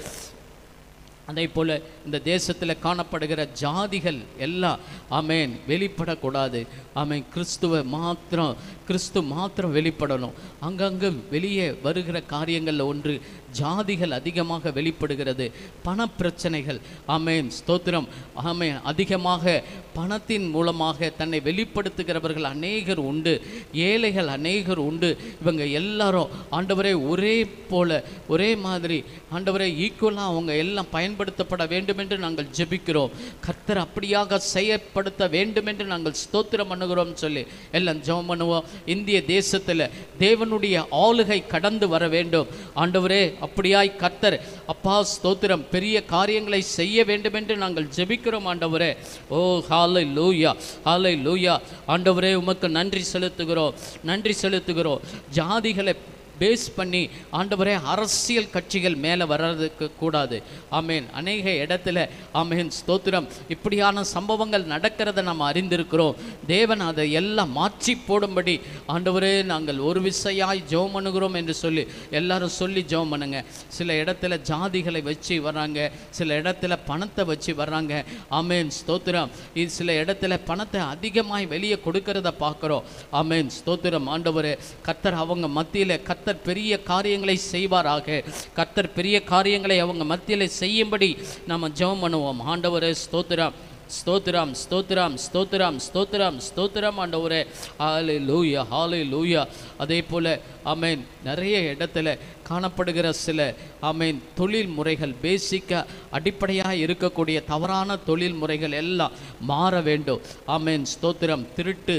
அதே போல் இந்த தேசத்தில் காணப்படுகிற ஜாதிகள் எல்லாம் ஆமேன் வெளிப்படக்கூடாது ஆமேன் கிறிஸ்துவ மாத்திரம் கிறிஸ்து மாத்திரம் வெளிப்படணும் அங்கங்கே வெளியே வருகிற காரியங்களில் ஒன்று ஜாதிகள் அதிகமாக வெளிப்படுகிறது பண பிரச்சனைகள் ஆமேன் ஸ்தோத்திரம் ஆமேன் அதிகமாக பணத்தின் மூலமாக தன்னை வெளிப்படுத்துகிறவர்கள் அநேகர் உண்டு ஏழைகள் அநேகர் உண்டு இவங்க எல்லாரும் ஆண்டவரே ஒரே போல ஒரே மாதிரி ஆண்டவரே ஈக்குவலாக அவங்க எல்லாம் பயன்படுத்தப்பட வேண்டும் என்று நாங்கள் ஜெபிக்கிறோம் கர்த்தர் அப்படியாக செயற்படுத்த வேண்டும் என்று நாங்கள் ஸ்தோத்திரம் பண்ணுகிறோம் சொல்லி எல்லாம் ஜெபம் பண்ணுவோம் இந்திய தேசத்தில் தேவனுடைய ஆளுகை கடந்து வர வேண்டும் ஆண்டவரே அப்படியாய் கர்த்தர் அப்பா ஸ்தோத்திரம் பெரிய காரியங்களை செய்ய வேண்டும் என்று நாங்கள் ஜெபிக்கிறோம் ஆண்டவரே ஓ ஹாலை லூயா ஹாலை லூயா ஆண்டவரே உமக்கு நன்றி செலுத்துகிறோம் நன்றி செலுத்துகிறோம் ஜாதிகளை பேஸ் பண்ணி ஆண்டவரே அரசியல் கட்சிகள் மேலே வர்றதுக்கு கூடாது ஆமேன் அநேக இடத்துல ஆமேன் ஸ்தோத்திரம் இப்படியான சம்பவங்கள் நடக்கிறத நாம் அறிந்திருக்கிறோம் தேவன் அதை எல்லாம் மாற்றி போடும்படி ஆண்டவரே நாங்கள் ஒரு விசையாய் ஜெபம் பண்ணுகிறோம் என்று சொல்லி எல்லாரும் சொல்லி ஜெபம் பண்ணுங்க சில இடத்துல ஜாதிகளை வச்சு வர்றாங்க சில இடத்துல பணத்தை வச்சு வர்றாங்க ஆமேன் ஸ்தோத்திரம் இது சில இடத்துல பணத்தை அதிகமாய் வெளியே கொடுக்கறத பார்க்குறோம் ஆமேன் ஸ்தோத்திரம் ஆண்டவரே கர்த்தர் அவங்க மத்தியில் கர்த்தர் பெரிய காரியங்களை செய்வாராக கர்த்தர் பெரிய காரியங்களை அவங்க மத்தியில் செய்யும்படி நம்ம ஜெபம் பண்ணுவோம் ஆண்டவரே ஸ்தோத்திரம் ஸ்தோத்திரம் ஸ்தோத்திரம் ஸ்தோத்திரம் ஸ்தோத்திரம் ஸ்தோத்திரம் ஆண்டவரே ஹாலே லூயா ஹாலே லூயா அதே போல் ஆமேன் நிறைய இடத்துல காணப்படுகிற சில ஆமேன் தொழில் முறைகள் பேசிக்காக அடிப்படையாக இருக்கக்கூடிய தவறான தொழில் முறைகள் எல்லாம் மாற வேண்டும் ஆமேன் ஸ்தோத்திரம் திருட்டு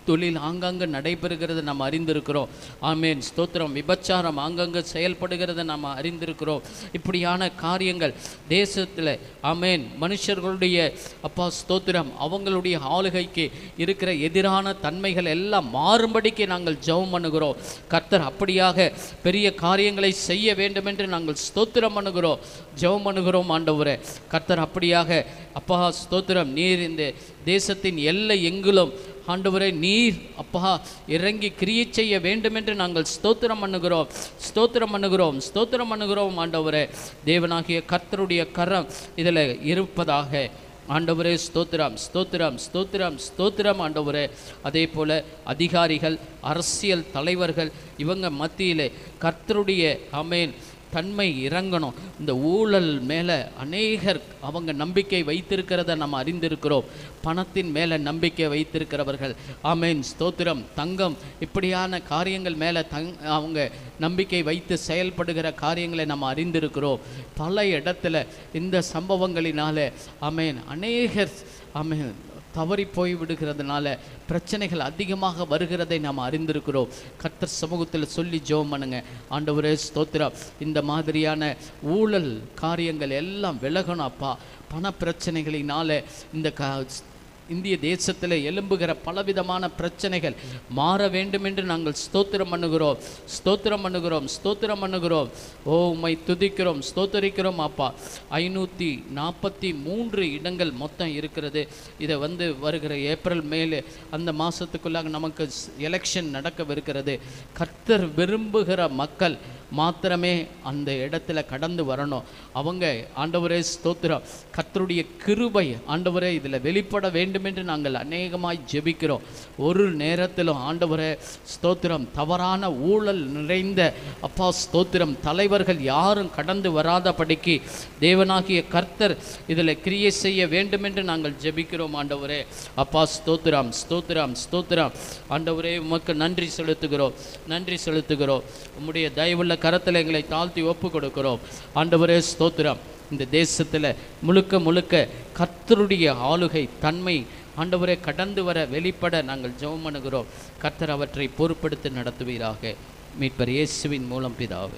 தொழில் ஆங்காங்கே நடைபெறுகிறத நம்ம அறிந்திருக்கிறோம் ஆமேன் ஸ்தோத்திரம் விபச்சாரம் ஆங்காங்கே செயல்படுகிறத நம்ம அறிந்திருக்கிறோம் இப்படியான காரியங்கள் தேசத்தில் ஆமேன் மனுஷர்களுடைய அப்பா ஸ்தோத்திரம் அவங்களுடைய ஆளுகைக்கு இருக்கிற எதிரான தன்மைகள் எல்லாம் மாறும்படிக்கு நாங்கள் ஜெபம் பண்ணுகிறோம் கர்த்தர் அப்படியாக பெரிய காரியங்களை செய்ய வேண்டும் என்று நாங்கள் ஸ்தோத்திரம் பண்ணுகிறோம் ஜெபம் பண்ணுகிறோம் ஆண்டவரே கர்த்தர் அப்படியாக அப்பா ஸ்தோத்திரம் நீர் இந்த தேசத்தின் எல்லை எங்கிலும் ஆண்டவரே நீர் அப்பா இறங்கி கிரியை செய்ய வேண்டும் என்று நாங்கள் ஸ்தோத்திரம் பண்ணுகிறோம் ஸ்தோத்திரம் பண்ணுகிறோம் ஸ்தோத்திரம் பண்ணுகிறோம் ஆண்டவரே தேவனாகிய கர்த்தருடைய கரம் இதில் இருப்பதாக ஆண்டவரே ஸ்தோத்திரம் ஸ்தோத்திரம் ஸ்தோத்திரம் ஸ்தோத்திரம் ஆண்டவரே அதே போல அதிகாரிகள் அரசியல் தலைவர்கள் இவங்க மத்தியிலே கர்த்தருடைய அமேன் தன்மை இறங்கணும் இந்த ஊழல் மேலே அநேகர் அவங்க நம்பிக்கை வைத்திருக்கிறத நம்ம அறிந்திருக்கிறோம் பணத்தின் மேலே நம்பிக்கை வைத்திருக்கிறவர்கள் ஆமேன் ஸ்தோத்திரம் தங்கம் இப்படியான காரியங்கள் மேலே தங் அவங்க நம்பிக்கை வைத்து செயல்படுகிற காரியங்களை நம்ம அறிந்திருக்கிறோம் பல இடத்துல இந்த சம்பவங்களினால ஆமேன் அநேகர் ஆமேன் தவறி போய் விடுகிறதுனால பிரச்சனைகள் அதிகமாக வருகிறதை நாம் அறிந்திருக்கிறோம் கர்த்தர் சமூகத்தில் சொல்லி ஜெபம் பண்ணுங்க ஆண்டவரே ஸ்தோத்திரம் இந்த மாதிரியான ஊழல் காரியங்கள் எல்லாம் விலகணும் அப்பா பண பிரச்சனைகளினால இந்த க இந்திய தேசத்தில் எழும்புகிற பலவிதமான பிரச்சனைகள் மாற வேண்டும் என்று நாங்கள் ஸ்தோத்திரம் பண்ணுகிறோம் ஸ்தோத்திரம் பண்ணுகிறோம் ஸ்தோத்திரம் பண்ணுகிறோம் ஓ உம்மை துதிக்கிறோம் ஸ்தோத்தரிக்கிறோம் அப்பா ஐநூற்றி நாற்பத்தி மூன்று இடங்கள் மொத்தம் இருக்கிறது இதை வந்து வருகிற ஏப்ரல் மேலே அந்த மாதத்துக்குள்ளாக நமக்கு எலெக்ஷன் நடக்கவிருக்கிறது கர்த்தர் விரும்புகிற மக்கள் மாத்திரமே அந்த இடத்துல கடந்து வரணும் அவங்க ஆண்டவரே ஸ்தோத்திரம் கர்த்தருடைய கிருபை ஆண்டவரே இதில் வெளிப்பட வேண்டும் என்று நாங்கள் அநேகமாய் ஜெபிக்கிறோம் ஒரு நேரத்திலும் ஆண்டவரே ஸ்தோத்திரம் தவறான ஊழல் நிறைந்த அப்பா ஸ்தோத்திரம் தலைவர்கள் யாரும் கடந்து வராதபடிக்கு தேவனாகிய கர்த்தர் இதில் கிரியை செய்ய வேண்டும் என்று நாங்கள் ஜெபிக்கிறோம் ஆண்டவரே அப்பா ஸ்தோத்திரம் ஸ்தோத்திரம் ஸ்தோத்திரம் ஆண்டவரே உமக்கு நன்றி செலுத்துகிறோம் நன்றி செலுத்துகிறோம் உம்முடைய தயவுள்ள கரத்தில் எங்களை தாழ்த்தி ஒப்பு கொடுக்கிறோம் ஆண்டவரே ஸ்தோத்திரம் இந்த தேசத்தில் முழுக்க முழுக்க கர்த்தருடைய ஆளுகை தன்மை ஆண்டவரே கடந்து வர வெளிப்பட நாங்கள் ஜெபம் பண்ணுகிறோம் கர்த்தர் அவற்றை பொறுப்படுத்தி நடத்துவீராக மீட்பர் இயேசுவின் மூலம் பிதாவே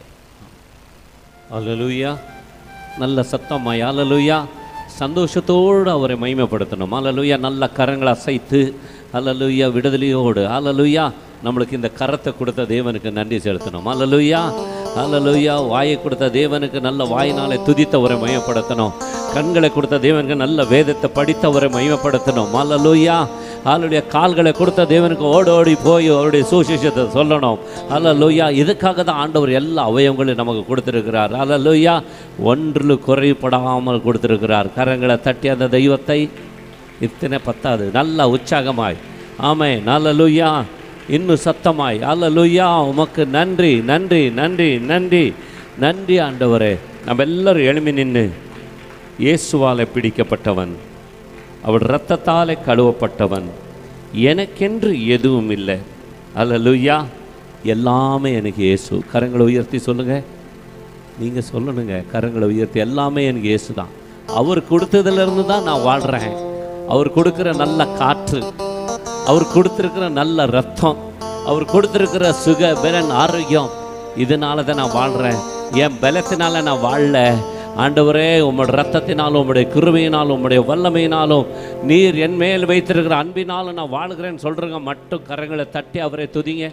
அல்லலுயா நல்ல சத்தமாய் அல்லலுயா சந்தோஷத்தோடு அவரை மகிமைப்படுத்தணும் அல்லலுயா நல்ல கரங்களை அசைத்து அல்லலுயா விடுதலையோடு அல்லலுயா நம்மளுக்கு இந்த கரத்தை கொடுத்த தேவனுக்கு நன்றி செலுத்தணும் அல்லலுயா அல்லலுயா வாயை கொடுத்த தேவனுக்கு நல்ல வாயினாலே துதித்தவரை மயப்படுத்தணும் கண்களை கொடுத்த தேவனுக்கு நல்ல வேதத்தை படித்தவரை மகிமைப்படுத்தணும் அல்லலுயா அவருடைய கால்களை கொடுத்த தேவனுக்கு ஓடி ஓடி போய் அவருடைய சுவிசேஷத்தை சொல்லணும் அல்லலுயா இதுக்காக தான் ஆண்டவர் எல்லா அவயவங்களையும் நமக்கு கொடுத்துருக்கிறார் அல்லலுயா ஒன்றில் குறைபடாமல் கொடுத்துருக்கிறார் கரங்களை தட்டி அந்த தெய்வத்தை இத்தனை பத்தாது நல்ல உற்சாகமாய் ஆமே நல்லலுயா இன்னும் சத்தமாய் அல்லலுயா உமக்கு நன்றி நன்றி நன்றி நன்றி நன்றி ஆண்டவரே நம்ம எல்லாரும் எழுமி நின்று இயேசுவாலே பிடிக்கப்பட்டவன் அவள் இரத்தத்தாலே கழுவப்பட்டவன் எனக்கென்று எதுவும் இல்லை அல்லலுயா எல்லாமே எனக்கு இயேசு கரங்களை உயர்த்தி சொல்லுங்க நீங்க சொல்லணுங்க கரங்களை உயர்த்தி எல்லாமே எனக்கு இயேசு தான் அவர் கொடுத்ததுல இருந்து தான் நான் வாழ்றேன் அவர் கொடுக்கிற நல்ல காற்று அவர் கொடுத்திருக்கிற நல்ல ரத்தம் அவர் கொடுத்திருக்கிற சுக பலன் ஆரோக்கியம் இதனால தான் நான் வாழ்றேன் என் பலத்தினால நான் வாழல ஆண்டவரே உம்முடைய ரத்தத்தினாலும் உம்முடைய கிருபையினாலும் உம்முடைய வல்லமையினாலும் நீர் என் மேல் வைத்திருக்கிற அன்பினாலும் நான் வாழ்கிறேன்னு சொல்கிறவங்க மட்டும் கரங்களை தட்டி அவரை துதிங்க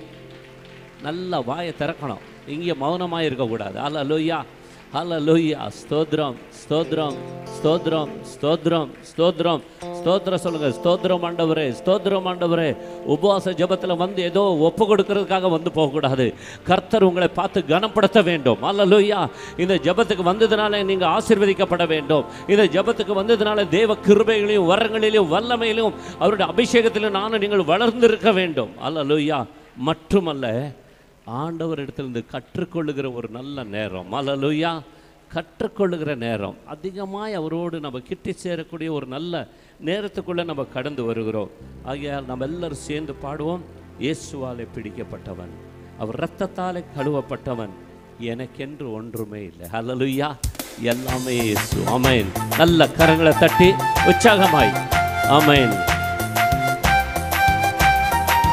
நல்ல வாயை திறக்கணும் இங்கே மௌனமாக இருக்கக்கூடாது அல்ல லொய்யா அல்ல லொய்யா ஸ்தோத்ரம் ஸ்தோத்ரம் ஸ்தோத்ரம் ஸ்தோத்ரம் ஸ்தோத்ரம் ஸ்தோத்திரம் சொல்லுங்க ஸ்தோத்திரம் ஆண்டவரே ஸ்தோத்திரம் ஆண்டவரே உபவாச ஜெபத்தில் வந்து ஏதோ ஒப்பு கொடுக்கறதுக்காக வந்து போகக்கூடாது கர்த்தர் உங்களை பார்த்து கனப்படுத்த வேண்டும் அல்ல லொய்யா இந்த ஜெபத்துக்கு வந்ததுனால நீங்கள் ஆசீர்வதிக்கப்பட வேண்டும் இந்த ஜெபத்துக்கு வந்ததுனால தேவ கிருபைகளையும் வரங்களிலும் வல்லமையிலும் அவருடைய அபிஷேகத்திலும் நானும் நீங்கள் வளர்ந்திருக்க வேண்டும் அல்ல லொய்யா மட்டுமல்ல ஆண்டவர் இடத்திலிருந்து கற்றுக்கொள்ளுகிற ஒரு நல்ல நேரம் அல்லலுயா கற்றுக்கொள்ளுகிற நேரம் அதிகமாய் அவரோடு நம்ம கிட்டி சேரக்கூடிய ஒரு நல்ல நேரத்துக்குள்ளே நம்ம கடந்து வருகிறோம் ஆகையால் நம்ம எல்லாரும் சேர்ந்து பாடுவோம் இயேசுவாலே பிடிக்கப்பட்டவன் அவர் இரத்தத்தாலே கழுவப்பட்டவன் எனக்கென்று ஒன்றுமே இல்லை அல்லலுயா எல்லாமே இயேசு ஆமென் நல்ல கரங்களை தட்டி உற்சாகமாய் ஆமென்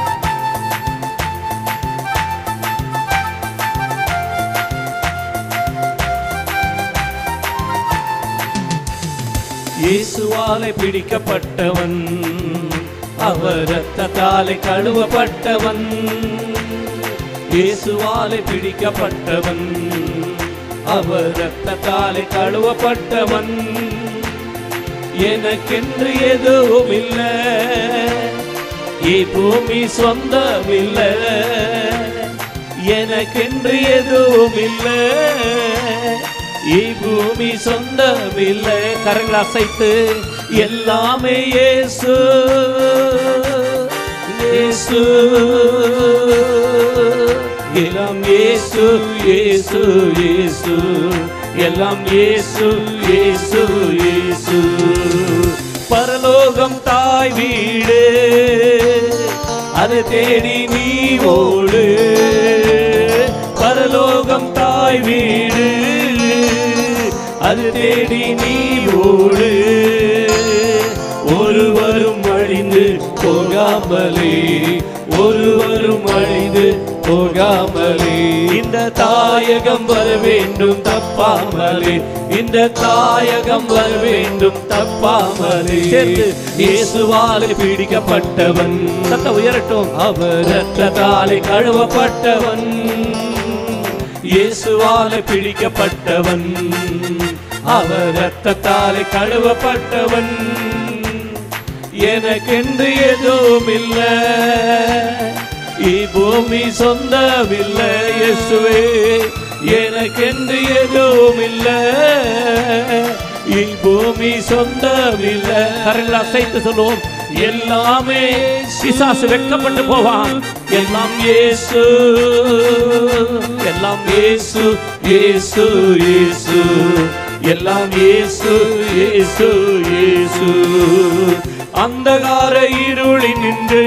இயேசுவாலே பிடிக்கப்பட்டவன் அவர் ரத்தத்தாலே கழுவப்பட்டவன் இயேசுவாலே பிடிக்கப்பட்டவன் அவர் ரத்தத்தாலே கழுவப்பட்டவன் எனக்கென்று எதுவும் இல்லை பூமி சொந்தமில்லை எனக்கென்று எதுவும் இல்லை பூமி சொந்தமில்லை கரங்களை அசைத்து எல்லாமே இயேசு இயேசு எல்லாம் இயேசு இயேசு இயேசு எல்லாம் இயேசு இயேசு இயேசு பரலோகம் தாய் வீடு அதை தேடி நீ ஓடு பரலோகம் தாய் வீடு அது தேடி நீ ஓடு ஒருவரும் அழிந்து போகாமலே ஒருவரும் அழிந்து போகாமலே இந்த தாயகம் வர வேண்டும் தப்பாமலே இந்த தாயகம் வர வேண்டும் தப்பாமலே சேர்ந்து இயேசுவாலே பிடிக்கப்பட்டவன் சத்த உயரட்டும் அவர் ரத்தத்தாலே கழுவப்பட்டவன் இயேசுவாலே பிடிக்கப்பட்டவன் அவர் ரத்தத்தாலே கழுவப்பட்டவன் எனக்கென்று எதுவும் இல்லை பூமி சொந்தமில்லை இயேசுவே எனக்கென்று எதுவும் இல்லை பூமி சொந்தமில்லை கரங்களை அசைத்து சொல்லுவோம் எல்லாமே பிசாசு வெட்கப்பட்டு போவான் எல்லாம் இயேசு எல்லாம் இயேசு இயேசு இயேசு எல்லாம் இயேசு இயேசு இயேசு அந்தகார இருளி நின்று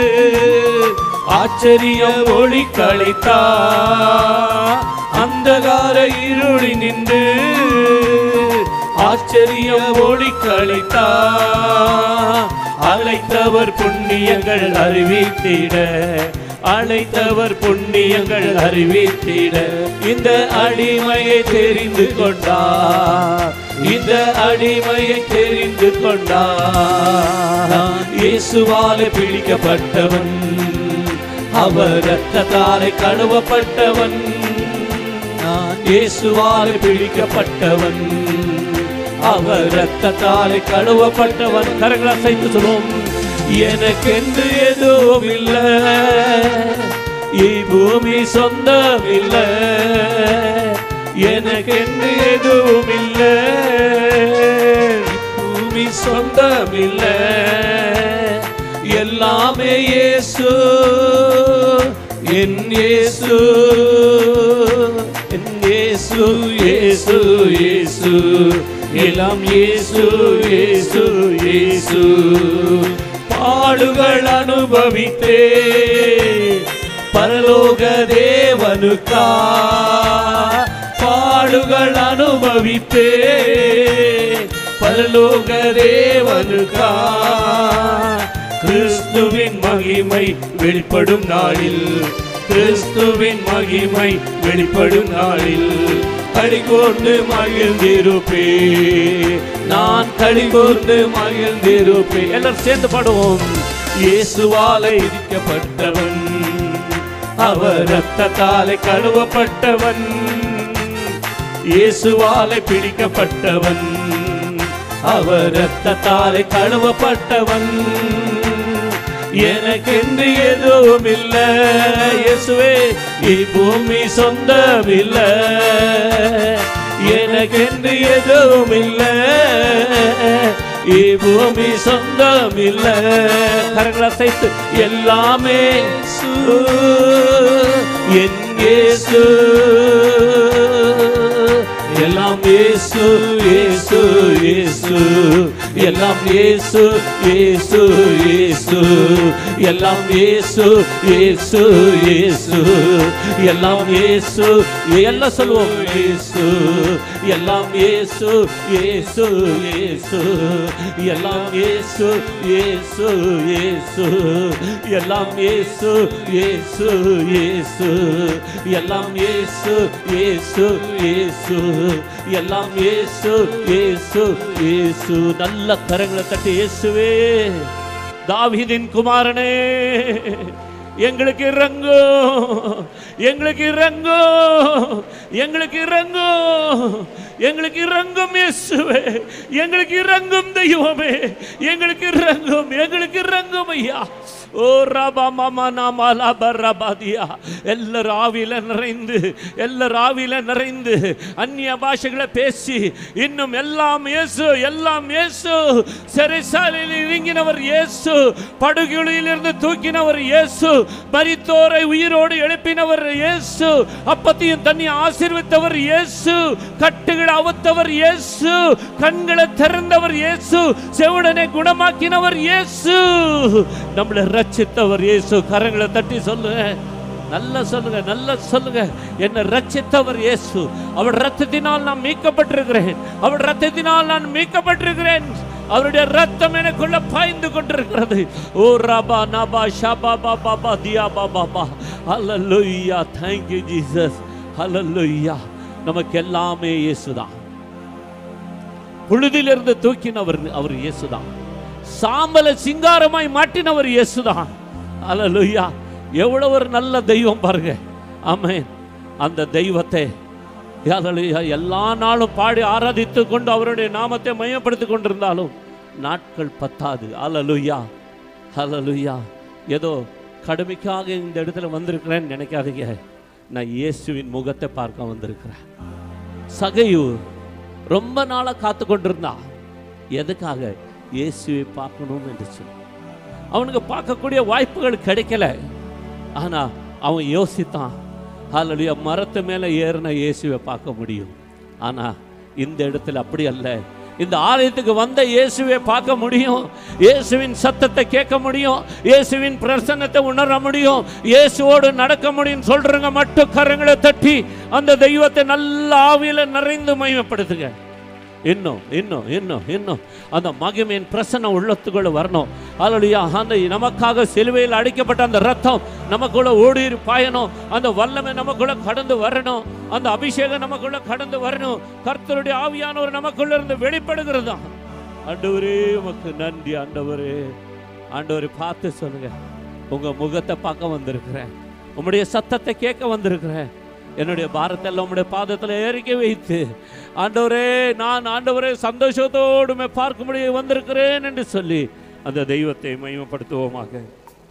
ஆச்சரியம் ஒளி களைத்தா அந்தகார இருளி நின்று ஆச்சரியம் ஒளி களைத்தா அழைத்தவர் புண்ணியங்கள் அறிவித்திட அழைத்தவர் புண்ணியங்கள் அறிவித்திட இந்த அடிமையை தெரிந்து கொண்டார் இந்த அடிமையை தெரிந்து கொண்டார் இயேசுவாலே பிடிக்கப்பட்டவன் அவர் ரத்தத்தாலே கழுவப்பட்டவன் இயேசுவாலே பிடிக்கப்பட்டவன் அவர் ரத்தத்தாலே கழுவப்பட்டவன் கரங்களை அசைத்து சொல்லுவோம் எனக்கென்று எதுவும் இல்லை பூமி சொந்தம் இல்லை எனக்கென்று எதுவும் இல்லை பூமி சொந்தம் இல்லை எல்லாமே இயேசு என் இயேசு என் இயேசு இயேசு இயேசு எல்லாம் இயேசு இயேசு இயேசு பாடுகள் அனுபவித்தே பரலோக தேவனுக்கா பாடுகள் அனுபவித்தே பரலோக தேவனுக்கா கிறிஸ்துவின் மகிமை வெளிப்படும் நாளில் கிறிஸ்துவின் மகிமை வெளிப்படும் நாளில் கடிகோர்ந்து மகிழ்ந்திருப்பே நான் கடிகோர்ந்து மகிழ்ந்திருப்பே எல்லாரும் சேர்ந்து பாடுவோம் இயேசுவாலை இடிக்கப்பட்டவன் அவர் ரத்தத்தாலே கழுவப்பட்டவன் இயேசுவாலை பிடிக்கப்பட்டவன் அவர் ரத்தத்தாலே கழுவப்பட்டவன் எனக்கென்று எதுவும் இல்லை இயேசுவே பூமி சொந்தம் இல்லை எனக்கென்று எதுவும் இல்லை பூமி சொந்தம் இல்லை கரங்களை அசைத்து எல்லாமே இயேசு, என் இயேசு எல்லாம் இயேசு இயேசு இயேசு எல்லாம் இயேசு இயேசு இயேசு எல்லாம் இயேசு இயேசு இயேசு எல்லாம் இயேசு எல்லாம் சொல்லுவோம் இயேசு எல்லாம் இயேசு இயேசு இயேசு எல்லாம் இயேசு இயேசு இயேசு எல்லாம் இயேசு இயேசு இயேசு எல்லாம் இயேசு இயேசு இயேசு எல்லாம் இயேசு இயேசு இயேசு நல்ல கரங்களை தட்டி இயேசுவே தாவீதின் குமாரனே எங்களுக்கு இறங்கு எங்களுக்கு இறங்கு எங்களுக்கு இறங்கு எங்களுக்கு இறங்கும் இயேசுவே எங்களுக்கு இறங்கும் தெய்வமே எங்களுக்கு இறங்கும் எங்களுக்கு இறங்கும் ஐயா ஓ ரபா மாமா நாமா லாப ரபாதியா எல்லாரும் ஆவியில நிறைந்து எல்லாரும் ஆவியில நிறைந்து அந்நிய பாஷைகளை பேசி இன்னும் எல்லாம் இயேசு எல்லாம் இயேசு சிறைசாலையில் இறங்கினவர் இயேசு படுகுழியிலிருந்து தூக்கினவர் இயேசு மரித்தோரை உயிரோடு எழுப்பினவர் இயேசு அப்பத்தையும் தண்ணி ஆசீர்வித்தவர் இயேசு கட்டுகளை அவுத்தவர் இயேசு கண்களை திறந்தவர் இயேசு செவிடனை குணமாக்கினவர் இயேசு நம்மளை ரட்சித்தவர் இயேசு கரங்களை தட்டி சொல்லுங்க நல்லா சொல்லுங்க நல்லா சொல்லுங்க என்னை ரட்சித்தவர் இயேசு அவர் ரத்தத்தினால் நான் மீட்கப்பட்டிருக்கிறேன் அவர் ரத்தத்தினால் நான் மீட்கப்பட்டிருக்கிறேன் அவருடைய ரத்தம் எனக்குள்ள பாய்ந்து கொண்டிருக்கிறது ஓ ரபா நபா ஷபா பாபா பா தியா பாபா பா ஹalleluya thank you jesus ஹalleluya நமக்கு எல்லாமே இயேசுதான் புழுதிலிருந்து தூக்கினவர் அவர் இயேசுதான் சாம்பல சிங்காரமாய் மாட்டினவர் இயேசுதான் அல்லேலூயா எவ்வளவு ஒரு நல்ல தெய்வம் பாருங்க ஆமென் அந்த தெய்வத்தை அல்லேலூயா எல்லா நாளும் பாடி ஆராதித்து கொண்டு அவருடைய நாமத்தை மையப்படுத்தி கொண்டிருந்தாலும் நாட்கள் பத்தாது அல்லேலூயா அல்லேலூயா ஏதோ கடுமைக்காக இந்த இடத்துல வந்திருக்கிறேன்னு நினைக்காதீங்க நான் இயேசுவின் முகத்தை பார்க்க வந்திருக்கிறேன் சகையு ரொம்ப நாளாக காத்து கொண்டிருந்தா எதுக்காக இயேசுவை பார்க்கணும் என்று சொல்லி அவனுக்கு பார்க்கக்கூடிய வாய்ப்புகள் கிடைக்கல ஆனா அவன் யோசித்தான் ஹalleluya மரத்து மேலே ஏறின இயேசுவை பார்க்க முடியும் ஆனா இந்த இடத்துல அப்படி அல்ல இந்த ஆலயத்துக்கு வந்த இயேசுவை பார்க்க முடியும் இயேசுவின் சத்தத்தை கேட்க முடியும் இயேசுவின் பிரசன்னத்தை உணர முடியும் இயேசுவோடு நடக்க முடியும் சொல்றவங்க மட்டும் கரங்களை தட்டி அந்த தெய்வத்தை நல்ல ஆவியில நிறைந்து மகிமைப்படுத்துங்க இன்னும் இன்னும் இன்னும் இன்னும் அந்த மகிமையின் பிரசன்னம் உள்ளத்துக்குள்ள வரணும் அல்லையா அந்த நமக்காக சிலுவையில் அடிக்கப்பட்ட அந்த ரத்தம் நமக்குள்ள ஓடி பாயணும் அந்த வல்லமை நமக்குள்ள கடந்து வரணும் அந்த அபிஷேகம் நமக்குள்ள கடந்து வரணும் கர்த்தருடைய ஆவியானவர் நமக்குள்ள இருந்து வெளிப்படுகிறது ஆண்டவரே உமக்கு நன்றி ஆண்டவரே ஆண்டவரை பார்த்து சொல்லுங்க உங்க முகத்தை பார்க்க வந்திருக்கிறேன் உம்முடைய சத்தத்தை கேட்க வந்திருக்கிறேன் என்னுடைய பாரத்தெல்லாம் உம்முடைய பாதத்தில் ஏறிக்க வைத்து ஆண்டவரே நான் ஆண்டவரே சந்தோஷத்தோடுமே பார்க்கும்படி வந்திருக்கிறேன் என்று சொல்லி அந்த தெய்வத்தை மகிமைப்படுத்துவோமாக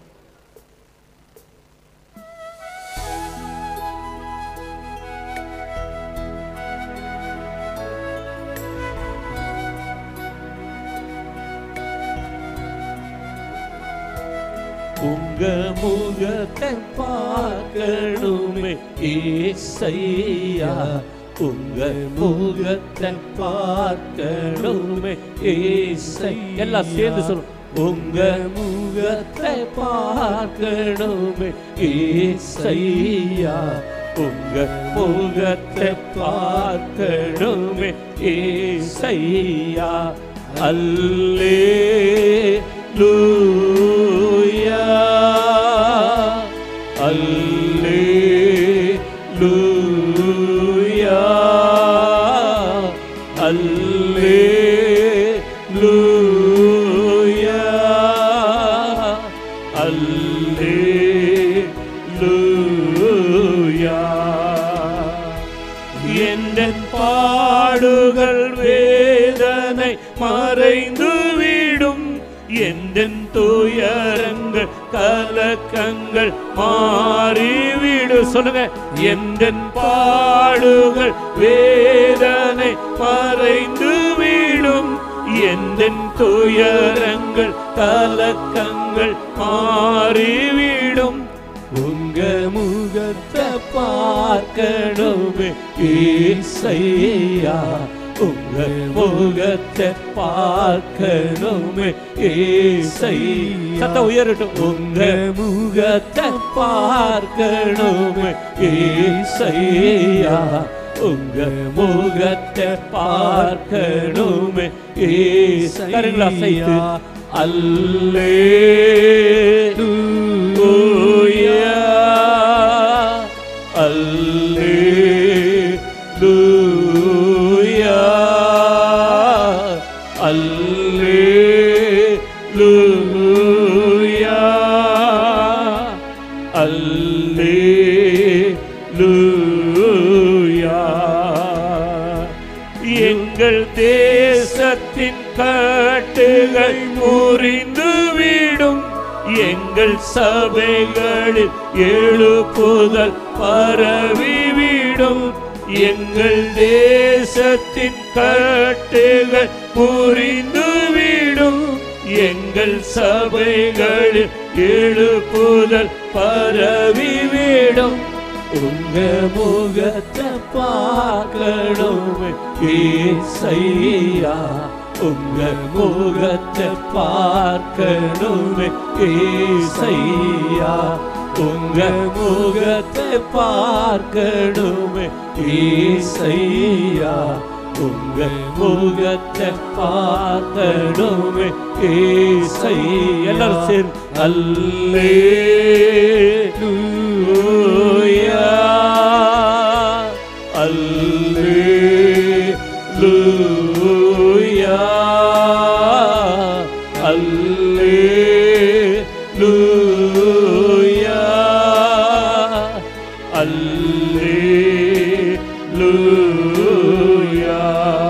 உங்க முகத்தை பார்க்கணுமே ஏசையா உங்க முகத்தை பார்க்கணுமே ஏசை எல்லாம் சேர்ந்து சொல்லும் உங்க முகத்தை பார்க்கணுமே ஏசையா உங்க முகத்தை பார்க்கணுமே ஏசையா அல்லே லூயா அல்லே லூயா அல்லே லூயா அல்லே லூயா எந்த பாடுகள் வேதனை மறைந்து விடும் எந்த துயரங்கள் கலக்கங்கள் மாறிவிடும் சொல்லுங்க எந்த பாடுகள் வேதனை மறைந்து விடும் எந்த துயரங்கள் கலக்கங்கள் மாறிவிடும் உங்க முகத்தை பார்க்கணுமே ஈசையா உங்க முகத்தை பார்க்கணுமே ஏசை சத்த உயரட்டும் உங்க முகத்தை பார்க்கணுமே ஏசையா உங்க முகத்தை பார்க்கணுமே ஏசை கரங்களை அசைத்து அல்லே அல்லேலூயா அல்லேலூயா அல்லேலூயா எங்கள் தேசத்தின் கட்டுகள் முறிந்துவிடும் எங்கள் சபைகளில் எழுப்புதல் பரவிவிடும் எங்கள் தேசத்தின் கட்டுகள் புரிந்துவிடும் எங்கள் சபைகளில் எழுப்புதல் பரவிவிடும் உங்க முகத்தை பார்க்கணுமே ஏசையா உங்க முகத்தை பார்க்கணுமே ஏசையா உங்க முகத்தை பார்க்கணுமே ஏசையா உங்க முகத்தை பார்க்கணுமே ஏசை எல்லாரும் சேர்ந்து அல்லே அல்லேலூயா அல்லேலூயா அல்லேலூயா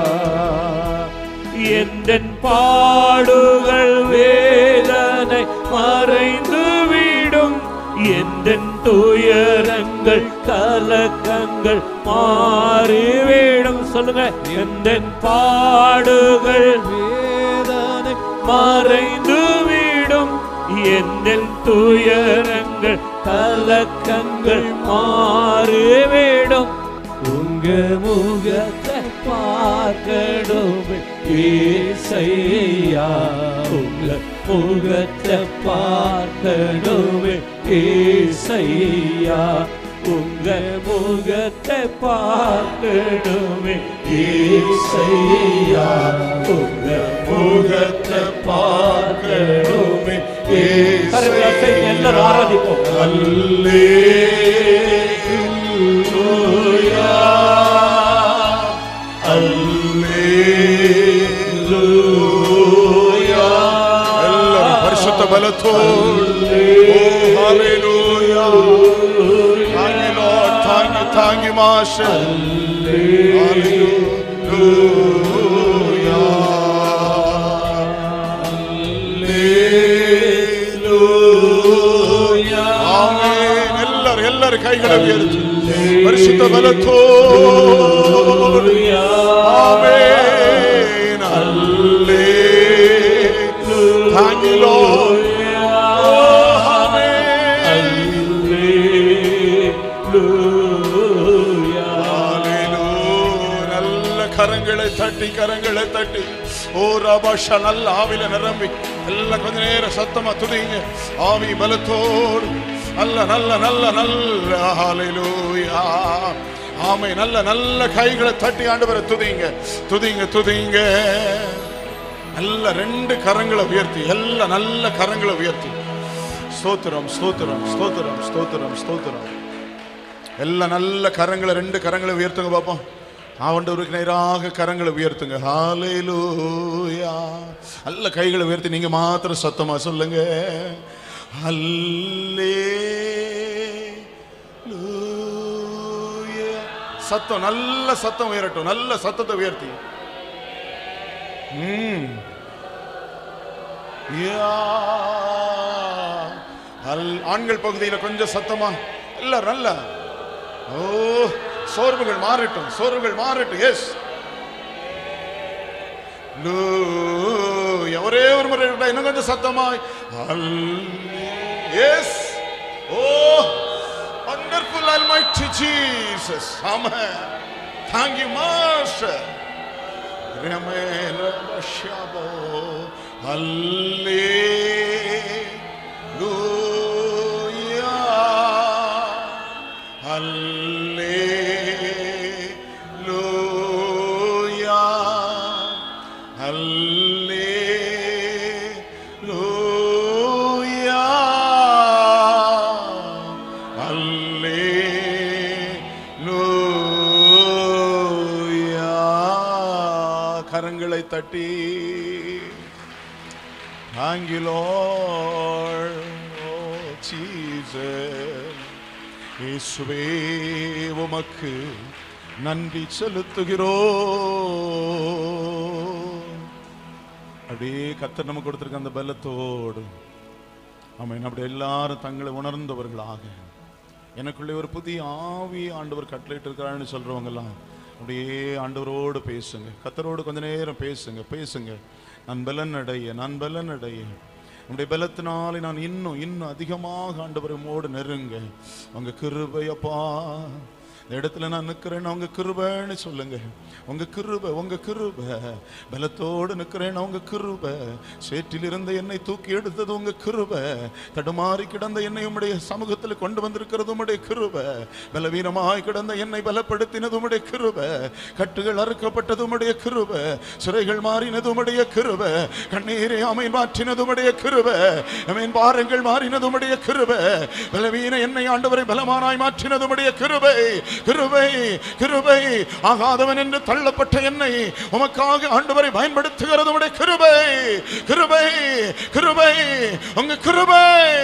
எந்தன் பாடுகள் வேதனை மறைந்துவிடும் எந்தன் துயரங்கள் கலக்கங்கள் மாறிவிடும் சொல்லுங்க எந்தன் பாடுகள் வேதனை மறைந்துவிடும் எந்தன் துயரங்கள் கலக்கங்கள் மாறிவிடும் உங்க முகத்தை பார்க்கணுமே ஏசையா உங்க முகத்தை பார்க்கணுமே ஏசையா உங்க முகத்தை பார்க்கணுமே ஏசையா உங்க முகத்தை பார்க்கணுமே கரங்களை அசைத்து எல்லாரும் ஆராதிப்போம் அல்லேலூயா அல்லேலூயா എല്ലാവരും പരിശുദ്ധ ബലത്തോടെ oh hallelujah thank you Lord thank you thank you master amen എല്ലാവരും എല്ലാവരും കൈകളെ ഉയർത്തി പരിശുദ്ധ ബലത്തോടെ amen hallelujah thank you Lord நல்ல கரங்களை தட்டி கரங்களை தட்டி ஓ ரபாஷா நல்ல ஆவில நிரம்பி எல்லாம் கொஞ்ச நேரம் சத்தமா துதிங்க ஆவி பலத்தோடு நல்ல நல்ல நல்ல நல்ல ஹalleluya ஆமை நல்ல நல்ல கைகளை தட்டி ஆண்டவரை துதிங்க துதிங்க துதிங்க நல்ல ரெண்டு கரங்களை உயர்த்தி எல்லாம் நல்ல கரங்களை உயர்த்தி ஸ்தோத்திரம் ஸ்தோத்திரம் ஸ்தோத்திரம் ஸ்தோத்திரம் ஸ்தோத்திரம் எல்லாம் நல்ல கரங்களை ரெண்டு கரங்களை உயர்த்துங்க பாப்போம் ஆண்டவருக்கு நேராக கரங்களை உயர்த்துங்க ஹalleluya நல்ல கைகளை உயர்த்தி நீங்க மாத்திரம் சத்தமா சொல்லுங்க ஹல்லேலூயா சத்தம் நல்ல சத்தம் உயரட்டும் நல்ல சத்தத்தை உயர்த்தி ம் யா. அல்- ஆண்கள் பகுதியில் கொஞ்சம் சத்தமா இல்ல நல்ல ஓ சோர்வுகள் மாறட்டும் சோர்வுகள் மாறட்டும் எஸ் ஒரே ஒரு முறை இருக்கட்டும். இன்னும் கொஞ்சம் சத்தமாய் yes oh wonderful almighty Jesus amen thank you master രമേലശബോ ഹല്ലേലൂയ ഹല്ലേലൂയ ഹല്ലേലൂയ ഹല്ലേലൂയ കരങ്ങളെ തട്ടി Thank you, Lord. Oh, Jesus. இயேசுவே உமக்கு நன்றி செலுத்துகிறோ அப்படியே கத்தர் நமக்கு கொடுத்திருக்க அந்த பலத்தோடு ஆமாம் அப்படி எல்லாரும் தங்களை உணர்ந்தவர்களாக எனக்குள்ளே ஒரு புதிய ஆவி ஆண்டவர் கட்டளையிட்டு இருக்கிறான்னு சொல்றவங்கலாம் அப்படியே ஆண்டவரோடு பேசுங்க கத்தரோடு கொஞ்ச நேரம் பேசுங்க பேசுங்க நான் பலன் அடைய நான் பலன் அடைய உங்களுடைய பலத்தினாலே நான் இன்னும் இன்னும் அதிகமாக ஆண்டவரை மோடு நெருங்க உங்க கிருபையப்பா இந்த இடத்துல நான் நிற்கிறேன் உங்க கிருபைன்னு சொல்லுங்க உங்க கிருபை உங்க கிருபை பலத்தோடு நிற்கிறேன் உங்க கிருபை சேற்றில் இருந்த என்னை தூக்கி எடுத்தது உங்க கிருபை தடுமாறி கிடந்த என்னை உம்முடைய சமூகத்தில் கொண்டு வந்திருக்கிறது உம்முடைய கிருபை பலவீனமாய் கிடந்த என்னை பலப்படுத்தினது உம்முடைய கிருபை கட்டுகள் அறுக்கப்பட்டது உம்முடைய கிருபை சிறைகள் மாறினது உம்முடைய கிருபை கண்ணீரை அமை மாற்றினது உம்முடைய கிருபை அமீன் பாரங்கள் மாறினது உம்முடைய கிருபை பலவீன என்னை ஆண்டவரை பலமானாய் மாற்றினது உம்முடைய கிருபை கிருபை கிருபை ஆகாதவன் என்று தள்ளப்பட்ட என்னை உமக்காக ஆண்டவரை பயன்படுத்துகிறது உம்முடைய கிருபை கிருபை கிருபை உங்க கிருபை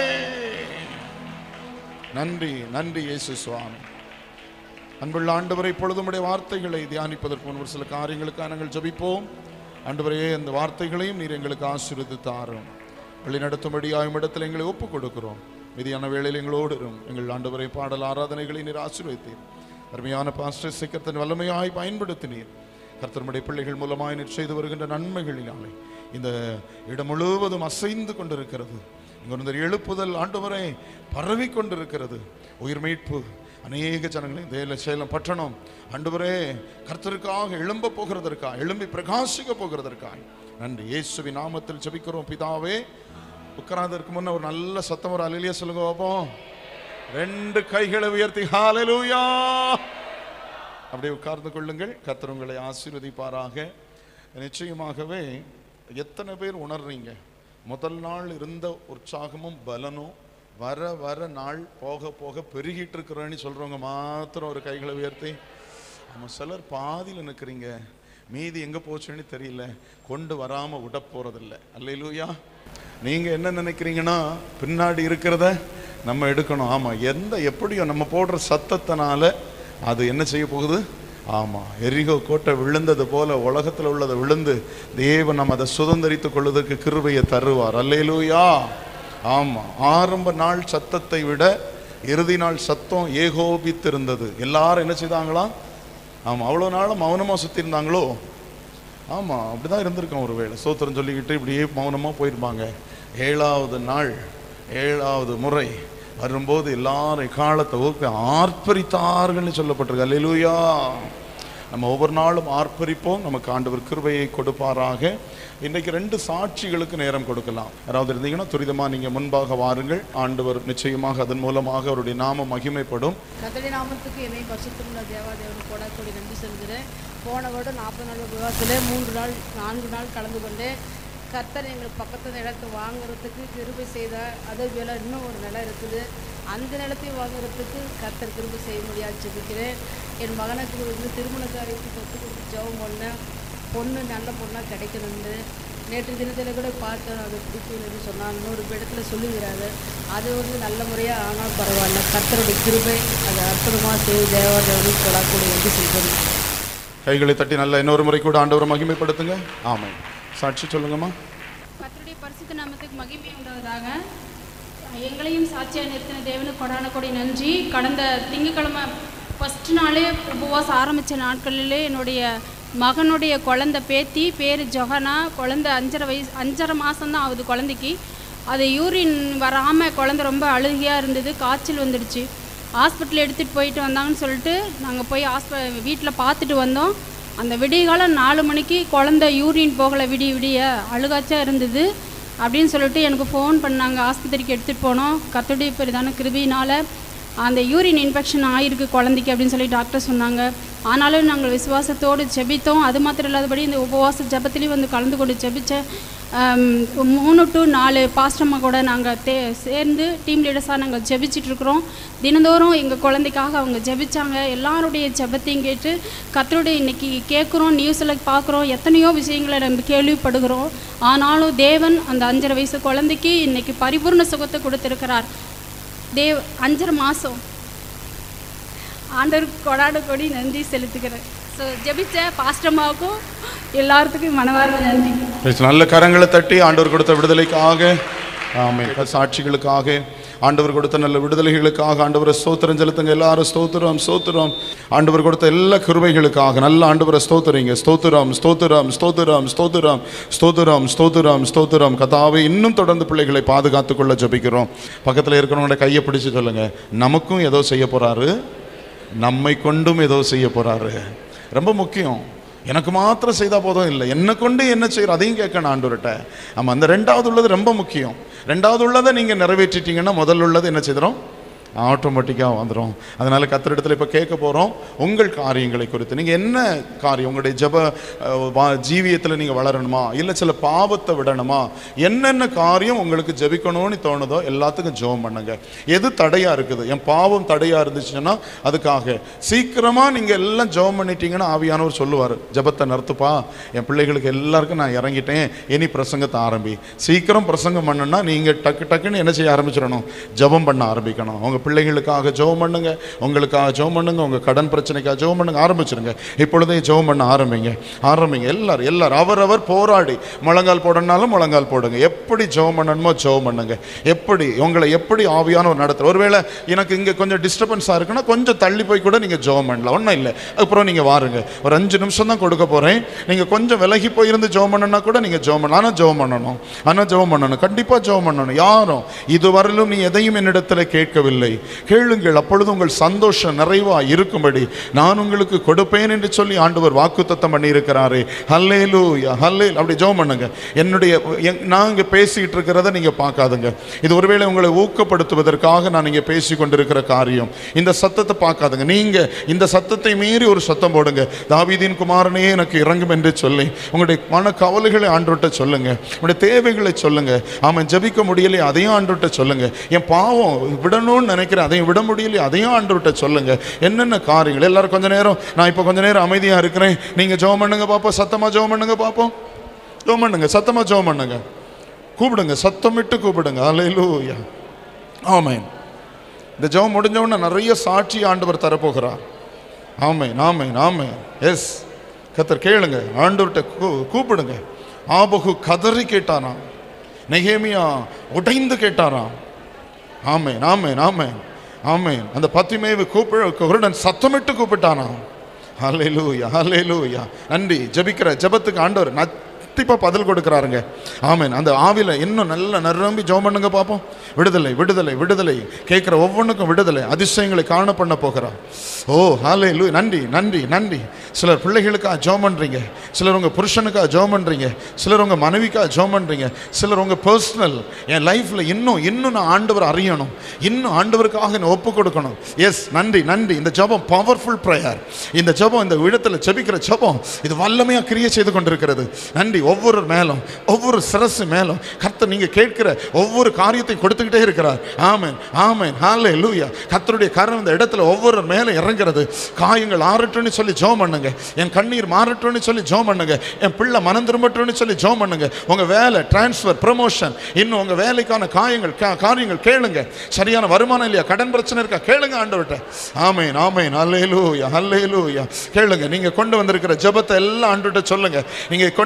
நன்றி நன்றி இயேசு சுவாமி அன்புள்ள ஆண்டவரை பொழுதும் உடைய வார்த்தைகளை தியானிப்பதற்கு முன் ஒரு சில காரியங்களுக்காக நாங்கள் ஜெபிப்போம் ஆண்டவரே அந்த வார்த்தைகளையும் நீர் எங்களுக்கு ஆசீர்வதித்து தாரும் வழி நடத்தும்படியாயும் இடத்தில் எங்களை ஒப்புக் கொடுக்கிறோம் மீதியான வேளையில் எங்களோடு இரும் எங்கள் ஆண்டவரை பாடல் ஆராதனைகளை நீர் ஆசீர்வதித்தீர் அருமையான பாஸ்டர் சிக்கத்தின் வல்லமையாய் பயன்படுத்தினீர் கர்த்தருடைய பிள்ளைகள் மூலமாய் நீர் செய்து வருகின்ற நன்மைகளினாலே இந்த இடம் முழுவதும் அசைந்து கொண்டிருக்கிறது இங்கிருந்த எழுப்புதல் ஆண்டவரை பரவி கொண்டிருக்கிறது உயிர் மீட்பு அநேக ஜனங்களை தேல சேலம் பட்டணம் ஆண்டவரே கர்த்தருக்காக எழும்ப போகிறதற்கா எழும்பி பிரகாசிக்க போகிறதற்காய் நன்றி இயேசுவி நாமத்தில் ஜெபிக்கிறோம் பிதாவே உட்காராதற்கு முன்ன ஒரு நல்ல சத்தம் ஒரு அலிலியா சொல்லுங்க பாப்போம் ரெண்டு கைகளை உயர்த்தி ஹalleluya அப்படியே உட்கார்ந்து கொள்ளுங்கள் கர்த்தர் உங்களை ஆசீர்வதிப்பாராக நிச்சயமாகவே எத்தனை பேர் உணர்றீங்க முதல் நாள் இருந்த உற்சாகமும் பலனும் வர வர நாள் போக போக பெருகிட்டு இருக்கிறோன்னு சொல்றவங்க மாத்திரம் ஒரு கைகளை உயர்த்தி ஆமா சிலர் பாதியில் நிற்கிறீங்க மீதி எங்க போச்சுன்னு தெரியல கொண்டு வராம விட போறதில்ல அல்லையிலூயா நீங்க என்ன நினைக்கிறீங்கன்னா பின்னாடி இருக்கிறத நம்ம எடுக்கணும் ஆமா எந்த எப்படியோ நம்ம போடுற சத்தத்தினால அது என்ன செய்ய போகுது ஆமா எரிகோ கோட்டை விழுந்தது போல உலகத்துல உள்ளதை விழுந்து தேவன் நம்ம அதை சுதந்திரித்துக் கொள்வதற்கு கிருபையை தருவார் அல்லேலூயா ஆமா ஆரம்ப நாள் சத்தத்தை விட இறுதி நாள் சத்தம் ஏகோபித்திருந்தது எல்லாரும் என்ன செய்தாங்களாம் ஆமா அவ்வளோ நாளும் மௌனமா சுத்தி இருந்தாங்களோ ஆமா அப்படிதான் இருந்திருக்கோம் ஒருவேளை சோத்திரம் சொல்லிக்கிட்டு இப்படியே மௌனமா போயிருப்பாங்க ஏழாவது நாள் ஏழாவது முறை வரும்போது எல்லாரும் காலத்தை ஊக்க ஆர்ப்பரித்தார்கள்னு சொல்லப்பட்டிருக்கு அல்லேலூயா நம்ம ஒவ்வொரு நாளும் ஆர்ப்பரிப்போம் நமக்கு ஆண்டவர் கிருபையை கொடுப்பாராக இன்னைக்கு ரெண்டு சாட்சிகளுக்கு நேரம் கொடுக்கலாம் யாராவது இருந்தீங்கன்னா துரிதமாக நீங்கள் முன்பாக வாருங்கள் ஆண்டவர் நிச்சயமாக அதன் மூலமாக அவருடைய நாமம் மகிமைப்படும் கத்தடி நாமத்துக்கு என்னை பரிசுத்தமுள்ள தேவாதேவன் கூட கூடி நன்றி செலுத்துகிறேன் போன வருடம் நாற்பது நாள் விவாதத்தில் மூன்று நாள் நான்கு நாள் கலந்து கொண்டேன் கர்த்தர் எங்களுக்கு பக்கத்து நிலத்தை வாங்குறதுக்கு கிருபை செய்தார் அதே போல் இன்னும் ஒரு நிலம் இருக்குது அந்த நிலத்தை வாங்குறதுக்கு கர்த்தர் கிருபை செய்ய முடியாது ஜெபிக்கிறேன் என் மகனுக்கு வந்து திருமண காரியத்துக்கு ஒத்து கொடுத்து ஜெபம் பண்ணேன் பொண்ணு நல்ல பொண்ணாக கிடைக்கணும்னு நேற்று தினத்தில் கூட பார்த்தேன் அது பிடிக்கலன்னு சொன்னான் இன்னொரு இடத்துல சொல்லுகிறாரு அது வந்து நல்ல முறையாக ஆனால் பரவாயில்ல கர்த்தருடைய கிருபை அது அற்புதமாக செய்து தேவாதேவனுக்கு கொடாக்கூடிய என்று சொல்கிறேன் கைகளை தட்டி நல்லா இன்னொரு முறை கூட ஆண்டவரை மகிமைப்படுத்துங்க ஆமாம் சாட்சி சொல்லுங்கம்மா கர்த்தருடைய பரிசுத்த நாமத்துக்கு மகிமை உண்டாவதாக எங்களையும் சாட்சியாக நிறுத்தின தேவனுக்கு கொடான கொடி நன்றி கடந்த திங்கட்கிழமை ஃபஸ்ட் நாளே உபவாசம் ஆரம்பித்த நாட்களிலே என்னுடைய மகனுடைய குழந்தை பேத்தி பேர் ஜொஹனா குழந்தை அஞ்சரை வயசு அஞ்சரை மாதம்தான் ஆகுது குழந்தைக்கு அது யூரின் வராமல் குழந்தை ரொம்ப அழுகையாக இருந்தது காய்ச்சல் வந்துடுச்சு ஹாஸ்பிட்டல் எடுத்துகிட்டு போயிட்டு வந்தாங்கன்னு சொல்லிட்டு நாங்கள் போய் ஹாஸ்ப வீட்டில் பார்த்துட்டு வந்தோம் அந்த விடியகாலம் நாலு மணிக்கு குழந்த யூரின் போகலை விடிய விடிய அழுகாச்சா இருந்தது அப்படின்னு சொல்லிட்டு எனக்கு ஃபோன் பண்ணாங்க ஆஸ்பத்திரிக்கு எடுத்துகிட்டு போனோம் கத்துடைய பெரிதான கிருபியினால் அந்த யூரின் இன்ஃபெக்ஷன் ஆயிருக்கு குழந்தைக்கு அப்படின்னு சொல்லி டாக்டர் சொன்னாங்க ஆனாலும் நாங்கள் விசுவாசத்தோடு ஜெபித்தோம் அது மாத்திரம் இல்லாதபடி இந்த உபவாச ஜெபத்திலையும் வந்து கலந்து கொண்டு ஜெபிச்ச ஆம், மூணு டு நாலு பாஸ்டம்மா கூட நாங்கள் தே சேர்ந்து டீம் லீடர்ஸாக நாங்கள் ஜெபிச்சிட்டு இருக்கிறோம் தினந்தோறும் எங்கள் குழந்தைக்காக அவங்க ஜெபிச்சாங்க எல்லாருடைய ஜெபத்தையும் கேட்டு கத்தருடைய இன்னைக்கு கேட்குறோம் நியூஸில் பார்க்குறோம் எத்தனையோ விஷயங்களை நம்ம கேள்விப்படுகிறோம் ஆனாலும் தேவன் அந்த அஞ்சரை வயசு குழந்தைக்கு இன்னைக்கு பரிபூர்ண சுகத்தை கொடுத்திருக்கிறார் தேவ் அஞ்சரை மாதம் ஆண்டவருக்கு கொடாட கொடி நன்றி செலுத்துக்கிறேன் ஸோ ஜெபிச்ச பாஸ்டம்மாவுக்கும் எல்லாத்துக்கும் மனவார்ந்த நன்றி Praise நல்ல கரங்களை தட்டி ஆண்டவர் கொடுத்த விடுதலைக்காக ஆமென் சாட்சிகளுக்காக ஆண்டவர் கொடுத்த நல்ல விடுதலைகளுக்காக ஆண்டவரை ஸ்தோத்திரம் செலுத்துங்க எல்லாரும் ஸ்தோத்திரம் ஸ்தோத்திரம் ஆண்டவர் கொடுத்த எல்லா கிருபைகளுக்காக நல்ல ஆண்டவரை ஸ்தோத்திரிங்க ஸ்தோத்திரம் ஸ்தோத்திரம் ஸ்தோத்திரம் ஸ்தோத்திரம் ஸ்தோத்திரம் ஸ்தோத்திரம் ஸ்தோத்திரம் கதாவை இன்னும் தொடர்ந்து பிள்ளைகளை பாதுகாத்துக் கொள்ள ஜெபிக்கிறோம் பக்கத்தில் இருக்கிறவங்களோட கையை பிடிச்சு சொல்லுங்க நமக்கும் ஏதோ செய்ய போறாரு நம்மை கொண்டும் ஏதோ செய்ய போறாரு ரொம்ப முக்கியம் எனக்கு மாத்திரம் செய்தால் போதும் இல்லை என்னை கொண்டு என்ன செய்யறோம் அதையும் கேட்கணும் ஆண்டவர்கிட்ட ஆமாம் அந்த ரெண்டாவது உள்ளது ரொம்ப முக்கியம் ரெண்டாவது உள்ளதை நீங்கள் நிறைவேற்றிட்டீங்கன்னா முதல்ல உள்ளது என்ன செய்கிறோம் ஆட்டோமேட்டிக்காக வந்துடும் அதனால் கத்திரிடத்தில் இப்போ கேட்க போகிறோம் உங்கள் காரியங்களை குறித்து நீங்கள் என்ன காரியம் உங்களுடைய ஜப அஹ், வா- ஜீவியத்தில் நீங்கள் வளரணுமா இல்லை சில பாவத்தை விடணுமா என்னென்ன காரியம் உங்களுக்கு ஜெபிக்கணும்னு தோணுதோ எல்லாத்துக்கும் ஜெபம் பண்ணுங்க எது தடையாக இருக்குது என் பாவம் தடையாக இருந்துச்சுன்னா அதுக்காக சீக்கிரமாக நீங்கள் எல்லாம் ஜெபம் பண்ணிட்டீங்கன்னா ஆவியானவர் சொல்லுவார் ஜெபத்தை நிறுத்துப்பா என் பிள்ளைகளுக்கு எல்லாருக்கும் நான் இறங்கிட்டேன் இனி பிரசங்கத்தை ஆரம்பி சீக்கிரம் பிரசங்கம் பண்ணுன்னா நீங்கள் டக்கு டக்குன்னு என்ன செய்ய ஆரம்பிச்சிடணும் ஜெபம் பண்ண ஆரம்பிக்கணும் உங்கள் பிள்ளைகளுக்காக ஜெபம் பண்ணுங்க உங்களுக்காக ஜெபம் பண்ணுங்க உங்கள் கடன் பிரச்சனைக்காக ஜெபம் பண்ணுங்க ஆரம்பிச்சிருங்க இப்பொழுதே ஜெபம் பண்ண ஆரம்பிங்க ஆரம்பிங்க எல்லாரும் எல்லாரும் அவரவர் போராடி முழங்கால் போடணும்னாலும் முழங்கால் போடுங்க எப்படி ஜெபம் பண்ணணுமோ ஜெபம் பண்ணுங்க எப்படி உங்களை எப்படி ஆவியானவர் நடத்துற ஒருவேளை எனக்கு இங்கே கொஞ்சம் டிஸ்டர்பன்ஸாக இருக்குன்னா கொஞ்சம் தள்ளி போய் கூட நீங்கள் ஜெபம் பண்ணலாம் ஒன்றும் இல்லை அப்புறம் நீங்கள் வாருங்க ஒரு அஞ்சு நிமிஷம் தான் கொடுக்க போகிறேன் நீங்கள் கொஞ்சம் விலகி போயிருந்து ஜெபம் பண்ணனா கூட நீங்கள் ஜெபம் பண்ணலாம் ஆனால் ஜெபம் பண்ணணும் ஆனால் ஜெபம் பண்ணணும் கண்டிப்பாக ஜெபம் பண்ணணும் யாரும் இதுவரையிலும் நீ எதையும் என்னிடத்தில் கேட்கவில்லை கேளுங்கள் அப்பொழுது உங்கள் சந்தோஷம் நிறைவா இருக்கும்படி நான் உங்களுக்கு கொடுப்பேன் என்று சொல்லி ஆண்டவர் வாக்குத்தத்தம் பண்ணி இருக்கிறாரே ஹல்லேலு ஹல்லே அப்படி ஜெபம் பண்ணுங்க என்னுடைய என்- நான் இங்கே பேசிக்கிட்டு இருக்கிறத நீங்கள் பார்க்காதுங்க இது ஒருவேளை உங்களை ஊக்கப்படுத்துவதற்காக நான் இங்கே பேசி கொண்டிருக்கிற காரியம் இந்த சத்தத்தை பார்க்காதுங்க நீங்க இந்த சத்தத்தை மீறி ஒரு சத்தம் போடுங்க தாவீதின் குமாரனே எனக்கு இறங்கும் என்று சொல்லி உங்களுடைய மன கவலைகளை ஆண்டோட்ட சொல்லுங்க உங்களுடைய தேவைகளை சொல்லுங்க ஆமாம் ஜெபிக்க முடியலையே அதையும் ஆண்டோட்ட சொல்லுங்க என் பாவம் விடணும்னு நினைக்கிறேன் அதையும் விட முடியலையே அதையும் ஆண்டோட்ட சொல்லுங்க என்னென்ன காரியங்கள் எல்லாரும் கொஞ்ச நேரம் நான் இப்போ கொஞ்ச நேரம் அமைதியாக இருக்கிறேன் நீங்க ஜெபம் பண்ணுங்க பார்ப்போம் சத்தமா ஜெபம் பண்ணுங்க பார்ப்போம் ஜெபம் பண்ணுங்க சத்தமா ஜெபம் பண்ணுங்க கூப்பிடுங்க சத்தமிட்டு கூப்பிடுங்க அல்லேலூயா ஆமென் இந்த ஜெபம் முடிஞ்ச உடனே நிறைய சாட்சி ஆண்டவர் தரப்போகிறார் ஆமென் ஆமென் ஆமென் எஸ் கத்தர் கேளுங்க ஆண்டவர்கிட்ட கூ- கூப்பிடுங்க ஆபகு கதறி கேட்டாராம் நெகேமியா உடைந்து கேட்டாராம் ஆமென் ஆமென் ஆமென் ஆமென் அந்த பத்திமேவு கூப்பிட குருடன் சத்தமிட்டு கூப்பிட்டானாம் ஹalleluya ஹalleluya நன்றி ஜெபிக்கிற ஜெபத்துக்கு ஆண்டவர் கண்டிப்பாக பதில் கொடுக்குறாருங்க ஆமென் அந்த ஆவில இன்னும் நல்ல நிரம்பி ஜெபம் பண்ணுங்க பார்ப்போம் விடுதலை விடுதலை விடுதலை கேட்குற ஒவ்வொன்றுக்கும் விடுதலை அதிசயங்களை காண பண்ண போகிறார் ஓ ஹாலே லூ நன்றி நன்றி நன்றி சிலர் பிள்ளைகளுக்காக ஜெபம் பண்ணுறீங்க சிலர் உங்கள் புருஷனுக்காக ஜெபம் பண்ணுறீங்க சிலர் உங்கள் மனைவிக்காக ஜெபம் பண்ணுறீங்க சிலர் உங்கள் பர்சனல் என் லைஃப்பில் இன்னும் இன்னும் நான் ஆண்டவர் அறியணும் இன்னும் ஆண்டவருக்காக என்னை ஒப்பு கொடுக்கணும் எஸ் நன்றி நன்றி இந்த ஜெபம் பவர்ஃபுல் ப்ரேயர் இந்த ஜெபம் இந்த இடத்துல ஜெபிக்கிற ஜெபம் இது வல்லமையாக கிரியை செய்து கொண்டிருக்கிறது நன்றி ஒவ்வொரு மேலும் ஒவ்வொரு சிரசு மேலும் கர்த்தர் நீங்கள் கேட்கிற ஒவ்வொரு காரியத்தையும் கொடுத்துக்கிட்டே இருக்கிறார் ஆமென் ஆமென் ஹாலே லூயா கர்த்தருடைய கரம் இந்த இடத்துல ஒவ்வொரு மேலே இறங்குறது காயங்கள் ஆறட்டும்னு சொல்லி ஜெபம் பண்ணுங்க என் கண்ணீர் மாறட்டும்னு சொல்லி ஜெபம் பண்ணுங்க என் பிள்ளை மனம் திரும்பட்டும்னு சொல்லி ஜெபம் பண்ணுங்க உங்க வேலை டிரான்ஸ்ஃபர் ப்ரமோஷன் இன்னும் உங்க வேலைக்கான காயங்கள் கா- காரியங்கள் கேளுங்க சரியான வருமானம் இல்லையா கடன் பிரச்சனை இருக்கா கேளுங்க ஆண்டவர்கிட்ட ஆமென் ஆமென் அல்லேலூயா அல்லேலூயா கேளுங்க நீங்க கொண்டு வந்திருக்கிற ஜெபத்தை எல்லாம் ஆண்டவர்கிட்ட சொல்லுங்க நீங்க கொண்டு வந்திருக்கிற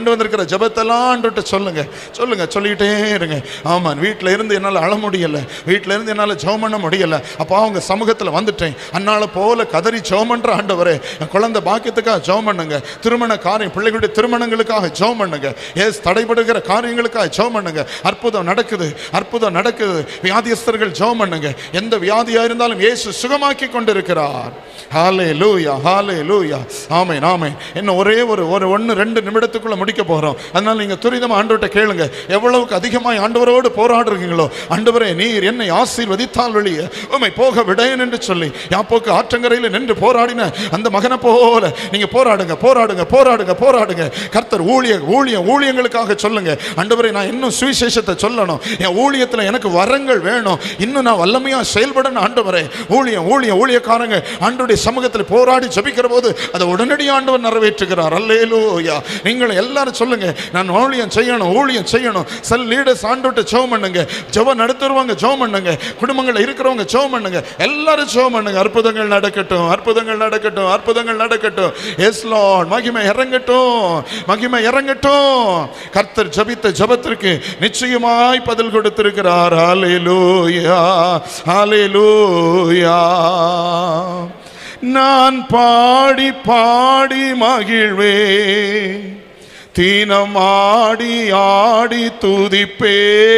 ஜெபத்தெல்லாம் ஆண்டுட்டு சொல்லுங்க சொல்லுங்க சொல்லிக்கிட்டே இருங்க ஆமாம் வீட்டில் இருந்து என்னால் அழ முடியல வீட்டில் இருந்து என்னால் ஜெபம் பண்ண முடியல அப்போ அவங்க சமூகத்தில் வந்துட்டேன் அன்னால போல கதறி ஜெபம் பண்ற ஆண்டவரே என் குழந்தை பாக்கியத்துக்காக ஜெபம் பண்ணுங்க திருமண காரியம் பிள்ளைகளுடைய திருமணங்களுக்காக ஜெபம் பண்ணுங்க ஏஸ் தடைபடுகிற காரியங்களுக்காக ஜெபம் பண்ணுங்க அற்புதம் நடக்குது அற்புதம் நடக்குது வியாதியஸ்தர்கள் ஜெபம் பண்ணுங்க எந்த வியாதியா இருந்தாலும் இயேசு சுகமாக்கி கொண்டிருக்கிறார் ஹாலே லூயா ஹாலே லூயா ஆமென் ஆமென் இன்னும் ஒரே ஒரு ஒரு ஒன்று ரெண்டு நிமிடத்துக்குள்ள முடிக்க போகிறோம் அதனால நீங்க துரிதமா ஆண்டவர்கிட்ட கேளுங்க எவ்வளவுக்கு அதிகமாய் ஆண்டவரோடு போராடுறீங்களோ ஆண்டவரே நீர் என்னை ஆசீர்வதித்தால் வெளியே உம்மை போக விடேன் என்று சொல்லி யாப்போக்கு ஆற்றங்கரையில் நின்று போராடின அந்த மகனை போல நீங்க போராடுங்க போராடுங்க போராடுங்க போராடுங்க கர்த்தர் ஊழிய ஊழியம் ஊழியங்களுக்காக சொல்லுங்க ஆண்டவரே நான் இன்னும் சுவிசேஷத்தை சொல்லணும் என் ஊழியத்தில் எனக்கு வரங்கள் வேணும் இன்னும் நான் வல்லமையா செயல்படணும் ஆண்டவரே ஊழியம் ஊழியம் ஊழியக்காரங்க ஆண்டவருடைய சமூகத்தில் போராடி ஜபிக்கிற போது அதை உடனடியாக ஆண்டவர் நிறைவேற்றுகிறார் அல்லேலூயா நீங்கள் எல்லாரும் சொல்லுங்க நான் ஊழியம் செய்யணும் ஊழியம் செய்யணும் செல் லீடர்ஸ் ஆண்டவர்கிட்ட ஜெபம் பண்ணுங்க ஜெபம் நடத்துறவங்க ஜெபம் பண்ணுங்க குடும்பங்களில் இருக்கிறவங்க ஜெபம் பண்ணுங்க எல்லாரும் ஜெபம் பண்ணுங்க அற்புதங்கள் நடக்கட்டும் அற்புதங்கள் நடக்கட்டும் அற்புதங்கள் நடக்கட்டும் எஸ் லார்ட் மகிமை இறங்கட்டும் மகிமை இறங்கட்டும் கர்த்தர் ஜபித்த ஜபத்திற்கு நிச்சயமாய் பதில் கொடுத்திருக்கிறார் ஹalleluya ஹalleluya நான் பாடி பாடி மகிழ்வே தீனம் ஆடி ஆடி துதிப்பே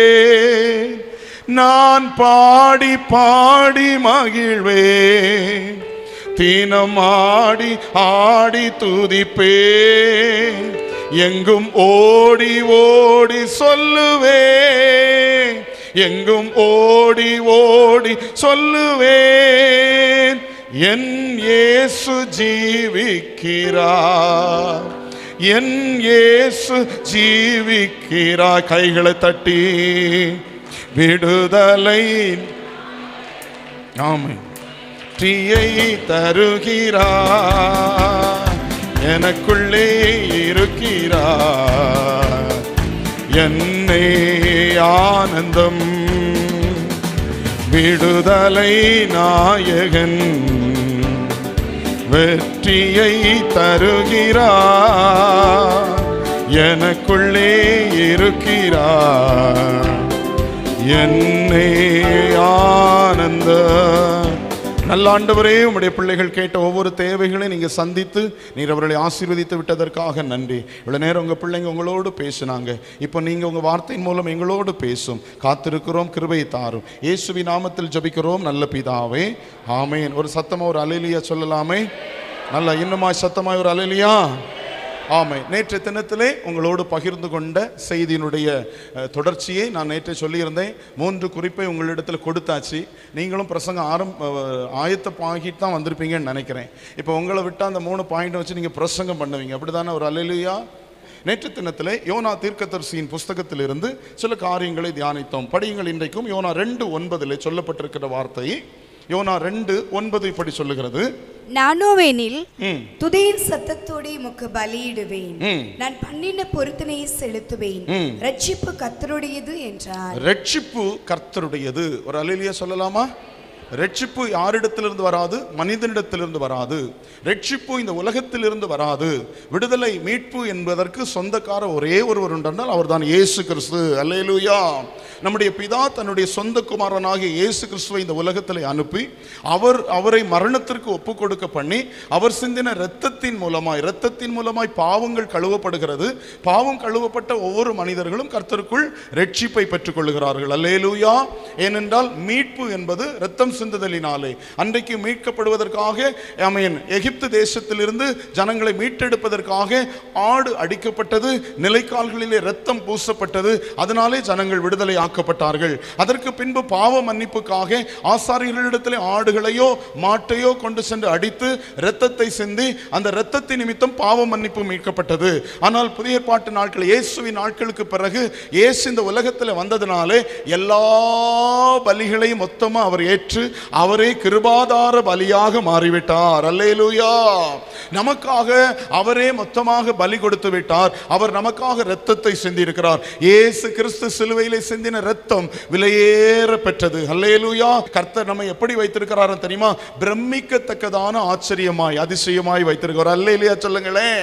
நான் பாடி பாடி மகிழ்வே தீனம் ஆடி ஆடி துதிப்பே எங்கும் ஓடி ஓடி சொல்லுவே எங்கும் ஓடி ஓடி சொல்லுவேன் என் இயேசு ஜீவிக்கிறார் என் இயேசு ஜீவிக்கிறார் கைகளை தட்டி விடுதலை ஆமை வெற்றியை தருகிறார் எனக்குள்ளே இருக்கிறார் என்னை ஆனந்தம் விடுதலை நாயகன் வெற்றியை தருகிறார் எனக்குள்ளே இருக்கிறார் என்னை ஆனந்த நல்ல ஆண்டவரே உம்முடைய பிள்ளைகள் கேட்ட ஒவ்வொரு தேவைகளையும் நீங்க சந்தித்து நீர் அவர்களை ஆசீர்வதித்து விட்டதற்காக நன்றி இவ்வளவு நேரம் உங்க பிள்ளைங்க உங்களோடு பேசினாங்க இப்போ நீங்க உங்க வார்த்தையின் மூலம் எங்களோடு பேசும் காத்திருக்கிறோம் கிருபை தாரும் இயேசுவி நாமத்தில் ஜபிக்கிறோம் நல்ல பிதாவே ஆமேன் ஒரு சத்தமா ஒரு அலைலியா சொல்லலாமே நல்ல இன்னுமாய் சத்தமாய் ஒரு அலைலியா ஆமை நேற்று தினத்திலே உங்களோடு பகிர்ந்து கொண்ட செய்தியினுடைய அஹ், தொடர்ச்சியை நான் நேற்று சொல்லியிருந்தேன் மூன்று குறிப்பை உங்களிடத்தில் கொடுத்தாச்சு நீங்களும் பிரசங்கம் ஆரம் அஹ், ஆயத்தமாகிட்டு தான் வந்திருப்பீங்கன்னு நினைக்கிறேன் இப்போ உங்களை விட்டு அந்த மூணு பாயிண்ட் வச்சு நீங்கள் பிரசங்கம் பண்ணுவீங்க அப்படிதானே ஒரு அலையிலுயா நேற்று தினத்திலே யோனா தீர்க்கதரிசியின் புஸ்தகத்திலிருந்து சில காரியங்களை தியானித்தோம் படியுங்கள் இன்றைக்கும் யோனா ரெண்டு ஒன்பதிலே சொல்லப்பட்டிருக்கிற வார்த்தை யோனா ரெண்டு ஒன்பது இப்படி சொல்லுகிறது நானோவேனில் ம் துதியின் சத்தத்தோടെ உமக்கு பலியிடுவேன் ம். நான் பண்ணின பொருத்தனையை செலுத்துவேன் ம். ரட்சிப்பு கத்தருடையது என்றார் ரட்சிப்பு கர்த்தருடையது ஒரு அலையிலேயே சொல்லலாமா ரட்சிப்பு யாரிடத்திலிருந்து வராது மனிதனிடத்திலிருந்து வராது ரட்சிப்பு இந்த உலகத்திலிருந்து வராது விடுதலை மீட்பு என்பதற்கு சொந்தக்கார ஒரே ஒருவர் உண்டென்றால் அவர்தான் இயேசு கிறிஸ்து அல்லேலூயா நம்முடைய பிதா தன்னுடைய சொந்த குமாரனாகிய இயேசு கிறிஸ்துவை இந்த உலகத்தில் அனுப்பி அவர் அவரை மரணத்திற்கு ஒப்பு கொடுக்க பண்ணி அவர் சிந்தின இரத்தத்தின் மூலமாய் இரத்தத்தின் மூலமாய் பாவங்கள் கழுவப்படுகிறது பாவம் கழுவப்பட்ட ஒவ்வொரு மனிதர்களும் கர்த்தருக்குள் ரட்சிப்பை பெற்றுக் கொள்கிறார்கள் அல்லேலூயா ஏனென்றால் மீட்பு என்பது இரத்தம் சிந்துதலினாலே அன்றைக்கு மீட்கப்படுவதற்காக ஆமென் எகிப்து தேசத்திலிருந்து ஜனங்களை மீட்டெடுப்பதற்காக ஆடு அடிக்கப்பட்டது நிலைக்கால்களிலே இரத்தம் பூசப்பட்டது அதனாலே ஜனங்கள் விடுதலை ஆக்கப்பட்டார்கள் அதற்கு பின்பு பாவ மன்னிப்புக்காக ஆசாரியர்களிடத்திலே ஆடுகளையோ மாட்டையோ கொண்டு சென்று அடித்து இரத்தத்தை சிந்தி அந்த இரத்தத்தின் நிமித்தம் பாவ மன்னிப்பு மீட்கப்பட்டது ஆனால் புதிய ஏற்பாட்டு நாட்கள் இயேசுவின் நாட்களுக்கு பிறகு இயேசு இந்த உலகத்தில் வந்ததினாலே எல்லா பலிகளையும் மொத்தமா அவர் ஏற்று அவரே கிருபாதார பலியாக மாறிவிட்டார் அல்லேலூயா நமக்காக அவரே மொத்தமாக பலி கொடுத்து விட்டார் அவர் நமக்காக இரத்தத்தை சிந்தியிருக்கிறார் இயேசு கிறிஸ்து சிலுவையிலே சிந்தின இரத்தம் விலையேற பெற்றது அல்லேலூயா கர்த்தர் நம்மை எப்படி வைத்திருக்கிறார் தெரியுமா பிரமிக்கத்தக்கதான ஆச்சரியமாய் அதிசயமாய் வைத்திருக்கிறார் அல்லேலூயா சொல்லுங்களேன்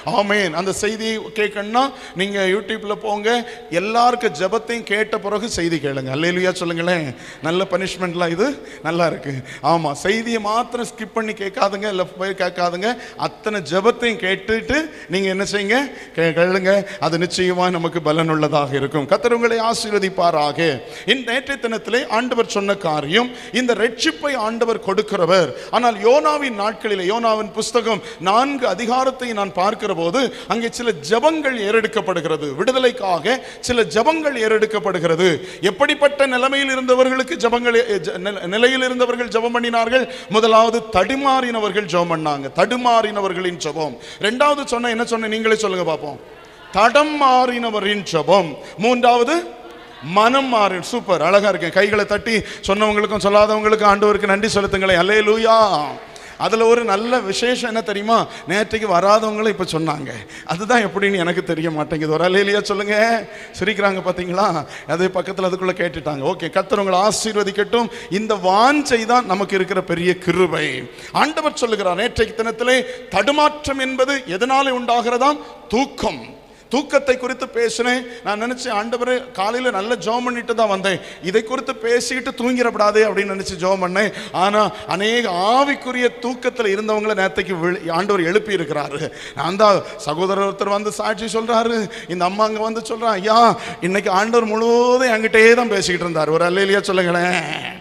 ஆமென் அந்த செய்தி கேட்கணும்னா நீங்க யூடியூப்ல போங்க எல்லாருக்கும் ஜெபத்தையும் கேட்ட பிறகு செய்தி கேளுங்க அல்லேலுயா சொல்லுங்களேன் நல்ல பனிஷ்மெண்ட்லாம் இது நல்லா இருக்கு ஆமா செய்தியை மாத்திரம் ஸ்கிப் பண்ணி கேட்காதுங்க இல்லை போய் கேட்காதுங்க அத்தனை ஜெபத்தையும் கேட்டுட்டு நீங்க என்ன செய்யுங்க கே- கேளுங்க அது நிச்சயமா நமக்கு பலனுள்ளதாக இருக்கும் கர்த்தர் உங்களை ஆசீர்வதிப்பாராக இந்த நேற்றைய தினத்திலே ஆண்டவர் சொன்ன காரியம் இந்த ரட்சிப்பை ஆண்டவர் கொடுக்கிறவர் ஆனால் யோனாவின் நாட்களிலே யோனாவின் புஸ்தகம் நான்கு அதிகாரத்தை நான் பார்க்கிற போது அங்கே சில ஜெபங்கள் ஏறெடுக்கப்படுகிறது விடுதலைக்காக சில ஜெபங்கள் ஏறெடுக்கப்படுகிறது எப்படிப்பட்ட நிலைமையில் இருந்தவர்களுக்கு ஜெபங்கள் எ- ஜ- நில- நிலையில் இருந்தவர்கள் ஜெபம் பண்ணினார்கள் முதலாவது தடுமாறினவர்கள் ஜெபம் பண்ணாங்க தடுமாறினவர்களின் ஜெபம் ரெண்டாவது சொன்ன என்ன சொன்ன நீங்களே சொல்லுங்க பார்ப்போம் தடம் மாறினவரின் ஜெபம் மூன்றாவது மனம் மாறி சூப்பர் அழகா இருக்கேன் கைகளை தட்டி சொன்னவங்களுக்கும் சொல்லாதவங்களுக்கும் ஆண்டவருக்கு நன்றி செலுத்துங்களேன் அல்லே லூயா அதில் ஒரு நல்ல விசேஷம் என்ன தெரியுமா நேற்றைக்கு வராதவங்களும் இப்போ சொன்னாங்க அதுதான் எப்படின்னு எனக்கு தெரிய மாட்டேங்குது ஒரு அலையிலையா சொல்லுங்க சிரிக்கிறாங்க பார்த்தீங்களா அது பக்கத்தில் அதுக்குள்ளே கேட்டுட்டாங்க ஓகே கர்த்தர் உங்களை ஆசீர்வதிக்கட்டும் இந்த வாஞ்சை தான் நமக்கு இருக்கிற பெரிய கிருபை ஆண்டவர் சொல்லுகிறார் நேற்றைக்கு தினத்திலே தடுமாற்றம் என்பது எதனாலே உண்டாகிறதாம் தூக்கம் தூக்கத்தை குறித்து பேசினேன் நான் நினைச்சேன் ஆண்டவரே காலையில நல்ல ஜோம் பண்ணிட்டு தான் வந்தேன் இதை குறித்து பேசிக்கிட்டு தூங்கிடப்படாதே அப்படின்னு நினைச்சு ஜோம் பண்ணேன் ஆனா அநேக ஆவிக்குரிய தூக்கத்தில் இருந்தவங்கள நேத்தைக்கு விழி- ஆண்டவர் எழுப்பி இருக்கிறாரு நான் தான் சகோதரர் ஒருத்தர் வந்து சாட்சி சொல்றாரு இந்த அம்மா அங்க வந்து சொல்றான் ஐயா இன்னைக்கு ஆண்டவர் முழுவதும் என்கிட்டயே தான் பேசிக்கிட்டு இருந்தார் ஒரு அல்லையிலையா சொல்லுங்களேன்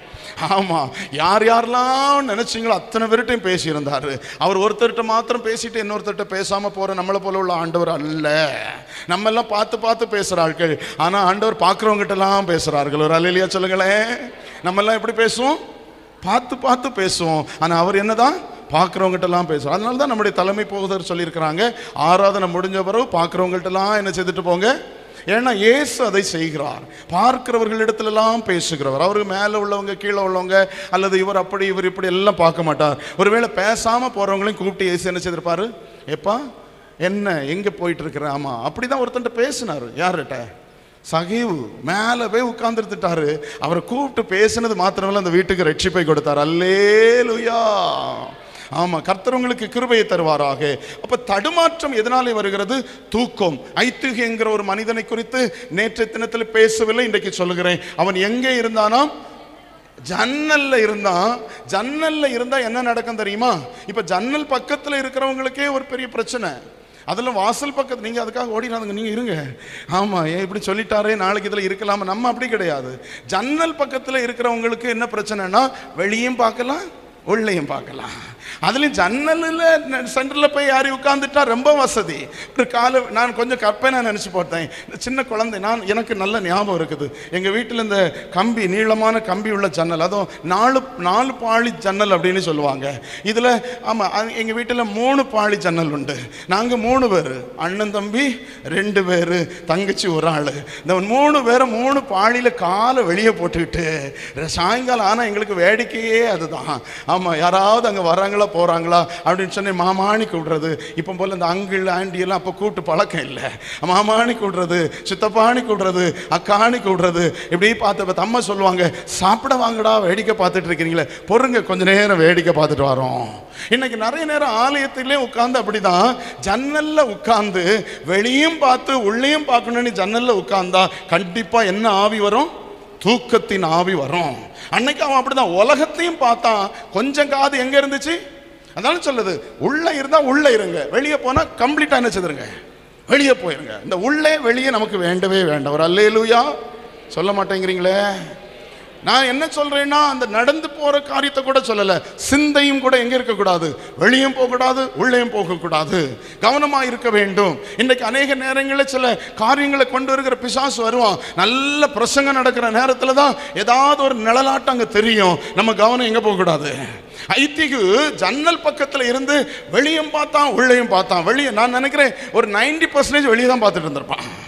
ஆமா யார் யாரெல்லாம் நினைச்சீங்களோ அத்தனை பேர்கிட்டையும் பேசியிருந்தாரு அவர் ஒருத்தர்கிட்ட மாத்திரம் பேசிட்டு இன்னொருத்தர்கிட்ட பேசாம போற நம்மளை போல உள்ள ஆண்டவர் அல்ல நம்ம எல்லாம் பார்த்து பார்த்து பேசுற ஆட்கள் ஆனா ஆண்டவர் பார்க்குறவங்ககிட்ட எல்லாம் பேசுறார்கள் ஒரு அலையிலையா சொல்லுங்களேன் நம்ம எல்லாம் எப்படி பேசுவோம் பார்த்து பார்த்து பேசுவோம் ஆனா அவர் என்னதான் பார்க்குறவங்ககிட்டலாம் பேசுவோம் அதனால தான் நம்முடைய தலைமை போகுதர் சொல்லியிருக்கிறாங்க ஆராதனை முடிஞ்ச பிறகு பார்க்குறவங்கள்ட்டலாம் என்ன செய்துட்டு போங்க ஏன்னா இயேசு அதை செய்கிறார் பார்க்கிறவர்களிடத்திலெல்லாம் பேசுகிறவர் அவருக்கு மேலே உள்ளவங்க கீழே உள்ளவங்க அல்லது இவர் அப்படி இவர் இப்படி எல்லாம் பார்க்க மாட்டார் ஒருவேளை பேசாம போறவங்களையும் கூப்பிட்டு இயேசு என்ன செய்திருப்பாரு எப்பா என்ன எங்க போயிட்டு இருக்கிற ஆமா அப்படிதான் ஒருத்தன்ட்ட பேசினாரு யார்கிட்ட சகிவு மேலே போய் உட்கார்ந்துருத்துட்டாரு அவரை கூப்பிட்டு பேசினது மாத்திரமல்ல அந்த வீட்டுக்கு ரட்சிப்பை கொடுத்தார் அல்லேலுயா ஆமா கர்த்தர் உங்களுக்கு கிருபையை தருவாராக அப்ப தடுமாற்றம் எதனாலே வருகிறது தூக்கம் ஐத்துகு என்கிற ஒரு மனிதனை குறித்து நேற்றைய தினத்தில் பேசவில்லை இன்றைக்கு சொல்லுகிறேன் அவன் எங்கே இருந்தானாம் ஜன்னல்ல இருந்தான் ஜன்னல்ல இருந்தா என்ன நடக்கும் தெரியுமா இப்ப ஜன்னல் பக்கத்துல இருக்கிறவங்களுக்கே ஒரு பெரிய பிரச்சனை அதுல வாசல் பக்கத்து நீங்க அதுக்காக ஓடிடாதுங்க நீங்க இருங்க ஆமா ஏன் இப்படி சொல்லிட்டாரே நாளைக்கு இதுல இருக்கலாமா நம்ம அப்படி கிடையாது ஜன்னல் பக்கத்துல இருக்கிறவங்களுக்கு என்ன பிரச்சனைனா வெளியும் பார்க்கலாம் உள்ளேயும் பார்க்கலாம் அதுலயும் ஜன்னலில் சென்டரில் போய் யாரி உட்காந்துட்டா ரொம்ப வசதி ஒரு காலை நான் கொஞ்சம் கற்பனை நினச்சி போட்டேன் இந்த சின்ன குழந்தை நான் எனக்கு நல்ல ஞாபகம் இருக்குது எங்கள் வீட்டில் இந்த கம்பி நீளமான கம்பி உள்ள ஜன்னல் அதுவும் நாலு நாலு பாழி ஜன்னல் அப்படின்னு சொல்லுவாங்க இதில் ஆமாம் எங்கள் வீட்டில் மூணு பாழி ஜன்னல் உண்டு நாங்கள் மூணு பேர் அண்ணன் தம்பி ரெண்டு பேர் தங்கச்சி ஒரு ஆள் இந்த மூணு பேரை மூணு பாழியில் காலை வெளியே போட்டுக்கிட்டு சாயங்காலம் ஆனால் எங்களுக்கு வேடிக்கையே அதுதான் ஆமாம் யாராவது அங்கே வராங்களா போகிறாங்களா அப்படின்னு சொல்லி மாமாணி கூடுறது இப்போ போல் இந்த அங்கிள் ஆண்டி எல்லாம் அப்போ கூட்டு பழக்கம் இல்லை மாமாணி கூடுறது சித்தப்பாணி கூடுறது அக்காணி கூடுறது இப்படி பார்த்து அம்மா சொல்லுவாங்க சாப்பிட வாங்கடா வேடிக்கை பார்த்துட்டு இருக்கிறீங்களே பொறுங்க கொஞ்ச நேரம் வேடிக்கை பார்த்துட்டு வரோம் இன்னைக்கு நிறைய நேரம் ஆலயத்திலே உட்கார்ந்து அப்படிதான் ஜன்னல்ல உட்கார்ந்து வெளியும் பார்த்து உள்ளேயும் பார்க்கணும்னு ஜன்னல்ல உட்கார்ந்தா கண்டிப்பா என்ன ஆவி வரும் தூக்கத்தின் ஆவி வரும் அன்னைக்கு அவன் அப்படிதான் உலகத்தையும் பார்த்தான் கொஞ்சம் காது எங்க இருந்துச்சு அதனால சொல்லுது உள்ள இருந்தா உள்ள இருங்க வெளியே போனா கம்ப்ளீட்டா என்ன செய்துருங்க வெளியே போயிருங்க இந்த உள்ளே வெளியே நமக்கு வேண்டவே வேண்டாம் ஒரு அல்லேலூயா சொல்ல மாட்டேங்கிறீங்களே நான் என்ன சொல்றேன்னா அந்த நடந்து போற காரியத்தை கூட சொல்லல சிந்தையும் கூட எங்க இருக்கக்கூடாது வெளியும் போகக்கூடாது உள்ளேயும் போகக்கூடாது கவனமா இருக்க வேண்டும் இன்றைக்கு அநேக நேரங்களில் சில காரியங்களை கொண்டு வருகிற பிசாசு வருவான் நல்ல பிரசங்கம் நடக்கிற நேரத்தில் தான் ஏதாவது ஒரு நிழலாட்டம் அங்கே தெரியும் நம்ம கவனம் எங்க போகக்கூடாது ஐத்திகு ஜன்னல் பக்கத்தில் இருந்து வெளியும் பார்த்தான் உள்ளேயும் பார்த்தான் வெளியே நான் நினைக்கிறேன் ஒரு நைன்டி பர்சன்டேஜ் வெளியே தான் பார்த்துட்டு இருந்திருப்பான்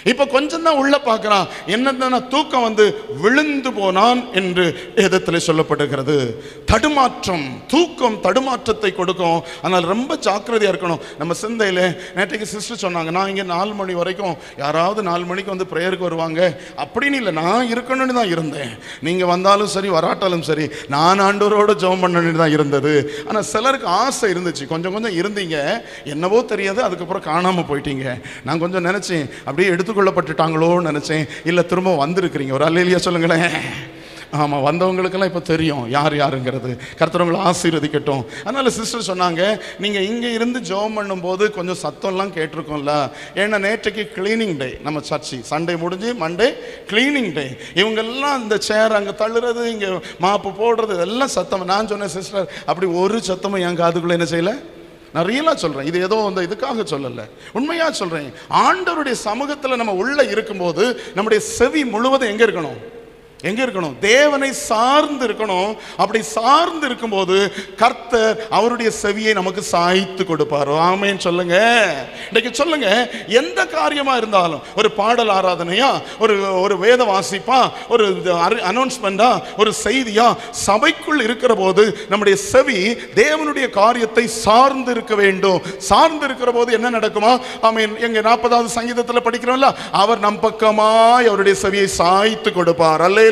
இப்ப கொஞ்சம் தான் உள்ள பார்க்கறான் என்னன்னா தூக்கம் வந்து விழுந்து போனான் என்று வேதத்தில் சொல்லப்படுகிறது தடுமாற்றம் தூக்கம் தடுமாற்றத்தை கொடுக்கும் ஆனால் ரொம்ப ஜாக்கிரதையா இருக்கணும் நம்ம சிந்தையில நேற்றைக்கு சிஸ்டர் சொன்னாங்க நான் இங்க நாலு மணி வரைக்கும் யாராவது நாலு மணிக்கு வந்து ப்ரேயருக்கு வருவாங்க அப்படின்னு இல்லை நான் இருக்கணும்னு தான் இருந்தேன் நீங்க வந்தாலும் சரி வராட்டாலும் சரி நான் ஆண்டவரோட ஜெபம் பண்ணணும்னு தான் இருந்தது ஆனா சிலருக்கு ஆசை இருந்துச்சு கொஞ்சம் கொஞ்சம் இருந்தீங்க என்னவோ தெரியாது அதுக்கப்புறம் காணாம போயிட்டீங்க நான் கொஞ்சம் நினைச்சேன் அப்படியே எடுத்துக்கொள்ளப்பட்டுட்டாங்களோன்னு நினைச்சேன் இல்ல திரும்ப வந்திருக்கிறீங்க ஒரு அல்லையா சொல்லுங்களேன் ஆமா வந்தவங்களுக்கெல்லாம் இப்போ தெரியும் யார் யாருங்கிறது கர்த்தரவங்களை ஆசீர்வதிக்கட்டும் அதனால சிஸ்டர் சொன்னாங்க நீங்க இங்க இருந்து ஜெபம் பண்ணும்போது கொஞ்சம் சத்தம்லாம் கேட்டிருக்கோம்ல ஏன்னா நேற்றைக்கு கிளீனிங் டே நம்ம சர்ச்சி சண்டே முடிஞ்சு மண்டே கிளீனிங் டே இவங்கெல்லாம் இந்த சேர் அங்க தள்ளுறது இங்க மாப்பு போடுறது இதெல்லாம் சத்தம் நான் சொன்னேன் சிஸ்டர் அப்படி ஒரு சத்தமும் என் காதுக்குள்ள என்ன செய்யல நான் ரியலாக சொல்கிறேன் இது ஏதோ அந்த இதுக்காக சொல்லலை உண்மையாக சொல்கிறேன் ஆண்டவருடைய சமூகத்தில் நம்ம உள்ள இருக்கும்போது நம்முடைய செவி முழுவதும் எங்கே இருக்கணும் எங்க இருக்கணும் தேவனை சார்ந்து இருக்கணும் அப்படி சார்ந்து இருக்கும்போது கர்த்தர் அவருடைய செவியை நமக்கு சாய்த்து கொடுப்பார் ஆமேன்னு சொல்லுங்க இன்னைக்கு சொல்லுங்க எந்த காரியமா இருந்தாலும் ஒரு பாடல் ஆராதனையா ஒரு ஒரு வேத வாசிப்பா ஒரு அனௌன்ஸ்மெண்டா ஒரு செய்தியா சபைக்குள் இருக்கிற போது நம்முடைய செவி தேவனுடைய காரியத்தை சார்ந்து இருக்க வேண்டும் சார்ந்து இருக்கிற போது என்ன நடக்குமா ஆமீன் எங்க நாற்பதாவது சங்கீதத்தில் படிக்கிறோம்ல அவர் நம் பக்கமாய் அவருடைய செவியை சாய்த்து கொடுப்பார் அல்லேலூயா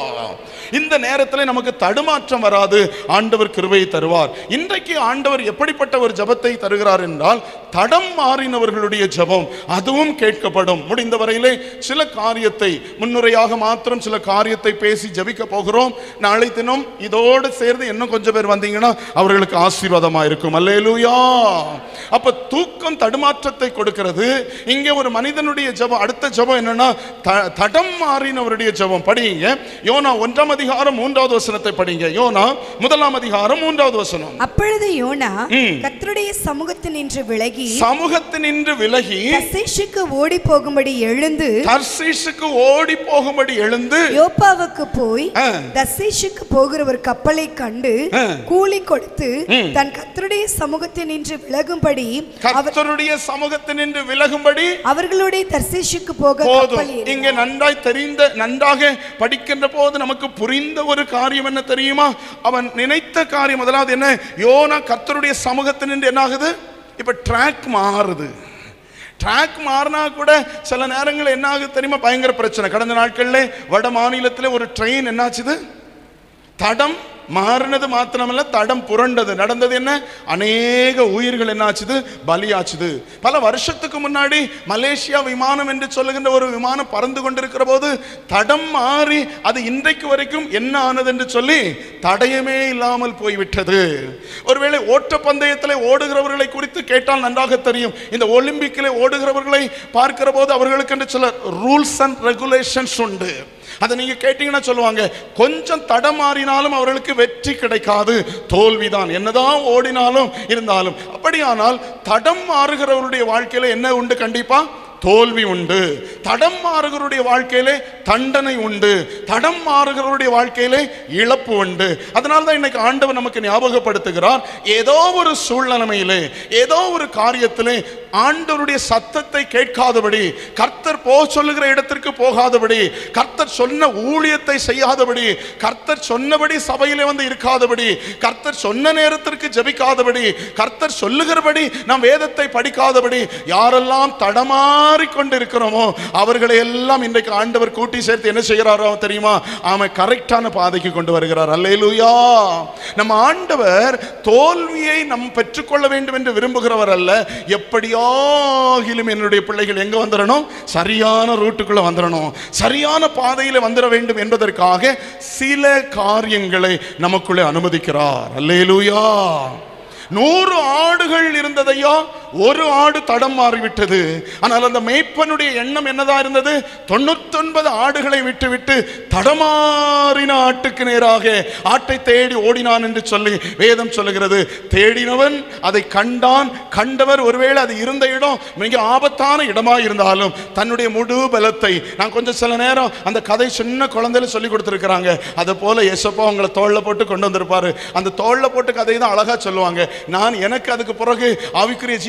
இந்த நேரத்தில் நமக்கு தடுமாற்றம் வராது ஆண்டவர் கிருபையை தருவார் இன்றைக்கு ஆண்டவர் எப்படிப்பட்ட ஒரு ஜெபத்தை தருகிறார் என்றால் தடம் மாறினவர்களுடைய ஜெபம் அதுவும் கேட்கப்படும் முடிந்த வரையிலே சில காரியத்தை முன்னுரையாக மாத்திரம் சில காரியத்தை பேசி ஜெபிக்க போகிறோம் நாளை தினம் இதோடு சேர்ந்து இன்னும் கொஞ்சம் பேர் வந்தீங்கன்னா அவர்களுக்கு ஆசீர்வாதமா இருக்கும் அல்லேலூயா அப்ப தூக்கம் தடுமாற்றத்தை கொடுக்கிறது இங்கே ஒரு மனிதனுடைய ஜெபம் அடுத்த ஜெபம் என்னன்னா த- தடம் மாறினவருடைய ஜெபம் படிங்க யோனா ஒன்றாம் அதிகாரம் மூன்றாவது வசனத்தை படிங்க யோனா முதலாம் அதிகாரம் மூன்றாவது வசனம் அப்பொழுது யோனா ம். கர்த்தருடைய சமூகத்தில் நின்று விலகி சமூகத்தினின்று விலகி தர்சீஷுக்கு ஓடி போகும்படி எழுந்து தர்சீஷுக்கு ஓடி போகும்படி எழுந்து யோப்பாவுக்கு போய் ஆ. தர்சீஷுக்கு போகிற ஒரு கப்பலை கண்டு ஆ. கூலி கொடுத்து ம். தன் கர்த்தருடைய சமூகத்தில் நின்று விலகும்படி அவர் கர்த்தருடைய சமூகத்தினின்று விலகும்படி அவர்களுடைய தர்சீஷுக்கு போக போதும் கப்பல் ஏறினார். இங்க நன்றாய் தெரிந்த நன்றாக படிக்கின்ற போது நமக்கு புரிந்த ஒரு காரியம் என்ன தெரியுமா அவன் நினைத்த காரியம் முதலாவது என்ன யோனா கர்த்தருடைய சமூகத்தினின்று என்ன ஆகுது இப்ப ட்ராக் மாறுது ட்ராக் மாறினா கூட சில நேரங்கள் என்ன ஆகுது தெரியுமா பயங்கர பிரச்சனை கடந்த நாட்கள்ல வட மாநிலத்தில் ஒரு ட்ரெயின் என்னாச்சுது தடம் மாறினது மாத்திரமல்ல தடம் புரண்டது நடந்தது என்ன அநேக உயிர்கள் என்னாச்சுது பலியாச்சுது பல வருஷத்துக்கு முன்னாடி மலேசியா விமானம் என்று சொல்லுகின்ற ஒரு விமானம் பறந்து கொண்டிருக்கிற போது தடம் மாறி அது இன்றைக்கு வரைக்கும் என்ன ஆனது என்று சொல்லி தடயமே இல்லாமல் போய்விட்டது ஒருவேளை ஓட்டப்பந்தயத்தில் ஓடுகிறவர்களை குறித்து கேட்டால் நன்றாக தெரியும் இந்த ஒலிம்பிக்கில் ஓடுகிறவர்களை பார்க்கிற போது அவர்களுக்கு என்று சில ரூல்ஸ் அண்ட் ரெகுலேஷன்ஸ் உண்டு அதை நீங்க கேட்டீங்கன்னா சொல்லுவாங்க கொஞ்சம் தடமாறினாலும் அவர்களுக்கு வெற்றி கிடைக்காது தோல்விதான் என்னதான் ஓடினாலும் இருந்தாலும் அப்படியானால் தடம் மாறுகிறவருடைய வாழ்க்கையில என்ன உண்டு கண்டிப்பா தோல்வி உண்டு தடம் மாறுகிறவருடைய வாழ்க்கையிலே தண்டனை உண்டு தடம் மாறுகிறவருடைய வாழ்க்கையிலே இழப்பு உண்டு அதனால தான் இன்னைக்கு ஆண்டவர் நமக்கு ஞாபகப்படுத்துகிறார் ஏதோ ஒரு சூழ்நிலைமையிலே ஏதோ ஒரு காரியத்திலே ஆண்டவருடைய சத்தத்தை கேட்காதபடி கர்த்தர் போ சொல்லுகிற இடத்திற்கு போகாதபடி கர்த்தர் சொன்ன ஊழியத்தை செய்யாதபடி கர்த்தர் சொன்னபடி சபையிலே வந்து இருக்காதபடி கர்த்தர் சொன்ன நேரத்திற்கு ஜெபிக்காதபடி கர்த்தர் சொல்லுகிறபடி நாம் வேதத்தை படிக்காதபடி யாரெல்லாம் தடமாறி கொண்டு இருக்கிறோமோ அவர்களை எல்லாம் இன்றைக்கு ஆண்டவர் கூட்டி சேர்த்து என்ன செய்கிறாரோ தெரியுமா அவன் கரெக்டான பாதைக்கு கொண்டு வருகிறார் அல்லேலூயா நம்ம ஆண்டவர் தோல்வியை நம் பெற்றுக்கொள்ள வேண்டும் என்று விரும்புகிறவர் அல்ல எப்படியாகிலும் என்னுடைய பிள்ளைகள் எங்க வந்துடணும் சரியான ரூட்டுக்குள்ள வந்துடணும் சரியான பாதையில வந்துட வேண்டும் என்பதற்காக சில காரியங்களை நமக்குள்ளே அனுமதிக்கிறார் அல்லேலூயா நூறு ஆடுகள் இருந்ததையா ஒரு ஆடு தடம் மாறிவிட்டது ஆனால் அந்த மேய்ப்பனுடைய எண்ணம் என்னதா இருந்தது தொண்ணூத்தொன்பது ஆடுகளை விட்டுவிட்டு தடமாறின ஆட்டுக்கு நேராக ஆட்டை தேடி ஓடினான் என்று சொல்லி வேதம் சொல்லுகிறது தேடினவன் அதை கண்டான் கண்டவர் ஒருவேளை அது இருந்த இடம் மிக ஆபத்தான இடமா இருந்தாலும் தன்னுடைய முழு பலத்தை நான் கொஞ்சம் சில நேரம் அந்த கதை சின்ன குழந்தையில சொல்லி கொடுத்துருக்குறாங்க அதை போல ஏசப்பா உங்களை தோல்ல போட்டு கொண்டு வந்திருப்பாரு அந்த தோல்ல போட்டு கதை தான் அழகா சொல்லுவாங்க நான் எனக்கு அதுக்கு பிறகு ஆவிக்குரிய ஜீவி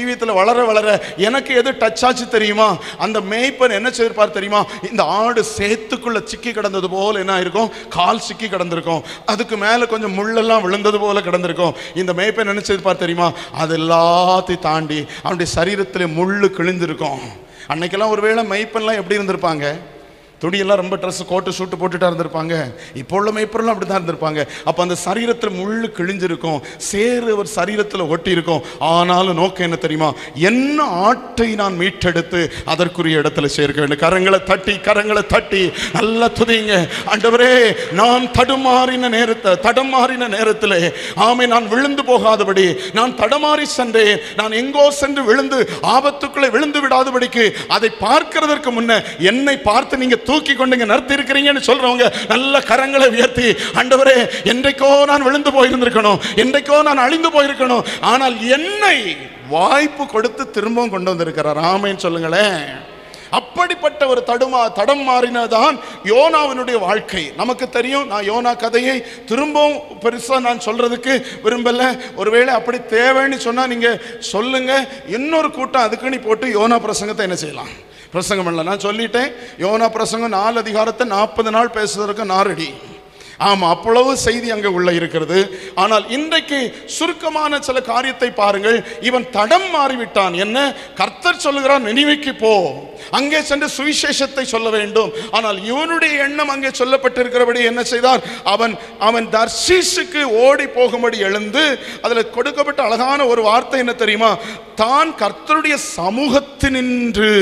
ஜீவியத்தில் வளர வளர எனக்கு எது டச் ஆச்சு தெரியுமா அந்த மேய்ப்பன் என்ன செய்திருப்பார் தெரியுமா இந்த ஆடு சேத்துக்குள்ள சிக்கி கிடந்தது போல என்ன ஆயிருக்கும் கால் சிக்கி கிடந்திருக்கும் அதுக்கு மேலே கொஞ்சம் முள்ளெல்லாம் விழுந்தது போல கிடந்திருக்கும் இந்த மேய்ப்பன் என்ன செய்திருப்பார் தெரியுமா அது எல்லாத்தையும் தாண்டி அவனுடைய சரீரத்தில் முள்ளு கிழிந்திருக்கும் அன்னைக்கெல்லாம் ஒருவேளை மெய்ப்பெல்லாம் எப்படி இருந்திருப்பாங்க துணியெல்லாம் ரொம்ப ட்ரெஸ் கோட்டு சூட்டு போட்டுட்டா இருந்திருப்பாங்க இப்போ உள்ள மெய்ப்பரெல்லாம் அப்படி தான் இருந்திருப்பாங்க அப்போ அந்த சரீரத்தில் முள்ளு கிழிஞ்சிருக்கும் சேறு அவர் சரீரத்தில் ஒட்டி இருக்கும் ஆனாலும் நோக்கம் என்ன தெரியுமா என்ன ஆட்டை நான் மீட்டெடுத்து அதற்குரிய இடத்துல சேர்க்க வேண்டும் கரங்களை தட்டி கரங்களை தட்டி நல்லா துதிங்க ஆண்டவரே நான் தடுமாறின நேரத்தை தடமாறின நேரத்தில் ஆமை நான் விழுந்து போகாதபடி நான் தடமாறி சென்றேன் நான் எங்கோ சென்று விழுந்து ஆபத்துக்குள்ளே விழுந்து விடாதபடிக்கு அதை பார்க்கிறதற்கு முன்ன என்னை பார்த்து நீங்க தூக்கி கொண்டு இங்க நிறுத்தி இருக்கிறீங்கன்னு சொல்றவங்க நல்ல கரங்களை உயர்த்தி ஆண்டவரே என்றைக்கோ நான் விழுந்து போயிருந்திருக்கணும் என்றைக்கோ நான் அழிந்து போயிருக்கணும் ஆனால் என்னை வாய்ப்பு கொடுத்து திரும்பவும் கொண்டு வந்திருக்கிறார் ஆமைன்னு சொல்லுங்களேன் அப்படிப்பட்ட ஒரு தடுமா தடம் மாறினதான் யோனாவினுடைய வாழ்க்கை நமக்கு தெரியும் நான் யோனா கதையை திரும்பவும் பெருசாக நான் சொல்றதுக்கு விரும்பல ஒருவேளை அப்படி தேவைன்னு சொன்னா நீங்க சொல்லுங்க இன்னொரு கூட்டம் அதுக்குன்னு போட்டு யோனா பிரசங்கத்தை என்ன செய்யலாம் பிரசங்கம் பண்ணல நான் சொல்லிட்டேன் யோனா பிரசங்கம் நாலு அதிகாரத்தை நாற்பது நாள் பேசுறதுக்கு நாரடி ஆமா அவ்வளவு செய்தி அங்கே உள்ள இருக்கிறது ஆனால் இன்றைக்கு சுருக்கமான சில காரியத்தை பாருங்கள் இவன் தடம் மாறிவிட்டான் என்ன கர்த்தர் சொல்லுகிறான் நினைவுக்கு போ அங்கே சென்று சுவிசேஷத்தை சொல்ல வேண்டும் ஆனால் இவனுடைய எண்ணம் அங்கே சொல்லப்பட்டிருக்கிறபடி என்ன செய்தார் அவன் அவன் தர்ஷீஸுக்கு ஓடி போகும்படி எழுந்து அதில் கொடுக்கப்பட்ட அழகான ஒரு வார்த்தை என்ன தெரியுமா தான் கர்த்தருடைய சமூகத்தினின்று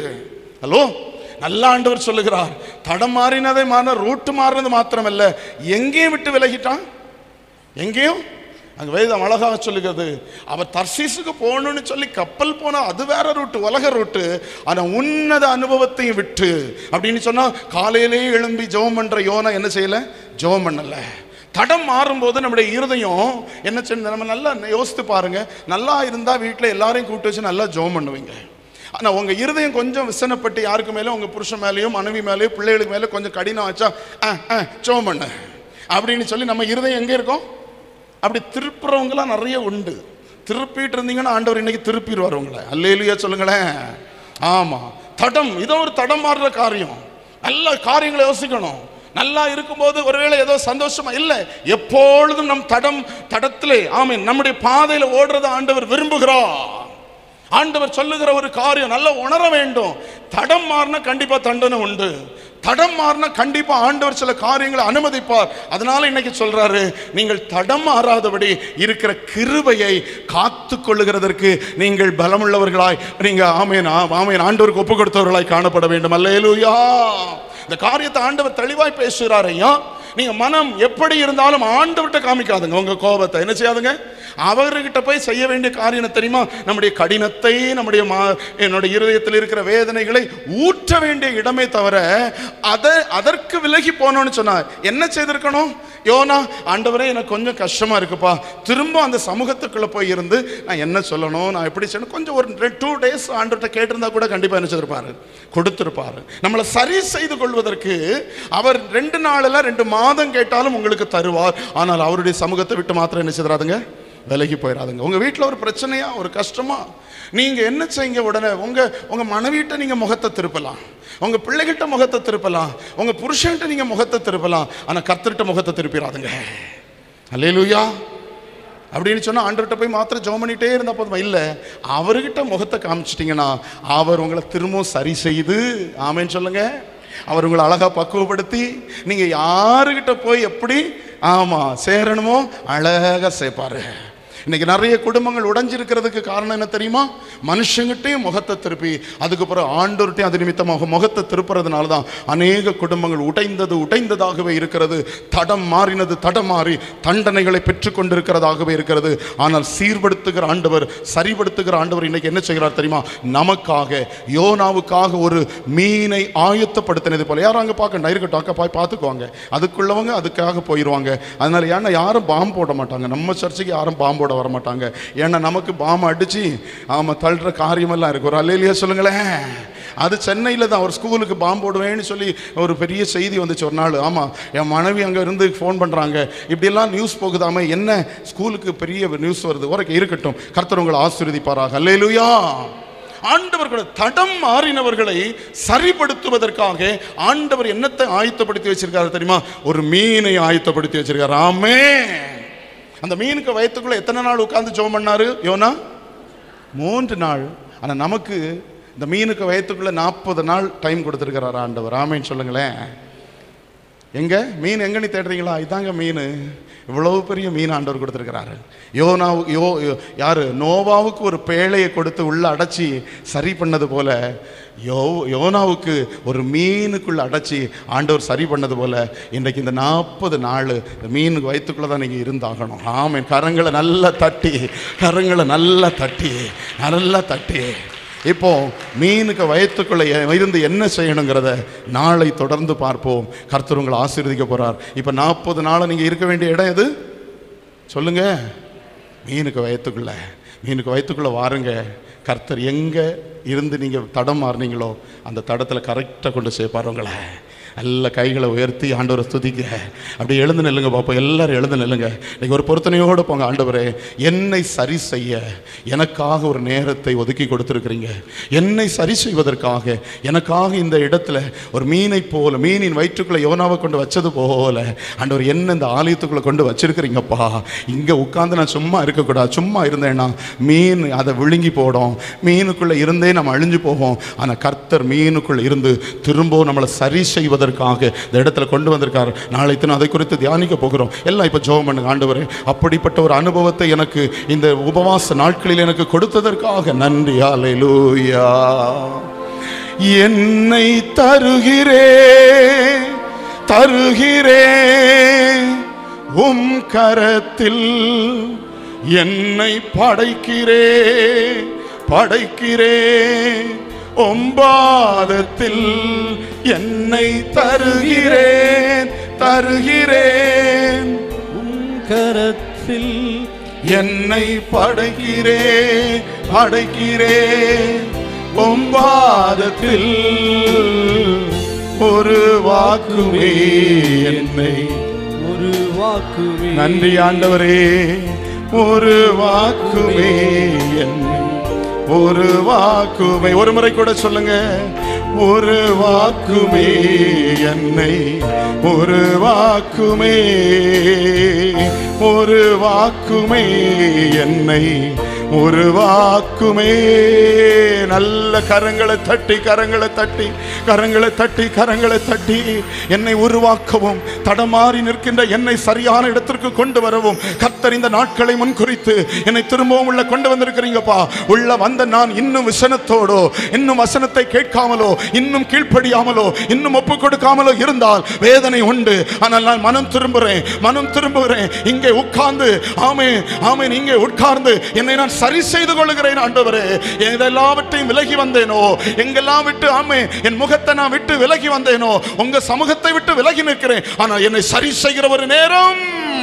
ஹலோ நல்ல ஆண்டவர் சொல்லுகிறார் தடம் மாறினதை மாறின ரூட்டு மாறினது மாத்திரமல்ல எங்கேயும் விட்டு விலகிட்டான் எங்கேயும் அங்க வேதம் அழகாக சொல்லுகிறது அவர் தர்சீஸுக்கு போகணும்னு சொல்லி கப்பல் போனா அது வேற ரூட்டு உலக ரூட்டு ஆனா உன்னத அனுபவத்தையும் விட்டு அப்படின்னு சொன்னா காலையிலேயே எழும்பி ஜெபம் பண்ற யோனா என்ன செய்யல ஜெபம் பண்ணல தடம் மாறும்போது நம்முடைய இருதயம் என்ன செய்யணும் நம்ம நல்லா யோசித்து பாருங்க நல்லா இருந்தா வீட்டில் எல்லாரையும் கூப்பிட்டு வச்சு நல்லா ஜெபம் பண்ணுவீங்க ஆனா உங்க இருதயம் கொஞ்சம் விசனப்பட்டு யாருக்கு மேலே உங்க புருஷன் மேலேயும் மனைவி மேலேயும் பிள்ளைகளுக்கு மேலே கொஞ்சம் கடினம் வச்சா ஆ ஆ ஜெபம் பண்ணு அப்படின்னு சொல்லி நம்ம இருதயம் எங்க இருக்கும் அப்படி திருப்புறவங்களாம் நிறைய உண்டு திருப்பிட்டு இருந்தீங்கன்னா ஆண்டவர் இன்னைக்கு திருப்பிடுவார் உங்களை அல்லேலுயா சொல்லுங்களேன் ஆமா தடம் இதோ ஒரு தடம் மாறுற காரியம் நல்ல காரியங்களை யோசிக்கணும் நல்லா இருக்கும்போது ஒருவேளை ஏதோ சந்தோஷமா இல்லை எப்பொழுதும் நம் தடம் தடத்திலே ஆமென் நம்முடைய பாதையில ஓடுறத ஆண்டவர் விரும்புகிறார் ஆண்டவர் சொல்லுகிற ஒரு காரியம் நல்லா உணர வேண்டும் தடம் மாறினா கண்டிப்பா தண்டனை உண்டு தடம் மாறினா கண்டிப்பா ஆண்டவர் சில காரியங்களை அனுமதிப்பார் அதனால இன்னைக்கு சொல்றாரு நீங்கள் தடம் மாறாதபடி இருக்கிற கிருபையை காத்து கொள்ளுகிறதற்கு நீங்கள் பலமுள்ளவர்களாய் நீங்க ஆமேன் ஆ- ஆமேன் ஆண்டவருக்கு ஒப்பு கொடுத்தவர்களாய் காணப்பட வேண்டும் அல்லேலூயா இந்த காரியத்தை ஆண்டவர் தெளிவாய் பேசுகிறார் ஐயா நீங்க மனம் எப்படி இருந்தாலும் ஆண்டவர்கிட்ட காமிக்காதுங்க உங்க கோபத்தை என்ன செய்யாதுங்க அவர்கிட்ட போய் செய்ய வேண்டிய காரியம் என்ன தெரியுமா நம்முடைய கடினத்தை நம்முடைய மா- என்னுடைய இருதயத்தில் இருக்கிற வேதனைகளை ஊற்ற வேண்டிய இடமே தவிர அதை அதற்கு விலகி போனோம்னு சொன்னார் என்ன செய்திருக்கணும் யோனா ஆண்டவரே எனக்கு கொஞ்சம் கஷ்டமா இருக்குப்பா திரும்ப அந்த சமூகத்துக்குள்ள போய் இருந்து நான் என்ன சொல்லணும் நான் எப்படி செய்யணும் கொஞ்சம் ஒரு டூ டேஸ் ஆண்டவர்கிட்ட கேட்டிருந்தா கூட கண்டிப்பா என்ன செய்திருப்பாரு கொடுத்திருப்பாரு நம்மளை சரி செய்து கொள்வதற்கு அவர் ரெண்டு நாளில் ரெண்டு மாதம் கேட்டாலும் உங்களுக்கு தருவார் ஆனால் அவருடைய சமூகத்தை விட்டு மாத்திரம் என்ன செய்யறாதுங்க விலகி போயிடாதுங்க உங்க வீட்டில் ஒரு பிரச்சனையா ஒரு கஷ்டமா நீங்க என்ன செய்யுங்க உடனே உங்க உங்க மனைவிட்ட நீங்க முகத்தை திருப்பலாம் உங்க பிள்ளைகிட்ட முகத்தை திருப்பலாம் உங்க புருஷன்கிட்ட நீங்க முகத்தை திருப்பலாம் ஆனா கர்த்தர்கிட்ட முகத்தை திருப்பிடாதுங்க அல்லேலூயா அப்படின்னு சொன்னா ஆண்டவர்கிட்ட போய் மாத்திரம் ஜெபம் பண்ணிட்டே இருந்தா போதுமா இல்ல அவர்கிட்ட முகத்தை காமிச்சிட்டிங்கன்னா அவர் உங்களை திரும்பவும் சரி செய்து ஆமென்னு சொல்லுங்க அவர் உங்களை அழகா பக்குவப்படுத்தி நீங்க யாருகிட்ட போய் எப்படி ஆமா சேரணுமோ அழகா சேர்ப்பாரு இன்னைக்கு நிறைய குடும்பங்கள் உடைஞ்சிருக்கிறதுக்கு காரணம் என்ன தெரியுமா மனுஷங்கிட்டையும் முகத்தை திருப்பி அதுக்கப்புறம் ஆண்டோர்கிட்டையும் அது நிமித்தமாக முகத்தை திருப்புறதுனால தான் அநேக குடும்பங்கள் உடைந்தது உடைந்ததாகவே இருக்கிறது தடம் மாறினது தடம் மாறி தண்டனைகளை பெற்றுக்கொண்டிருக்கிறதாகவே இருக்கிறது ஆனால் சீர்படுத்துகிற ஆண்டவர் சரிபடுத்துகிற ஆண்டவர் இன்னைக்கு என்ன செய்கிறார் தெரியுமா நமக்காக யோனாவுக்காக ஒரு மீனை ஆயத்தப்படுத்தினது போல யாரும் அங்கே பார்க்க இருக்கட்டும் அக்கா போய் பார்த்துக்குவாங்க அதுக்குள்ளவங்க அதுக்காக போயிடுவாங்க அதனால ஏன்னா யாரும் பாம்பு போட மாட்டாங்க நம்ம சர்ச்சுக்கு யாரும் பாம்பு போட கூட வரமாட்டாங்க ஏன்னா நமக்கு பாம் அடிச்சு ஆமாம் தள்ளுற காரியமெல்லாம் இருக்கு ஒரு அல்லையிலேயே சொல்லுங்களேன் அது சென்னையில் தான் ஒரு ஸ்கூலுக்கு பாம்பு போடுவேன்னு சொல்லி ஒரு பெரிய செய்தி வந்துச்சு ஒரு நாள் ஆமாம் என் மனைவி அங்கே இருந்து ஃபோன் பண்ணுறாங்க இப்படியெல்லாம் நியூஸ் போகுதாம என்ன ஸ்கூலுக்கு பெரிய நியூஸ் வருது ஒரு இருக்கட்டும் கர்த்தர் உங்களை ஆசீர்வதிப்பாராக அல்லேலூயா ஆண்டவர்களோட தடம் மாறினவர்களை சரிப்படுத்துவதற்காக ஆண்டவர் என்னத்தை ஆயத்தப்படுத்தி வச்சிருக்காரு தெரியுமா ஒரு மீனை ஆயத்தப்படுத்தி வச்சிருக்காரு ஆமே அந்த மீனுக்கு வயத்துக்குள்ள எத்தனை நாள் உட்கார்ந்து ஜெபம் பண்ணாரு யோனா மூன்று நாள் ஆனா நமக்கு இந்த மீனுக்கு வயத்துக்குள்ள நாற்பது நாள் டைம் கொடுத்துருக்கிறார் ஆண்டவர் ஆமேன்னு சொல்லுங்களேன் எங்க மீன் எங்க நீ தேடுறீங்களா இதாங்க மீன் இவ்வளவு பெரிய மீன் ஆண்டவர் கொடுத்துருக்கிறாரு யோனாவு யோ யோ- யாரு நோவாவுக்கு ஒரு பேழையை கொடுத்து உள்ள அடைச்சி சரி பண்ணது போல யோ யோனாவுக்கு ஒரு மீனுக்குள்ள அடைச்சி ஆண்டவர் சரி பண்ணது போல இன்றைக்கு இந்த நாற்பது நாள் இந்த மீனுக்கு வயிற்றுக்குள்ள தான் நீங்கள் இருந்தாகணும் ஆமென் கரங்களை நல்லா தட்டி கரங்களை நல்லா தட்டி நல்லா தட்டி இப்போ மீனுக்கு வயத்துக்குள்ள இருந்து என்ன செய்யணுங்கிறத நாளை தொடர்ந்து பார்ப்போம் கர்த்தர் உங்களை ஆசீர்வதிக்க போறார் இப்போ நாற்பது நாள் நீங்க இருக்க வேண்டிய இடம் எது சொல்லுங்க மீனுக்கு வயத்துக்குள்ள மீனுக்கு வயத்துக்குள்ள வாருங்க கர்த்தர் எங்க இருந்து நீங்க தடம் மாறினீங்களோ அந்த தடத்துல கரெக்டாக கொண்டு சேர்ப்பார் உங்களை நல்ல கைகளை உயர்த்தி ஆண்டவரை துதிக்க அப்படியே எழுந்து நில்லுங்க பார்ப்போம் எல்லாரும் எழுந்து நில்லுங்க இன்னைக்கு ஒரு பொருத்தனையோடு போங்க ஆண்டவரே என்னை சரி செய்ய எனக்காக ஒரு நேரத்தை ஒதுக்கி கொடுத்துருக்கிறீங்க என்னை சரி செய்வதற்காக எனக்காக இந்த இடத்துல ஒரு மீனை போல மீனின் வயிற்றுக்குள்ள யோனாவை கொண்டு வச்சது போல ஆண்டவர் என்ன இந்த ஆலயத்துக்குள்ள கொண்டு வச்சிருக்கிறீங்கப்பா இங்க உட்கார்ந்து நான் சும்மா இருக்கக்கூடாது சும்மா இருந்தேன்னா மீன் அதை விழுங்கி போடும் மீனுக்குள்ள இருந்தே நம்ம அழிஞ்சு போவோம் ஆனா கர்த்தர் மீனுக்குள்ள இருந்து திரும்பவும் நம்மளை சரி செய்வதற்காக இந்த இடத்துல கொண்டு வந்திருக்கார் நாளை தினம் அதை குறித்து தியானிக்க போகிறோம் எல்லாம் இப்போ ஜெபம் பண்ணுங்க ஆண்டவரே அப்படிப்பட்ட ஒரு அனுபவத்தை எனக்கு இந்த உபவாச நாட்களில் எனக்கு கொடுத்ததற்காக நன்றி ஹalleluya என்னை தருகிறே தருகிறே உம் கரத்தில் என்னை படைக்கிறே படைக்கிறே ஒம்பாதத்தில் என்னை தருகிறேன் தருகிறேன் கரத்தில் என்னை படைக்கிறேன் படைக்கிறேன் ஒம்பாதத்தில் ஒரு வாக்குமே என்னை ஒரு வாக்குமே நன்றி ஆண்டவரே ஒரு வாக்குமே என்னை ஒரு வாக்குமே ஒரு முறை கூட சொல்லுங்க ஒரு வாக்குமே என்னை ஒரு வாக்குமே ஒரு வாக்குமே என்னை ஒரு வாக்குமே நல்ல கரங்களை தட்டி கரங்களை தட்டி கரங்களை தட்டி கரங்களை தட்டி என்னை உருவாக்கவும் தடமாறி நிற்கின்ற என்னை சரியான இடத்திற்கு கொண்டு வரவும் கர்த்தர் இந்த நாட்களை முன்குறித்து என்னை திரும்பவும் உள்ள கொண்டு வந்திருக்கிறீங்கப்பா உள்ள வந்த நான் இன்னும் விசனத்தோடோ இன்னும் வசனத்தை கேட்காமலோ இன்னும் கீழ்ப்படியாமலோ இன்னும் ஒப்பு கொடுக்காமலோ இருந்தால் வேதனை உண்டு ஆனால் நான் மனம் திரும்புகிறேன் மனம் திரும்புகிறேன் இங்கே உட்கார்ந்து ஆமே ஆமே இங்கே உட்கார்ந்து என்னை நான் சரி செய்து கொள்ளுகிறேன் ஆண்டவரே எதெல்லாவற்றையும் விலகி வந்தேனோ எங்கெல்லாம் விட்டு ஆமே என் முகத்தை நான் விட்டு விலகி வந்தேனோ உங்க சமூகத்தை விட்டு விலகி நிற்கிறேன் ஆனால் என்னை சரி செய்கிற ஒரு நேரம்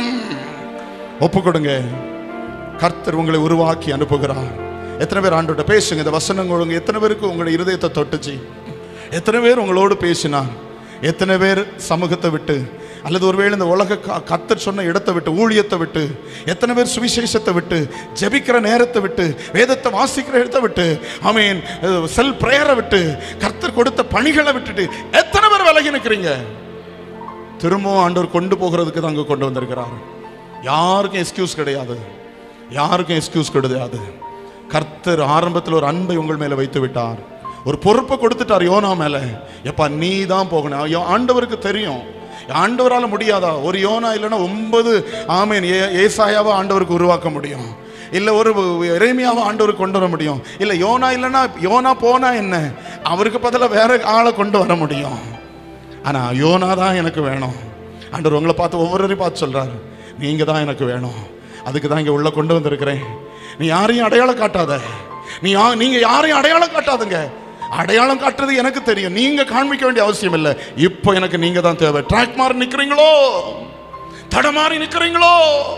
ஒப்பு கொடுங்க கர்த்தர் உங்களை உருவாக்கி அனுப்புகிறார் எத்தனை பேர் ஆண்டோட பேசுங்க இந்த வசனங்கள் ஒழுங்கு எத்தனை பேருக்கு உங்களுடைய இருதயத்தை தொட்டுச்சு எத்தனை பேர் உங்களோடு பேசினார் எத்தனை பேர் சமூகத்தை விட்டு அல்லது ஒருவேளை இந்த உலக க- கர்த்தர் சொன்ன இடத்தை விட்டு ஊழியத்தை விட்டு எத்தனை பேர் சுவிசேஷத்தை விட்டு ஜெபிக்கிற நேரத்தை விட்டு வேதத்தை வாசிக்கிற இடத்தை விட்டு ஆமீன் செல் பிரேயரை விட்டு கர்த்தர் கொடுத்த பணிகளை விட்டுட்டு எத்தனை பேர் விலகி நிற்கிறீங்க திரும்பவும் ஆண்டவர் கொண்டு போகிறதுக்கு தான் அங்கே கொண்டு வந்திருக்கிறார் யாருக்கும் எக்ஸ்கியூஸ் கிடையாது யாருக்கும் எக்ஸ்கியூஸ் கிடையாது கர்த்தர் ஆரம்பத்தில் ஒரு அன்பை உங்கள் மேலே வைத்து விட்டார் ஒரு பொறுப்பை கொடுத்துட்டார் யோனா மேலே எப்பா நீ தான் போகணும் ஐயோ, ஆண்டவருக்கு தெரியும் ஆண்டவரால் முடியாதா ஒரு யோனா இல்லைன்னா ஒன்பது ஆமேன் ஏ ஏசாயாவை ஆண்டவருக்கு உருவாக்க முடியும் இல்லை ஒரு இறைமையாவை ஆண்டவருக்கு கொண்டு வர முடியும் இல்லை யோனா இல்லைன்னா யோனா போனா என்ன அவருக்கு பதிலாக வேற ஆளை கொண்டு வர முடியும் ஆனால் யோனா தான் எனக்கு வேணும் ஆண்டவர் உங்களை பார்த்து ஒவ்வொருவரையும் பார்த்து சொல்றாரு நீங்க தான் எனக்கு வேணும் அதுக்கு தான் இங்கே உள்ள கொண்டு வந்திருக்கிறேன் நீ யாரையும் அடையாளம் காட்டாத நீ யா நீங்க யாரையும் அடையாளம் காட்டாதுங்க அடையாளம் காட்டுறது எனக்கு தெரியும் நீங்க காண்பிக்க வேண்டிய அவசியம் இல்லை இப்போ எனக்கு நீங்க தான் தேவை ட்ராக் மாறி நிக்கிறீங்களோ தடமாறி நிக்கிறீங்களோ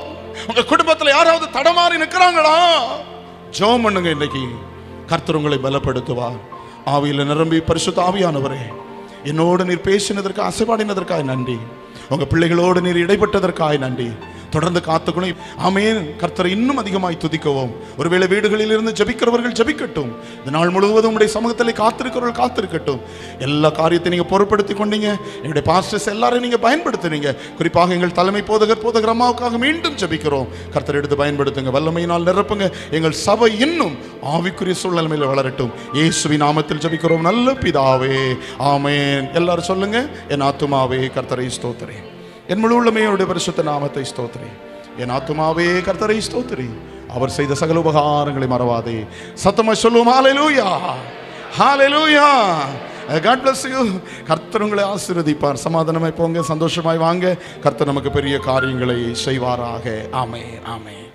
உங்க குடும்பத்துல யாராவது தடமாறி நிக்கிறாங்களா ஜெபம் பண்ணுங்க இன்னைக்கு கர்த்தர் உங்களை பலப்படுத்துவார் ஆவியில நிரம்பி பரிசுத்த ஆவியானவரே என்னோடு நீர் பேசினதற்கு அசைபாடினதற்காய் நன்றி உங்க பிள்ளைகளோடு நீர் இடைப்பட்டதற்காய் நன்றி தொடர்ந்து காத்துக்கணும் ஆமேன் கர்த்தரை இன்னும் அதிகமாய் துதிக்கவும் ஒருவேளை வீடுகளில் இருந்து ஜபிக்கிறவர்கள் ஜபிக்கட்டும் இந்த நாள் முழுவதும் உடைய சமூகத்தில் காத்திருக்கிறவர்கள் காத்திருக்கட்டும் எல்லா காரியத்தை நீங்க பொறுப்படுத்தி கொண்டீங்க எங்களுடைய பாஸ்டர்ஸ் எல்லாரையும் நீங்க பயன்படுத்துறீங்க குறிப்பாக எங்கள் தலைமை போதகர் போதகர் அம்மாவுக்காக மீண்டும் ஜபிக்கிறோம் கர்த்தர் எடுத்து பயன்படுத்துங்க வல்லமையினால் நிரப்புங்க எங்கள் சபை இன்னும் ஆவிக்குரிய சூழ்நிலைமையில் வளரட்டும் இயேசுவின் நாமத்தில் ஜபிக்கிறோம் நல்ல பிதாவே ஆமேன் எல்லாரும் சொல்லுங்க என் ஆத்துமாவே கர்த்தரை ஸ்தோத்திரே என் முழு உள்ளமையோடைய பரிசுத்த நாமத்தை ஸ்தோத்திரி என் ஆத்துமாவே கர்த்தரை ஸ்தோத்திரி அவர் செய்த சகல உபகாரங்களை மறவாதே சத்தமா சொல்லுவோம் ஹalleluya ஹalleluya God bless you கர்த்தர் உங்களை ஆசீர்வதிப்பார் சமாதானமாய் போங்க சந்தோஷமாய் வாங்க கர்த்தர் நமக்கு பெரிய காரியங்களை செய்வாராக ஆமே ஆமே